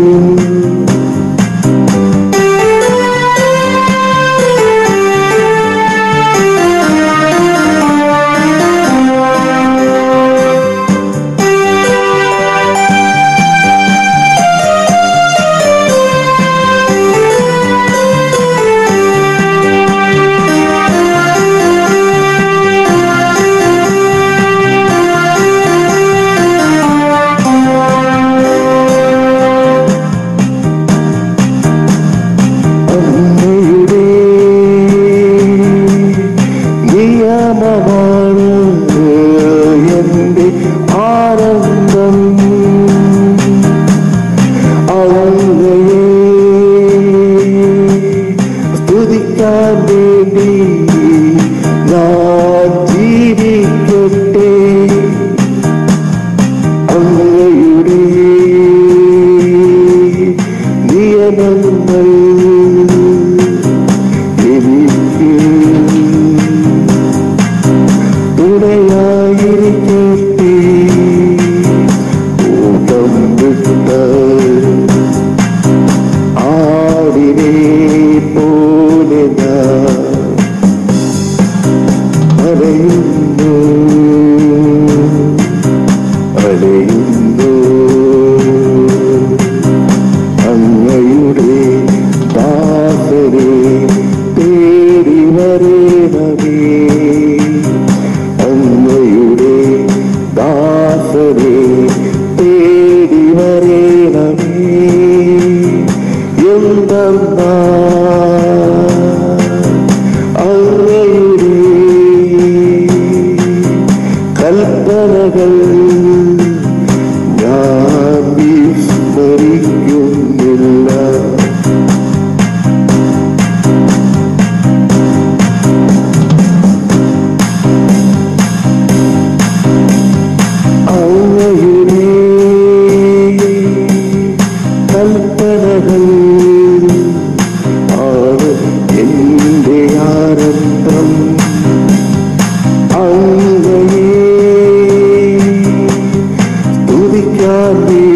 അമ്മയുടെ നിയമമാണ് എന്റെ ആനന്ദം അങ്ങയെ സ്തുതിക്കാൻ വേണ്ടി ഞാൻ ജീവിക്കട്ടെ അങ്ങയുടെ നിയമങ്ങൾ എനിക്ക് തുണയായിരിക്കട്ടെ ഓട്ടം വിട്ട ആടിനെ പോലെ ഞാൻ അലയുന്നു അലയുന്നു അങ്ങയുടെ ദാസരെ തേടി വരേണമേ അങ്ങയുടെ ദാസരെ തേടി വരേണമേ എന്തെന്നാ അങ്ങയുടെ കൽപ്പനകൾ ഞാൻ വിസ്മരിക്കുന്നില്ല അങ്ങയുടെ കൽപ്പനകൾ ആണ് എന്റെ ആനന്ദം അങ്ങയെ സ്തുതിക്കാൻ വേണ്ടി